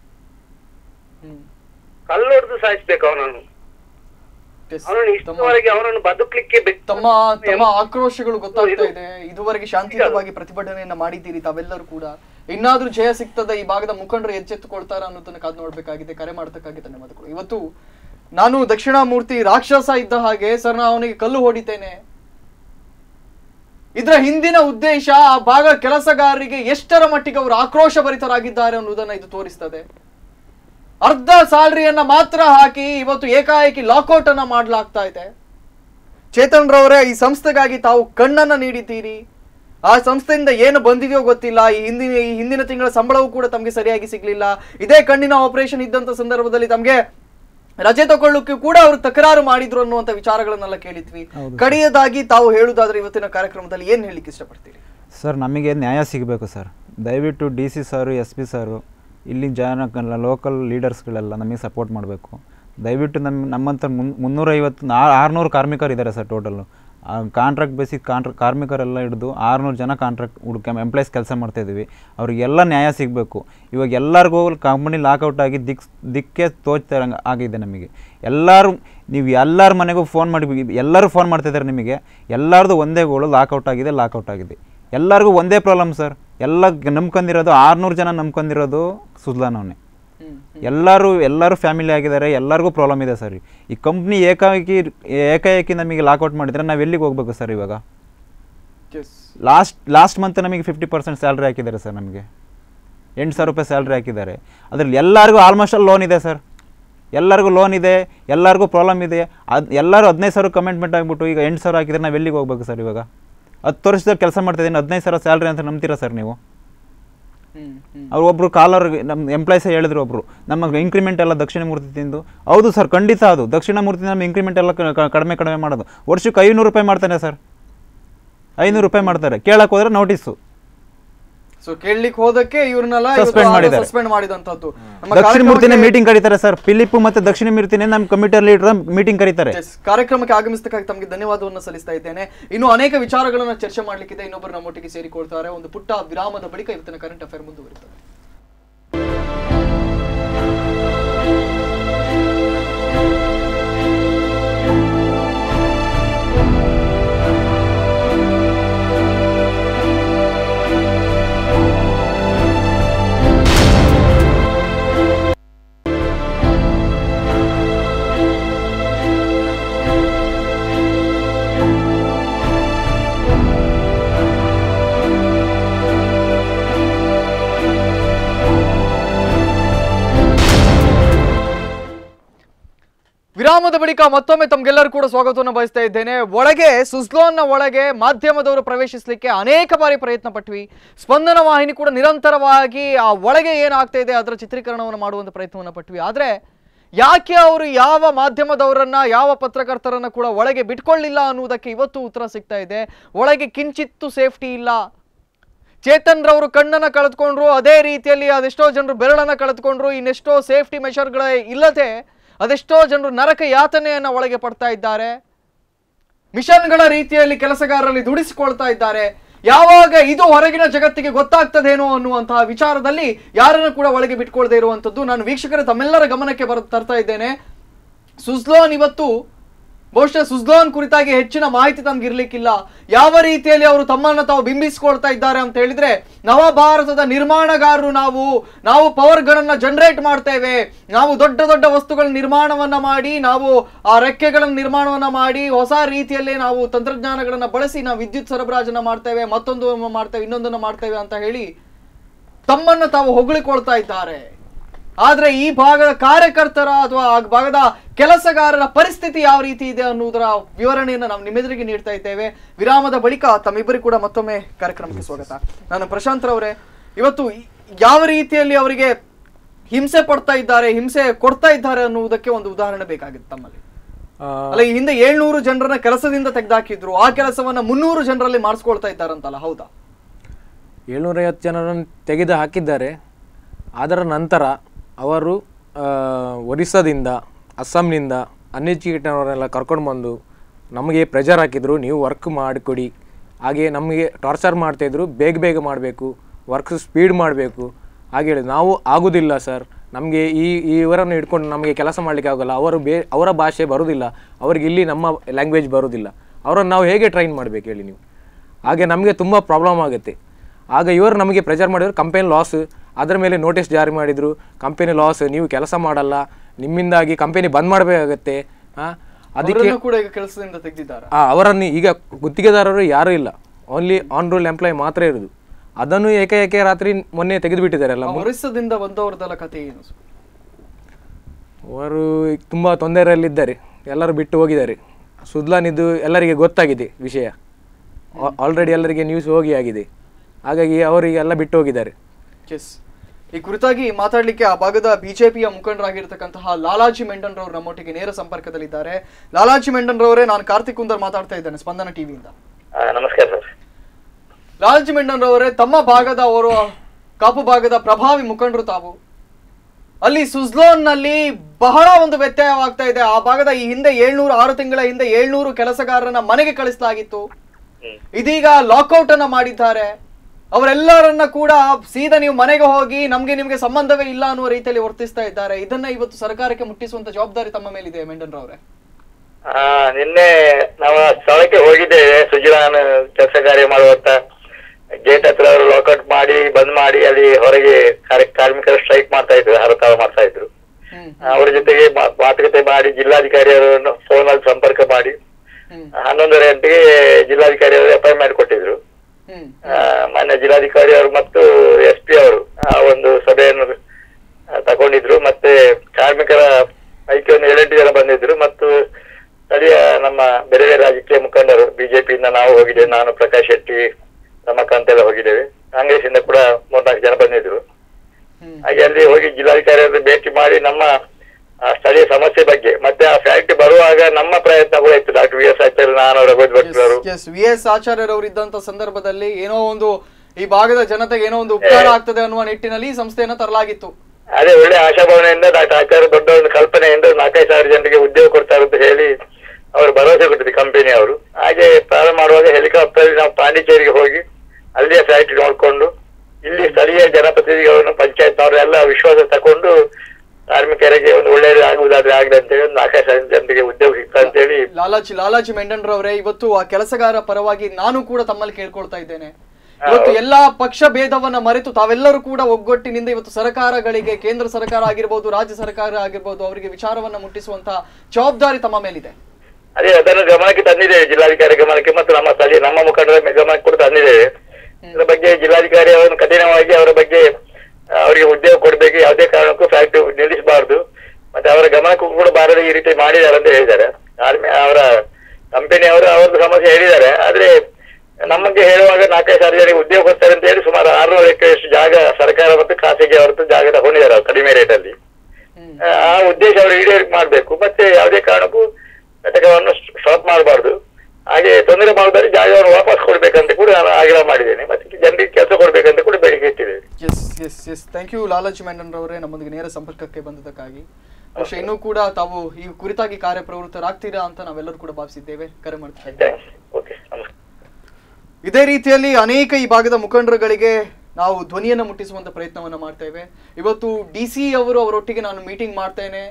ಹ್ಮ್ ಕಲ್ಲೊಡ್ದು ಸಾಯಿಸ್ಬೇಕು ಅವನನ್ನು Yes. ಅವನನ್ನು ಇಷ್ಟವರೆಗೆ ಅವನನ್ನು ಬದುಕಲಿಕ್ಕೆ ಬಿಟ್ಟು ತಮ್ಮ ತಮ್ಮ ಆಕ್ರೋಶಗಳು ಗೊತ್ತಾಗ್ತಾ ಇದೆ ಇದುವರೆಗೆ ಶಾಂತಿಯುತವಾಗಿ ಪ್ರತಿಭಟನೆಯನ್ನ ಮಾಡಿದ್ದೀರಿ ತಾವೆಲ್ಲರೂ ಕೂಡ ಇನ್ನಾದ್ರೂ ಜಯ ಸಿಗ್ತದ ಈ ಭಾಗದ ಮುಖಂಡರು ಎಚ್ಚೆತ್ತುಕೊಳ್ತಾರ ಅನ್ನೋದನ್ನ ಕಾದ್ ನೋಡ್ಬೇಕಾಗಿದೆ ಕರೆ ಮಾಡತಕ್ಕಾಗಿ ಧನ್ಯವಾದಗಳು ಇವತ್ತು ನಾನು ದಕ್ಷಿಣಾಮೂರ್ತಿ ರಾಕ್ಷಸ ಇದ್ದ ಹಾಗೆ ಸರ್ ನಾ ಅವನಿಗೆ ಕಲ್ಲು ಹೊಡಿತೇನೆ ಇದರ ಹಿಂದಿನ ಉದ್ದೇಶ ಆ ಭಾಗ ಕೆಲಸಗಾರರಿಗೆ ಎಷ್ಟರ ಮಟ್ಟಿಗೆ ಅವರು ಆಕ್ರೋಶ ಭರಿತರಾಗಿದ್ದಾರೆ ಅನ್ನೋದನ್ನ ಇದು ತೋರಿಸ್ತದೆ ಅರ್ಧ ಸ್ಯಾಲರಿಯನ್ನ ಮಾತ್ರ ಹಾಕಿ ಇವತ್ತು ಏಕಾಏಕಿ ಲಾಕೌಟ್ ಅನ್ನ ಮಾಡ್ಲಾಗ್ತಾ ಇದೆ ಚೇತನ್ ರವರೇ ಈ ಸಂಸ್ಥೆಗಾಗಿ ತಾವು ಕಣ್ಣನ್ನ ನೀಡಿದ್ದೀರಿ ಆ ಸಂಸ್ಥೆಯಿಂದ ಏನು ಬಂದಿದೆಯೋ ಗೊತ್ತಿಲ್ಲ ಈ ಹಿಂದಿನ ಈ ಹಿಂದಿನ ತಿಂಗಳ ಸಂಬಳವೂ ಕೂಡ ತಮಗೆ ಸರಿಯಾಗಿ ಸಿಗ್ಲಿಲ್ಲ ಇದೇ ಕಣ್ಣಿನ ಆಪರೇಷನ್ ಇದ್ದಂತ ಸಂದರ್ಭದಲ್ಲಿ ತಮಗೆ ರಜೆ ತಗೊಳ್ಳೋಕೆ ಕೂಡ ಅವರು ತಕರಾರು ಮಾಡಿದ್ರು ಅನ್ನುವಂತ ವಿಚಾರಗಳನ್ನೆಲ್ಲ ಕೇಳಿದ್ವಿ ಕಡೆಯದಾಗಿ ತಾವು ಹೇಳುದಾದ್ರೆ ಇವತ್ತಿನ ಕಾರ್ಯಕ್ರಮದಲ್ಲಿ ಏನ್ ಹೇಳಿಕ್ಕೆ ಇಷ್ಟಪಡ್ತೀರಿ ಸರ್ ನಮಗೆ ನ್ಯಾಯ ಸಿಗಬೇಕು ಸರ್ ದಯವಿಟ್ಟು D C sir S P sir ಇಲ್ಲಿ ಜನ ಲೋಕಲ್ ಲೀಡರ್ಸ್ಗಳೆಲ್ಲ ನಮಗೆ ಸಪೋರ್ಟ್ ಮಾಡಬೇಕು ದಯವಿಟ್ಟು ನಮ್ಮ ನಮ್ಮಂಥ ಮುನ್ ಮುನ್ನೂರೈವತ್ತು ನಾ- ಆರುನೂರು ಕಾರ್ಮಿಕರು ಇದ್ದಾರೆ ಸರ್ ಟೋಟಲು ಕಾಂಟ್ರಾಕ್ಟ್ ಬೇಸಿಕ್ ಕಾಂಟ್ರಾ ಕಾರ್ಮಿಕರೆಲ್ಲ ಹಿಡಿದು ಆರುನೂರು ಜನ ಕಾಂಟ್ರಾಕ್ಟ್ ಹುಡುಕ ಎಂಪ್ಲಾಯ್ಸ್ ಕೆಲಸ ಮಾಡ್ತಾಯಿದ್ದೀವಿ ಅವ್ರಿಗೆಲ್ಲ ನ್ಯಾಯ ಸಿಗಬೇಕು ಇವಾಗ ಎಲ್ಲರಿಗೂ ಕಂಪ್ನಿ ಲಾಕೌಟ್ ಆಗಿ ದಿಕ್ ದಿಕ್ಕೆ ತೋಚ್ತಾ ಆಗಿದೆ ನಮಗೆ ಎಲ್ಲರೂ ನೀವು ಎಲ್ಲರ ಮನೆಗೂ ಫೋನ್ ಮಾಡಿ ಎಲ್ಲರೂ ಫೋನ್ ಮಾಡ್ತಿದ್ದಾರೆ ನಿಮಗೆ ಎಲ್ಲರದು ಒಂದೇ ಗೋಳು ಲಾಕೌಟ್ ಆಗಿದೆ ಲಾಕೌಟ್ ಆಗಿದೆ ಎಲ್ಲರಿಗೂ ಒಂದೇ ಪ್ರಾಬ್ಲಮ್ ಸರ್ ಎಲ್ಲ ನಂಬ್ಕೊಂಡಿರೋದು ಆರುನೂರು ಜನ ನಂಬ್ಕೊಂಡಿರೋದು ಸುಜ್ಲಾನವನ್ನೇ ಎಲ್ಲರೂ ಎಲ್ಲರೂ ಫ್ಯಾಮಿಲಿ ಆಗಿದ್ದಾರೆ ಎಲ್ಲರಿಗೂ ಪ್ರಾಬ್ಲಮ್ ಇದೆ ಸರ್ ಈ ಕಂಪ್ನಿ ಏಕಾಏಕಿ ಏಕಾಏಕಿ ನಮಗೆ ಲಾಕೌಟ್ ಮಾಡಿದರೆ ನಾವು ಎಲ್ಲಿಗೆ ಹೋಗ್ಬೇಕು ಸರ್ ಇವಾಗ ಲಾಸ್ಟ್ ಲಾಸ್ಟ್ ಮಂತ್ ನಮಗೆ ಫಿಫ್ಟಿ ಪರ್ಸೆಂಟ್ ಸ್ಯಾಲ್ರಿ ಹಾಕಿದ್ದಾರೆ ಸರ್ ನಮಗೆ ಎಂಟು ಸಾವಿರ ರೂಪಾಯಿ ಸ್ಯಾಲ್ರಿ ಹಾಕಿದ್ದಾರೆ ಅದರಲ್ಲಿ ಎಲ್ಲರಿಗೂ ಆಲ್ಮೋಸ್ಟ್ ಆಲ್ ಲೋನ್ ಇದೆ ಸರ್ ಎಲ್ಲರಿಗೂ ಲೋನ್ ಇದೆ ಎಲ್ಲರಿಗೂ ಪ್ರಾಬ್ಲಮ್ ಇದೆ ಅದು ಎಲ್ಲರೂ ಹದಿನೈದು ಸಾವಿರ ಕಮೆಂಟ್ಮೆಂಟ್ ಆಗಿಬಿಟ್ಟು ಈಗ ಎಂಟು ಸಾವಿರ ಹಾಕಿದರೆ ನಾವು ಎಲ್ಲಿಗೆ ಹೋಗ್ಬೇಕು ಸರ್ ಇವಾಗ ಹತ್ತು ವರ್ಷದಲ್ಲಿ ಕೆಲಸ ಮಾಡ್ತಿದ್ದೀನಿ ಹದಿನೈದು ಸಾವಿರ ಸ್ಯಾಲ್ರಿ ಅಂತ ನಂಬ್ತೀರಾ ಸರ್ ನೀವು ಅವ್ರು ಒಬ್ಬರು ಕಾಲರ್ ನಮ್ಮ ಎಂಪ್ಲಾಯ್ಸ್ ಹೇಳಿದ್ರು ಒಬ್ಬರು ನಮ್ಮ ಇಂಕ್ರಿಮೆಂಟ್ ಎಲ್ಲ ದಕ್ಷಿಣ ಮೂರ್ತಿ ತಿಂದು ಹೌದು ಸರ್ ಖಂಡಿತ ಅದು ದಕ್ಷಿಣ ಮೂರ್ತಿ ನಮ್ಮ ಇಂಕ್ರಿಮೆಂಟ್ ಎಲ್ಲ ಕ- ಕ- ಕಡಿಮೆ ಕಡಿಮೆ ಮಾಡೋದು ವರ್ಷಕ್ಕೆ ಐನೂರು ರೂಪಾಯಿ ಮಾಡ್ತಾನೆ ಸರ್ ಐನೂರು ರೂಪಾಯಿ ಮಾಡ್ತಾರೆ ಕೇಳಕ್ಕೆ ಹೋದ್ರೆ ನೋಟಿಸು ಸೊ ಕೇಳಲಿಕ್ಕೆ ಹೋದಕ್ಕೆ ಇವ್ರನ್ನೆಲ್ಲ Suspend ಮಾಡಿದ್ದಾರೆ. ಸಸ್ಪೆಂಡ್ ಮಾಡಿದಂತದ್ದು ನಮ್ಮ ದಕ್ಷಿಣ ಮೂರ್ತಿನೇ ಕಾರ್ಯಕ್ರಮಕ್ಕೆ- ಮೀಟಿಂಗ್ ಕರೀತಾರೆ ಸರ್ ಫಿಲಿಪ್ ಮತ್ತೆ ದಕ್ಷಿಣ ಮೂರ್ತಿನೇ ನಮ್ಮ ಕಮಿಟಿ ಲೀಡರ್ ಮೀಟಿಂಗ್ ಕರೀತಾರೆ Yes, ಕಾರ್ಯಕ್ರಮಕ್ಕೆ ಆಗಮಿಸದಕ್ಕಾಗಿ ತಮಗೆ ಧನ್ಯವಾದವನ್ನು ಸಲ್ಲಿಸ್ತಾ ಇದ್ದೇನೆ ಇನ್ನು ಅನೇಕ ವಿಚಾರಗಳನ್ನ ಚರ್ಚೆ ಮಾಡ್ಲಿಕ್ಕಿದೆ ಇನ್ನೊಬ್ಬರು ನಮ್ಮೊಟ್ಟಿಗೆ ಸೇರಿಕೊಳ್ತಾರೆ ಒಂದು ಪುಟ್ಟ ವಿರಾಮದ ಬಳಿಕ ಇವತ್ತಿನ ಕರೆಂಟ್ ಅಫೇರ್ ಮುಂದುವರಿತದೆ ವಿರಾಮದ ಬಳಿಕ ಮತ್ತೊಮ್ಮೆ ತಮ್ಗೆಲ್ಲರೂ ಕೂಡ ಸ್ವಾಗತವನ್ನು ಬಯಸ್ತಾ ಇದ್ದೇನೆ ಒಳಗೆ ಸುಜ್ಲೋನ್ನ ಒಳಗೆ ಮಾಧ್ಯಮದವರು ಪ್ರವೇಶಿಸಲಿಕ್ಕೆ ಅನೇಕ ಬಾರಿ ಪ್ರಯತ್ನ ಪಟ್ವಿ ಸ್ಪಂದನ ವಾಹಿನಿ ಕೂಡ ನಿರಂತರವಾಗಿ ಆ ಒಳಗೆ ಏನಾಗ್ತಾ ಇದೆ ಅದರ ಚಿತ್ರೀಕರಣವನ್ನು ಮಾಡುವಂತ ಪ್ರಯತ್ನವನ್ನು ಪಟ್ವಿ ಆದ್ರೆ ಯಾಕೆ ಅವರು ಯಾವ ಮಾಧ್ಯಮದವರನ್ನ ಯಾವ ಪತ್ರಕರ್ತರನ್ನ ಕೂಡ ಒಳಗೆ ಬಿಟ್ಕೊಳ್ಳಿಲ್ಲ ಅನ್ನುವುದಕ್ಕೆ ಇವತ್ತು ಉತ್ತರ ಸಿಗ್ತಾ ಇದೆ ಒಳಗೆ ಕಿಂಚಿತ್ತು ಸೇಫ್ಟಿ ಇಲ್ಲ ಚೇತನ್ ರವರು ಕಣ್ಣನ್ನ ಕಳೆದುಕೊಂಡ್ರು ಅದೇ ರೀತಿಯಲ್ಲಿ ಅದೆಷ್ಟೋ ಜನರು ಬೆರಳನ್ನ ಕಳೆದುಕೊಂಡ್ರು ಇನ್ನೆಷ್ಟೋ ಸೇಫ್ಟಿ ಮೆಷರ್ಗಳ ಇಲ್ಲದೆ ಅದೆಷ್ಟೋ ಜನರು ನರಕ ಯಾತನೆಯನ್ನ ಒಳಗೆ ಪಡ್ತಾ ಇದ್ದಾರೆ ಮಿಷನ್ಗಳ ರೀತಿಯಲ್ಲಿ ಕೆಲಸಗಾರರಲ್ಲಿ ದುಡಿಸಿಕೊಳ್ತಾ ಇದ್ದಾರೆ ಯಾವಾಗ ಇದು ಹೊರಗಿನ ಜಗತ್ತಿಗೆ ಗೊತ್ತಾಗ್ತದೇನೋ ಅನ್ನುವಂತಹ ವಿಚಾರದಲ್ಲಿ ಯಾರನ್ನು ಕೂಡ ಒಳಗೆ ಬಿಟ್ಕೊಳ್ದೇ ಇರುವಂತದ್ದು ನಾನು ವೀಕ್ಷಕರ ತಮ್ಮೆಲ್ಲರ ಗಮನಕ್ಕೆ ಬರ ತರ್ತಾ ಇದ್ದೇನೆ ಸುಜ್ಲೋನ್ ಇವತ್ತು ಬಹುಶಃ ಸುಜ್ಲೋನ್ ಕುರಿತಾಗಿ ಹೆಚ್ಚಿನ ಮಾಹಿತಿ ತಮ್ಗೆ ಇರ್ಲಿಕ್ಕಿಲ್ಲ ಯಾವ ರೀತಿಯಲ್ಲಿ ಅವರು ತಮ್ಮನ್ನ ತಾವು ಬಿಂಬಿಸ್ಕೊಳ್ತಾ ಇದ್ದಾರೆ ಅಂತ ಹೇಳಿದ್ರೆ ನವ ಭಾರತದ ನಿರ್ಮಾಣಗಾರರು ನಾವು ನಾವು ಪವರ್ ಗಳನ್ನ ಜನರೇಟ್ ಮಾಡ್ತೇವೆ ನಾವು ದೊಡ್ಡ ದೊಡ್ಡ ವಸ್ತುಗಳ ನಿರ್ಮಾಣವನ್ನ ಮಾಡಿ ನಾವು ಆ ರೆಕ್ಕೆಗಳ ನಿರ್ಮಾಣವನ್ನ ಮಾಡಿ ಹೊಸ ರೀತಿಯಲ್ಲೇ ನಾವು ತಂತ್ರಜ್ಞಾನಗಳನ್ನ ಬಳಸಿ ನಾವು ವಿದ್ಯುತ್ ಸರಬರಾಜನ್ನ ಮಾಡ್ತೇವೆ ಮತ್ತೊಂದು ಮಾಡ್ತೇವೆ ಇನ್ನೊಂದನ್ನ ಮಾಡ್ತೇವೆ ಅಂತ ಹೇಳಿ ತಮ್ಮನ್ನ ತಾವು ಹೊಗಳಿಕೊಳ್ತಾ ಇದ್ದಾರೆ ಆದ್ರೆ ಈ ಭಾಗದ ಕಾರ್ಯಕರ್ತರ ಅಥವಾ ಆ ಭಾಗದ ಕೆಲಸಗಾರರ ಪರಿಸ್ಥಿತಿ ಯಾವ ರೀತಿ ಇದೆ ಅನ್ನುವುದರ ವಿವರಣೆಯನ್ನು ನಾವು ನಿಮ್ಮೆದುರಿಗೆ ನೀಡ್ತಾ ಇದ್ದೇವೆ ವಿರಾಮದ ಬಳಿಕ ತಮ್ಮಿಬ್ಬರಿಗೂ ಕೂಡ ಮತ್ತೊಮ್ಮೆ ಕಾರ್ಯಕ್ರಮಕ್ಕೆ ಸ್ವಾಗತ ನಾನು ಪ್ರಶಾಂತ್ ರವರೇ ಇವತ್ತು ಈ- ಯಾವ ರೀತಿಯಲ್ಲಿ ಅವರಿಗೆ ಹಿಂಸೆ ಪಡ್ತಾ ಇದ್ದಾರೆ ಹಿಂಸೆ ಕೊಡ್ತಾ ಇದ್ದಾರೆ ಅನ್ನುವುದಕ್ಕೆ ಒಂದು ಉದಾಹರಣೆ ಬೇಕಾಗಿದೆ ತಮ್ಮಲ್ಲಿ ಅಲ್ಲ ಈ ಹಿಂದೆ ಏಳ್ನೂರು ಜನರನ್ನ ಕೆಲಸದಿಂದ ತೆಗೆದಾಕಿದ್ರು ಆ ಕೆಲಸವನ್ನ ಮುನ್ನೂರು ಜನರಲ್ಲಿ ಮಾಡಿಸ್ಕೊಳ್ತಾ ಇದ್ದಾರಂತಲ್ಲ ಹೌದಾ ಏಳ್ನೂರೈವತ್ತು ಜನರನ್ನು ತೆಗೆದು ಹಾಕಿದ್ದಾರೆ ಅದರ ನಂತರ ಅವರು ಆ, ಒರಿಸ್ಸಾದಿಂದ ಅಸ್ಸಾಂನಿಂದ ಅನ್ಎಜುಕೇಟೆಡ್ವರೆಲ್ಲ ಕರ್ಕೊಂಡು ಬಂದು ನಮಗೆ ಪ್ರೆಷರ್ ಹಾಕಿದ್ರು ನೀವು ವರ್ಕ್ ಮಾಡಿಕೊಡಿ ಹಾಗೆ ನಮಗೆ ಟಾರ್ಚರ್ ಮಾಡ್ತಾಯಿದ್ರು ಬೇಗ ಬೇಗ ಮಾಡಬೇಕು ವರ್ಕ್ ಸ್ಪೀಡ್ ಮಾಡಬೇಕು ಹಾಗೆ ಹೇಳಿ ನಾವು ಆಗೋದಿಲ್ಲ ಸರ್ ನಮಗೆ ಈ ಈ ಇವರನ್ನು ಹಿಡ್ಕೊಂಡು ನಮಗೆ ಕೆಲಸ ಮಾಡಲಿಕ್ಕೆ ಆಗೋಲ್ಲ ಅವರು ಬೇ ಅವರ ಭಾಷೆ ಬರೋದಿಲ್ಲ ಅವ್ರಿಗೆ ಇಲ್ಲಿ ನಮ್ಮ ಲ್ಯಾಂಗ್ವೇಜ್ ಬರೋದಿಲ್ಲ ಅವರನ್ನು ನಾವು ಹೇಗೆ ಟ್ರೈನ್ ಮಾಡಬೇಕು ಹೇಳಿ ನೀವು ಹಾಗೆ ನಮಗೆ ತುಂಬ ಪ್ರಾಬ್ಲಮ್ ಆಗುತ್ತೆ ಆಗ ಇವರು ನಮಗೆ ಪ್ರೆಷರ್ ಮಾಡಿದ್ರು ಕಂಪನಿ ಲಾಸ್ ಅದರ ಮೇಲೆ ನೋಟಿಸ್ ಜಾರಿ ಮಾಡಿದರು ಕಂಪನಿ ಲಾಸ್ ನೀವು ಕೆಲಸ ಮಾಡಲ್ಲ ನಿಮ್ಮಿಂದಾಗಿ ಕಂಪನಿ ಬಂದ್ ಮಾಡಬೇಕಾಗತ್ತೆ ಅದಕ್ಕೆ ಅವರನ್ನು ಕೂಡ ಈಗ ಕೆಲಸದಿಂದ ತೆಗೆದಿದ್ದಾರೆ ಆ, ಅವರನ್ನು ಈಗ ಗುತ್ತಿಗೆದಾರರು ಯಾರೂ ಇಲ್ಲ ಓನ್ಲಿ ಆನ್ ರೂಲ್ ಎಂಪ್ಲಾಯ್ ಮಾತ್ರ ಇರೋದು ಅದನ್ನು ಏಕೆ ಏಕೆ ರಾತ್ರಿ ಮೊನ್ನೆ ತೆಗೆದುಬಿಟ್ಟಿದ್ದಾರಲ್ಲ ಒರಿಸ್ಸಾದಿಂದ ಬಂದವರದೆಲ್ಲ ಕಥೆ ಏನು ಅವರು ತುಂಬ ತೊಂದರೆಯಲ್ಲಿದ್ದಾರೆ ಎಲ್ಲರೂ ಬಿಟ್ಟು ಹೋಗಿದ್ದಾರೆ ಸುದ್ಲಾನ್ ಇದು ಎಲ್ಲರಿಗೆ ಗೊತ್ತಾಗಿದೆ ವಿಷಯ ಆಲ್ರೆಡಿ ಎಲ್ಲರಿಗೆ ನ್ಯೂಸ್ ಹೋಗಿ ಆಗಿದೆ ಹಾಗಾಗಿ ಅವರಿಗೆ ಎಲ್ಲ ಬಿಟ್ಟು ಹೋಗಿದ್ದಾರೆ ಎಸ್ ಈ ಕುರಿತಾಗಿ ಮಾತಾಡ್ಲಿಕ್ಕೆ ಆ ಭಾಗದ ಬಿಜೆಪಿಯ ಮುಖಂಡರಾಗಿರ್ತಕ್ಕಂತಹ ಲಾಲಾಜಿ ಮೆಂಡನ್ ರವರು ನಮ್ಮೊಟ್ಟಿಗೆ ನೇರ ಸಂಪರ್ಕದಲ್ಲಿದ್ದಾರೆ ಲಾಲಾಜಿ ಮೆಂಡನ್ ರವರೇ ನಾನು ಕಾರ್ತಿಕ್ ಕುಂದರ್ ಮಾತಾಡ್ತಾ ಇದ್ದೇನೆ ಸ್ಪಂದನ ಟಿವಿಯಿಂದ ನಮಸ್ಕಾರ ಸರ್ ಲಾಲಾಜಿ ಮೆಂಡನ್ ರವರೇ ತಮ್ಮ ಭಾಗದ ಅವರು ಕಾಪು ಭಾಗದ ಪ್ರಭಾವಿ ಮುಖಂಡರು ತಾವು ಅಲ್ಲಿ ಸುಜ್ಲೋನ್ ನಲ್ಲಿ ಬಹಳ ಒಂದು ವ್ಯತ್ಯಯವಾಗ್ತಾ ಇದೆ ಆ ಭಾಗದ ಈ ಹಿಂದೆ ಏಳ್ನೂರು ಆರು ತಿಂಗಳ ಹಿಂದೆ ಏಳ್ನೂರು ಕೆಲಸಗಾರರನ್ನ ಮನೆಗೆ ಕಳಿಸಲಾಗಿತ್ತು ಇದೀಗ ಲಾಕೌಟ್ ಅನ್ನ ಮಾಡಿದ್ದಾರೆ ಅವರೆಲ್ಲರನ್ನ ಕೂಡ ಸೀದಾ ನೀವು ಮನೆಗೆ ಹೋಗಿ ನಮ್ಗೆ ನಿಮ್ಗೆ ಸಂಬಂಧವೇ ಇಲ್ಲ ಅನ್ನುವ ರೀತಿಯಲ್ಲಿ ವರ್ತಿಸ್ತಾ ಇದ್ದಾರೆ ಇದನ್ನ ಇವತ್ತು ಸರ್ಕಾರಕ್ಕೆ ಮುಟ್ಟಿಸುವಂತ ಜವಾಬ್ದಾರಿ ತಮ್ಮ ಮೇಲಿದೆ ಮೆಂಡನ್ ರವರೇ ಆ, ನಿನ್ನೆ ನಾವು ಆ ಸ್ಥಳಕ್ಕೆ ಹೋಗಿದ್ದೇವೆ ಸುಜಲಾನ್ ಕೆಲಸ ಕಾರ್ಯ ಮಾಡುವಂತ ಗೇಟ್ ಹತ್ರ ಅವರು ಲಾಕೌಟ್ ಮಾಡಿ ಬಂದ್ ಮಾಡಿ ಅಲ್ಲಿ ಹೊರಗೆ ಕಾರ್ಯ- ಕಾರ್ಮಿಕರು ಸ್ಟ್ರೈಕ್ ಮಾಡ್ತಾ ಇದ್ರು ಹರತಾಳ ಮಾಡ್ತಾ ಇದ್ರು ಅವರ ಜೊತೆಗೆ ಮಾ- ಮಾತುಕತೆ ಮಾಡಿ ಜಿಲ್ಲಾಧಿಕಾರಿ ಅವರನ್ನು ಫೋನ್ ಅಲ್ಲಿ ಸಂಪರ್ಕ ಮಾಡಿ ಹನ್ನೊಂದರ ಗಂಟೆಗೆ ಜಿಲ್ಲಾಧಿಕಾರಿ ಅವರು ಅಪಾಯಿಂಟ್ಮೆಂಟ್ ಕೊಟ್ಟಿದ್ರು ಆ, ಮಾನ್ಯ ಜಿಲ್ಲಾಧಿಕಾರಿ ಅವರು ಮತ್ತು ಎಸ್ ಪಿ ಅವರು ಆ ಒಂದು ಸಭೆಯನ್ನು ಆ, ತಗೊಂಡಿದ್ರು ಮತ್ತೆ ಕಾರ್ಮಿಕರ ಐಕ್ಯವನ್ನು ಏಳೆಂಟು ಜನ ಬಂದಿದ್ರು ಮತ್ತು ಸ್ಥಳೀಯ ನಮ್ಮ ಬೇರೆ ಬೇರೆ ರಾಜಕೀಯ ಮುಖಂಡರು ಬಿಜೆಪಿಯಿಂದ ನಾವು ಹೋಗಿದ್ದೇವೆ ನಾನು ಪ್ರಕಾಶ್ ಶೆಟ್ಟಿ ರಮಕಾಂತ್ ಎಲ್ಲ ಹೋಗಿದ್ದೇವೆ ಕಾಂಗ್ರೆಸ್ ಇಂದ ಕೂಡ ಮೂರ್ನಾಲ್ಕು ಜನ ಬಂದಿದ್ರು ಹಾಗೆ ಅಲ್ಲಿ ಹೋಗಿ ಜಿಲ್ಲಾಧಿಕಾರಿ ಅವರನ್ನು ಭೇಟಿ ಮಾಡಿ ನಮ್ಮ ಆ, ಸ್ಥಳೀಯ ಸಮಸ್ಯೆ ಬಗ್ಗೆ ಮತ್ತೆ ಆ ಫ್ಯಾಕ್ಟರಿ ಬರುವಾಗ ನಮ್ಮ ಪ್ರಯತ್ನ ಕೂಡ ಇತ್ತು ಡಾಕ್ಟರ್ ವಿ ಎಸ್ ಆಚಾರ್ಯ ನಾನು ರಘುವತ್ ಭಟ್ರು ಅವರು ಎಸ್ ವಿ ಎಸ್ ಆಚಾರ್ಯರವರು ಇದ್ದಂತ ಸಂದರ್ಭದಲ್ಲಿ ಏನೋ ಒಂದು ಈ ಭಾಗದ ಜನತೆಗೆ ಏನೋ ಒಂದು ಉಪಕಾರ ಆಗ್ತದೆ ಅನ್ನುವ ನಿಟ್ಟಿನಲ್ಲಿ ಈ ಸಂಸ್ಥೆಯನ್ನ ತರಲಾಗಿತ್ತು ಅದೇ ಒಳ್ಳೆ ಆಶಾಭಾವನೆಯಿಂದ ಡಾಕ್ಟರ್ ಆಚಾರ್ಯ ದೊಡ್ಡ ಒಂದು ಕಲ್ಪನೆಯಿಂದ ನಾಲ್ಕೈದು ಸಾವಿರ ಜನರಿಗೆ ಉದ್ಯೋಗ ಕೊಡ್ತಾರೆ ಅಂತ ಹೇಳಿ ಅವರು ಭರವಸೆ ಕೊಟ್ಟಿದ್ರು ಕಂಪನಿ ಅವರು ಹಾಗೆ ಪ್ರಾರಂಭ ಮಾಡುವಾಗ ಹೆಲಿಕಾಪ್ಟರ್ ನಾವು ಪಾಂಡಿಚೇರಿಗೆ ಹೋಗಿ ಅಲ್ಲಿಯ ಸೈಟ್ ನೋಡ್ಕೊಂಡು ಇಲ್ಲಿ ಸ್ಥಳೀಯ ಜನಪ್ರತಿನಿಧಿಗಳನ್ನು ಪಂಚಾಯತ್ನವರೆಲ್ಲ ವಿಶ್ವಾಸ ತಕೊಂಡು ಕಾರ್ಮಿಕರಿಗೆ ಒಂದು ಒಳ್ಳೆಯದು ಆಗುವುದಾದ್ರೆ ಆಗಲಿ ಅಂತೇಳಿ ಒಂದು ನಾಲ್ಕೈದು ಸಾವಿರ ಜನರಿಗೆ ಉದ್ಯೋಗ ಸಿಗ್ತಾ ಅಂತೇಳಿ ಲಾಲಾಜಿ ಲಾಲಾಜಿ ಮೆಂಡನ್ರವರೇ ಇವತ್ತು ಆ ಕೆಲಸಗಾರ ಪರವಾಗಿ ನಾನು ಕೂಡ ತಮ್ಮಲ್ಲಿ ಕೇಳ್ಕೊಳ್ತಾ ಇದ್ದೇನೆ ಇವತ್ತು ಎಲ್ಲಾ ಪಕ್ಷ ಭೇದವನ್ನ ಮರೆತು ತಾವೆಲ್ಲರೂ ಕೂಡ ಒಗ್ಗಟ್ಟಿನಿಂದ ಇವತ್ತು ಸರ್ಕಾರಗಳಿಗೆ ಕೇಂದ್ರ ಸರ್ಕಾರ ಆಗಿರ್ಬೋದು ರಾಜ್ಯ ಸರ್ಕಾರ ಆಗಿರ್ಬೋದು ಅವರಿಗೆ ವಿಚಾರವನ್ನ ಮುಟ್ಟಿಸುವಂತ ಜವಾಬ್ದಾರಿ ತಮ್ಮ ಮೇಲಿದೆ ಅದೇ ಅದನ್ನು ಗಮನಕ್ಕೆ ತಂದಿದ್ದೇವೆ ಜಿಲ್ಲಾಧಿಕಾರಿ ಗಮನಕ್ಕೆ ಮತ್ತು ನಮ್ಮ ಸ್ಥಳೀಯ ನಮ್ಮ ಮುಖಂಡರ ಗಮನಕ್ಕೆ ಕೂಡ ತಂದಿದ್ದೇವೆ ಇದರ ಬಗ್ಗೆ ಜಿಲ್ಲಾಧಿಕಾರಿ ಅವರನ್ನು ಕಠಿಣವಾಗಿ ಅವರ ಬಗ್ಗೆ ಆ, ಅವರಿಗೆ ಉದ್ಯೋಗ ಕೊಡಬೇಕು ಯಾವುದೇ ಕಾರಣಕ್ಕೂ ಫ್ಯಾಕ್ಟ್ರಿ ನಿಲ್ಲಿಸಬಾರ್ದು ಮತ್ತೆ ಅವರ ಗಮನಕ್ಕೂ ಕೂಡ ಬಾರದೆ ಈ ರೀತಿ ಮಾಡಿದ್ದಾರೆ ಅಂತ ಹೇಳಿದ್ದಾರೆ ಆರ್ಮಿ ಅವರ ಕಂಪನಿ ಅವರು ಅವ್ರದ್ದು ಸಮಸ್ಯೆ ಹೇಳಿದ್ದಾರೆ ಆದ್ರೆ ನಮಗೆ ಹೇಳುವಾಗ ನಾಲ್ಕೈದು ಸಾವಿರ ಜನರಿಗೆ ಉದ್ಯೋಗ ಕೊಡ್ತಾರೆ ಅಂತ ಹೇಳಿ ಸುಮಾರು ಆರುನೂರು ಎಕರೆಯಷ್ಟು ಜಾಗ ಸರ್ಕಾರ ಮತ್ತು ಖಾಸಗಿ ಅವರದ್ದು ಜಾಗ ತಗೊಂಡಿದ್ದಾರೆ ಅವ್ರು ಕಡಿಮೆ ರೇಟಲ್ಲಿ ಆ ಉದ್ದೇಶ ಅವರು ಈಡೇರಿಕೆ ಮಾಡಬೇಕು ಮತ್ತೆ ಯಾವುದೇ ಕಾರಣಕ್ಕೂ ಘಟಕವನ್ನು ಸ್ಟಾಪ್ ಮಾಡಬಾರ್ದು ಹಾಗೆ ತೊಂದರೆ ಮಾಡಬಾರ್ದು ಜಾಗವನ್ನು ವಾಪಸ್ ಕೊಡ್ಬೇಕಂತ ಕೂಡ ನಾನು ಆಗ್ರಹ ಮಾಡಿದ್ದೇನೆ ಮತ್ತೆ ಜನರಿಗೆ ಕೆಲಸ ಕೊಡ್ಬೇಕಂತ ಕೂಡ ಬೇಡಿಕೆ ಇಟ್ಟಿದ್ದೇವೆ yes yes yes thank you Lalaji Mendon ರವರೇ ನಮ್ಮೊಂದಿಗೆ ನೇರ ಸಂಪರ್ಕಕ್ಕೆ ಬಂದದಕ್ಕಾಗಿ ಬಹುಶಃ ಇನ್ನೂ ಕೂಡ ತಾವು ಈ ಕುರಿತಾಗಿ ಕಾರ್ಯಪ್ರವೃತ್ತರಾಗ್ತೀರಾ ಅಂತ ನಾವೆಲ್ಲರೂ ಕೂಡ ಭಾವಿಸಿದ್ದೇವೆ ಕರೆ ಮಾಡ್ತೀವಿ ಇದೇ ರೀತಿಯಲ್ಲಿ ಅನೇಕ ಈ ಭಾಗದ ಮುಖಂಡರುಗಳಿಗೆ ನಾವು ಧ್ವನಿಯನ್ನು ಮುಟ್ಟಿಸುವಂತ ಪ್ರಯತ್ನವನ್ನ ಮಾಡ್ತೇವೆ ಇವತ್ತು ಡಿ ಸಿ ಅವರು ಅವರೊಟ್ಟಿಗೆ ನಾನು ಮೀಟಿಂಗ್ ಮಾಡ್ತೇನೆ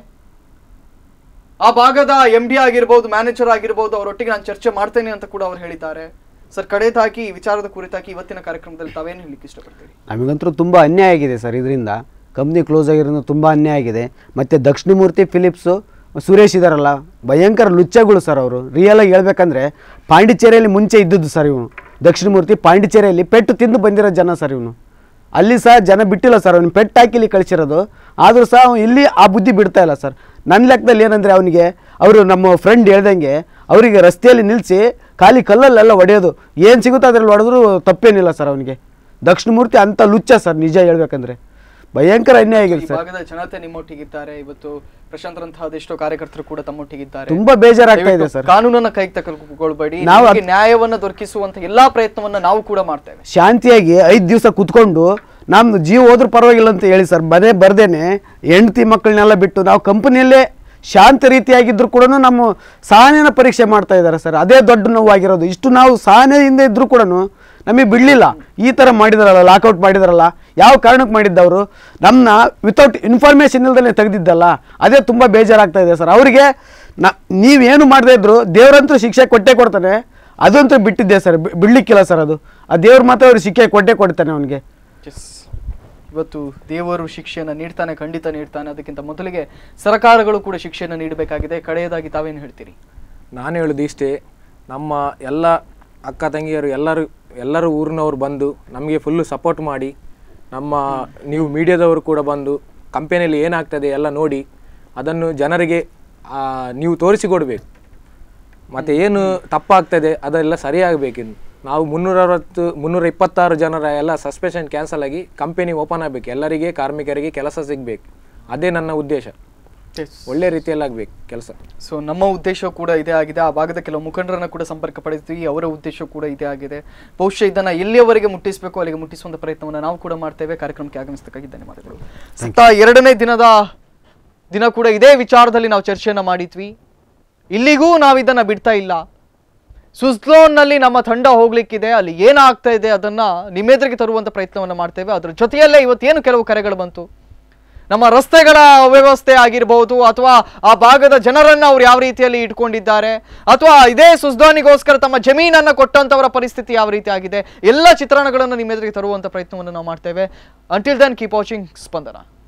ಆ ಭಾಗದ ಎಂ ಡಿ ಆಗಿರ್ಬೋದು ಮ್ಯಾನೇಜರ್ ಆಗಿರ್ಬೋದು ಅವರೊಟ್ಟಿಗೆ ನಾನು ಚರ್ಚೆ ಮಾಡ್ತೇನೆ ಅಂತ ಕೂಡ ಅವರು ಹೇಳಿದ್ದಾರೆ ಸರ್ ಕಡೆದಾಗಿ ಈ ವಿಚಾರದ ಕುರಿತಾಗಿ ಇವತ್ತಿನ ಕಾರ್ಯಕ್ರಮದಲ್ಲಿ ತಾವೇನು ಹೇಳಲಿಕ್ಕೆ ಇಷ್ಟಪಡ್ತೀರಿ ನಮಗಂತೂ ತುಂಬ ಅನ್ಯಾಯ ಆಗಿದೆ ಸರ್ ಇದರಿಂದ ಕಂಪ್ನಿ ಕ್ಲೋಸ್ ಆಗಿರೋದು ತುಂಬ ಅನ್ಯಾಯ ಆಗಿದೆ ಮತ್ತು ದಕ್ಷಿಣಮೂರ್ತಿ ಫಿಲಿಪ್ಸು ಸುರೇಶ್ ಇದಾರಲ್ಲ ಭಯಂಕರ ಲುಚ್ಚಗಳು ಸರ್ ಅವರು ರಿಯಲಾಗಿ ಹೇಳ್ಬೇಕಂದ್ರೆ ಪಾಂಡಿಚೇರಿಯಲ್ಲಿ ಮುಂಚೆ ಇದ್ದದ್ದು ಸರ್ ಇವನು ದಕ್ಷಿಣಮೂರ್ತಿ ಪಾಂಡಿಚೇರಿಯಲ್ಲಿ ಪೆಟ್ಟು ತಿಂದು ಬಂದಿರೋ ಜನ ಸರ್ ಇವನು ಅಲ್ಲಿ ಸಹ ಜನ ಬಿಟ್ಟಿಲ್ಲ ಸರ್ ಅವ್ನು ಪೆಟ್ಟು ಹಾಕಿ ಇಲ್ಲಿ ಕಳಿಸಿರೋದು ಆದರೂ ಸಹ ಅವ್ನು ಇಲ್ಲಿ ಆ ಬುದ್ಧಿ ಬಿಡ್ತಾ ಇಲ್ಲ ಸರ್ ನನ್ನ ಲೆಕ್ಕದಲ್ಲಿ ಏನಂದರೆ ಅವನಿಗೆ ಅವರು ನಮ್ಮ ಫ್ರೆಂಡ್ ಹೇಳ್ದಂಗೆ ಅವರಿಗೆ ರಸ್ತೆಯಲ್ಲಿ ನಿಲ್ಲಿಸಿ ಖಾಲಿ ಕಲ್ಲಲ್ಲೆಲ್ಲ ಹೊಡೆಯೋದು ಏನು ಸಿಗುತ್ತೋ ಅದರಲ್ಲಿ ಹೊಡೆದ್ರು ತಪ್ಪೇನಿಲ್ಲ ಸರ್ ಅವನಿಗೆ ದಕ್ಷಿಣಮೂರ್ತಿ ಅಂಥ ಲುಚ್ಚ ಸರ್ ನಿಜ ಹೇಳ್ಬೇಕಂದ್ರೆ ಭಯಂಕರ ಅನ್ಯಾಯ ಆಗಿದೆ ಈ ಸರ್ ಭಾಗದ ಜನತೆ ನಿಮ್ಮೊಟ್ಟಿಗಿದ್ದಾರೆ ಇವತ್ತು ಪ್ರಶಾಂತ್ ಅದೆಷ್ಟೋ ಕಾರ್ಯಕರ್ತರು ಕೂಡ ತಮ್ಮೊಟ್ಟಿಗಿದ್ದಾರೆ ತುಂಬಾ ಬೇಜಾರಾಗ್ತಾ ಇದೆ ದಯವಿಟ್ಟು ಸರ್. ಕಾನೂನನ್ನ ಕೈಗೆ ತಗೊಳ್ಬೇಡಿ ನಾವು ನಿಮಗೆ ನ್ಯಾಯವನ್ನ ದೊರಕಿಸುವಂತ ಎಲ್ಲಾ ಪ್ರಯತ್ನವನ್ನ ನಾವು ಕೂಡ ಮಾಡ್ತೇವೆ ಶಾಂತಿಯಾಗಿ ಐದು ದಿವಸ ಕುತ್ಕೊಂಡು ನಮ್ದು ಜೀವ ಹೋದ್ರೂ ಪರವಾಗಿಲ್ಲ ಅಂತ ಹೇಳಿ ಸರ್ ಮನೆ ಬರ್ದೇನೆ ಹೆಂಡತಿ ಮಕ್ಕಳನ್ನೆಲ್ಲ ಬಿಟ್ಟು ನಾವು ಕಂಪನಿಯಲ್ಲೇ ಶಾಂತ ರೀತಿಯಾಗಿದ್ರು ಕೂಡ ನಮ್ಮ ಸಹನೆನ ಪರೀಕ್ಷೆ ಮಾಡ್ತಾ ಇದ್ದಾರೆ ಸರ್ ಅದೇ ದೊಡ್ಡ ನೋವಾಗಿರೋದು ಇಷ್ಟು ನಾವು ಸಹನೆಯಿಂದ ಇದ್ರೂ ಕೂಡ ನಮಗೆ ಬಿಡಲಿಲ್ಲ ಈ ಥರ ಮಾಡಿದಾರಲ್ಲ ಲಾಕೌಟ್ ಮಾಡಿದಾರಲ್ಲ ಯಾವ ಕಾರಣಕ್ಕೆ ಮಾಡಿದ್ದವರು ನಮ್ಮನ್ನ ವಿತೌಟ್ ಇನ್ಫಾರ್ಮೇಷನ್ ಇಲ್ದಲೇ ತೆಗೆದಿದ್ದಲ್ಲ ಅದೇ ತುಂಬ ಬೇಜಾರಾಗ್ತಾ ಇದೆ ಸರ್ ಅವರಿಗೆ ನ ನೀವೇನು ಮಾಡದೇ ಇದ್ರು ದೇವರಂತೂ ಶಿಕ್ಷೆ ಕೊಟ್ಟೇ ಕೊಡ್ತಾನೆ ಅದಂತೂ ಬಿಟ್ಟಿದ್ದೆ ಸರ್ ಬಿ- ಬಿಡ್ಲಿಕ್ಕಿಲ್ಲ ಸರ್ ಅದು ಆ ದೇವ್ರು ಮಾತ್ರ ಅವ್ರಿಗೆ ಶಿಕ್ಷೆ ಕೊಟ್ಟೇ ಕೊಡ್ತಾನೆ ಅವನಿಗೆ ಇವತ್ತು ದೇವರು ಶಿಕ್ಷೆಯನ್ನ ನೀಡ್ತಾನೆ ಖಂಡಿತ ನೀಡ್ತಾನೆ ಅದಕ್ಕಿಂತ ಮೊದಲಿಗೆ ಸರ್ಕಾರಗಳು ಕೂಡ ಶಿಕ್ಷೆಯನ್ನು ನೀಡಬೇಕಾಗಿದೆ ಕಡೆಯದಾಗಿ ತಾವೇನು ಹೇಳ್ತೀರಿ ನಾನು ಹೇಳೋದು ಇಷ್ಟೇ ನಮ್ಮ ಎಲ್ಲ ಅಕ್ಕ ತಂಗಿಯರು ಎಲ್ಲರೂ ಎಲ್ಲರೂ ಊರಿನವರು ಬಂದು ನಮಗೆ ಫುಲ್ಲು ಸಪೋರ್ಟ್ ಮಾಡಿ ನಮ್ಮ ನೀವು ಮೀಡಿಯಾದವರು ಕೂಡ ಬಂದು ಕಂಪನಿಯಲ್ಲಿ ಏನಾಗ್ತದೆ ಎಲ್ಲ ನೋಡಿ ಅದನ್ನು ಜನರಿಗೆ ಆ, ನೀವು ತೋರಿಸಿಕೊಡ್ಬೇಕು ಮತ್ತು ಏನು ತಪ್ಪಾಗ್ತದೆ ಅದೆಲ್ಲ ಸರಿಯಾಗಬೇಕಿನ್ನು ನಾವು ಮುನ್ನೂರ ಅರವತ್ತು ಮುನ್ನೂರ ಇಪ್ಪತ್ತಾರು ಜನರ ಎಲ್ಲ ಸಸ್ಪೆಷನ್ ಕ್ಯಾನ್ಸಲ್ ಆಗಿ ಕಂಪನಿ ಓಪನ್ ಆಗಬೇಕು ಎಲ್ಲರಿಗೆ ಕಾರ್ಮಿಕರಿಗೆ ಕೆಲಸ ಸಿಗಬೇಕು ಅದೇ ನನ್ನ ಉದ್ದೇಶ ಒಳ್ಳೆ ರೀತಿಯಲ್ಲಿ ಆಗಬೇಕು ಕೆಲಸ ಸೊ ನಮ್ಮ ಉದ್ದೇಶ ಕೂಡ ಇದೇ ಆಗಿದೆ ಆ ಭಾಗದ ಕೆಲವು ಮುಖಂಡರನ್ನ ಕೂಡ ಸಂಪರ್ಕ ಪಡೆದಿದ್ವಿ ಅವರ ಉದ್ದೇಶ ಕೂಡ ಇದೇ ಆಗಿದೆ ಬಹುಶಃ ಇದನ್ನ ಎಲ್ಲಿಯವರೆಗೆ ಮುಟ್ಟಿಸಬೇಕು ಅಲ್ಲಿಗೆ ಮುಟ್ಟಿಸುವಂತ ಪ್ರಯತ್ನವನ್ನ ನಾವು ಕೂಡ ಮಾಡ್ತೇವೆ ಕಾರ್ಯಕ್ರಮಕ್ಕೆ ಆಗಮಿಸಬೇಕಾಗಿ ಧನ್ಯವಾದಗಳು ಸತ್ತ ಎರಡನೇ ದಿನದ ದಿನ ಕೂಡ ಇದೇ ವಿಚಾರದಲ್ಲಿ ನಾವು ಚರ್ಚೆಯನ್ನ ಮಾಡಿದ್ವಿ ಇಲ್ಲಿಗೂ ನಾವು ಇದನ್ನ ಬಿಡ್ತಾ ಇಲ್ಲ ಸುಜ್ಲೋನ್ನಲ್ಲಿ ನಮ್ಮ ತಂಡ ಹೋಗ್ಲಿಕ್ಕಿದೆ ಅಲ್ಲಿ ಏನಾಗ್ತಾ ಇದೆ ಅದನ್ನ ನಿಮ್ಮೆದುರಿಗೆ ತರುವಂತ ಪ್ರಯತ್ನವನ್ನ ಮಾಡ್ತೇವೆ ಅದ್ರ ಜೊತೆಯಲ್ಲೇ ಇವತ್ತೇನು ಕೆಲವು ಕರೆಗಳು ಬಂತು ನಮ್ಮ ರಸ್ತೆಗಳ ಅವ್ಯವಸ್ಥೆ ಆಗಿರ್ಬೋದು ಅಥವಾ ಆ ಭಾಗದ ಜನರನ್ನ ಅವ್ರು ಯಾವ ರೀತಿಯಲ್ಲಿ ಇಟ್ಕೊಂಡಿದ್ದಾರೆ ಅಥವಾ ಇದೇ ಸುಸ್ದಾನಿಗೋಸ್ಕರ ತಮ್ಮ ಜಮೀನನ್ನ ಕೊಟ್ಟಂತವರ ಪರಿಸ್ಥಿತಿ ಯಾವ ರೀತಿ ಆಗಿದೆ ಎಲ್ಲ ಚಿತ್ರಣಗಳನ್ನು ನಿಮ್ಮೆದುರಿಗೆ ತರುವಂತ ಪ್ರಯತ್ನವನ್ನು ನಾವು ಮಾಡ್ತೇವೆ ಅಂಟಿಲ್ ದೆನ್ ಕೀಪ್ ವಾಚಿಂಗ್ ಸ್ಪಂದನ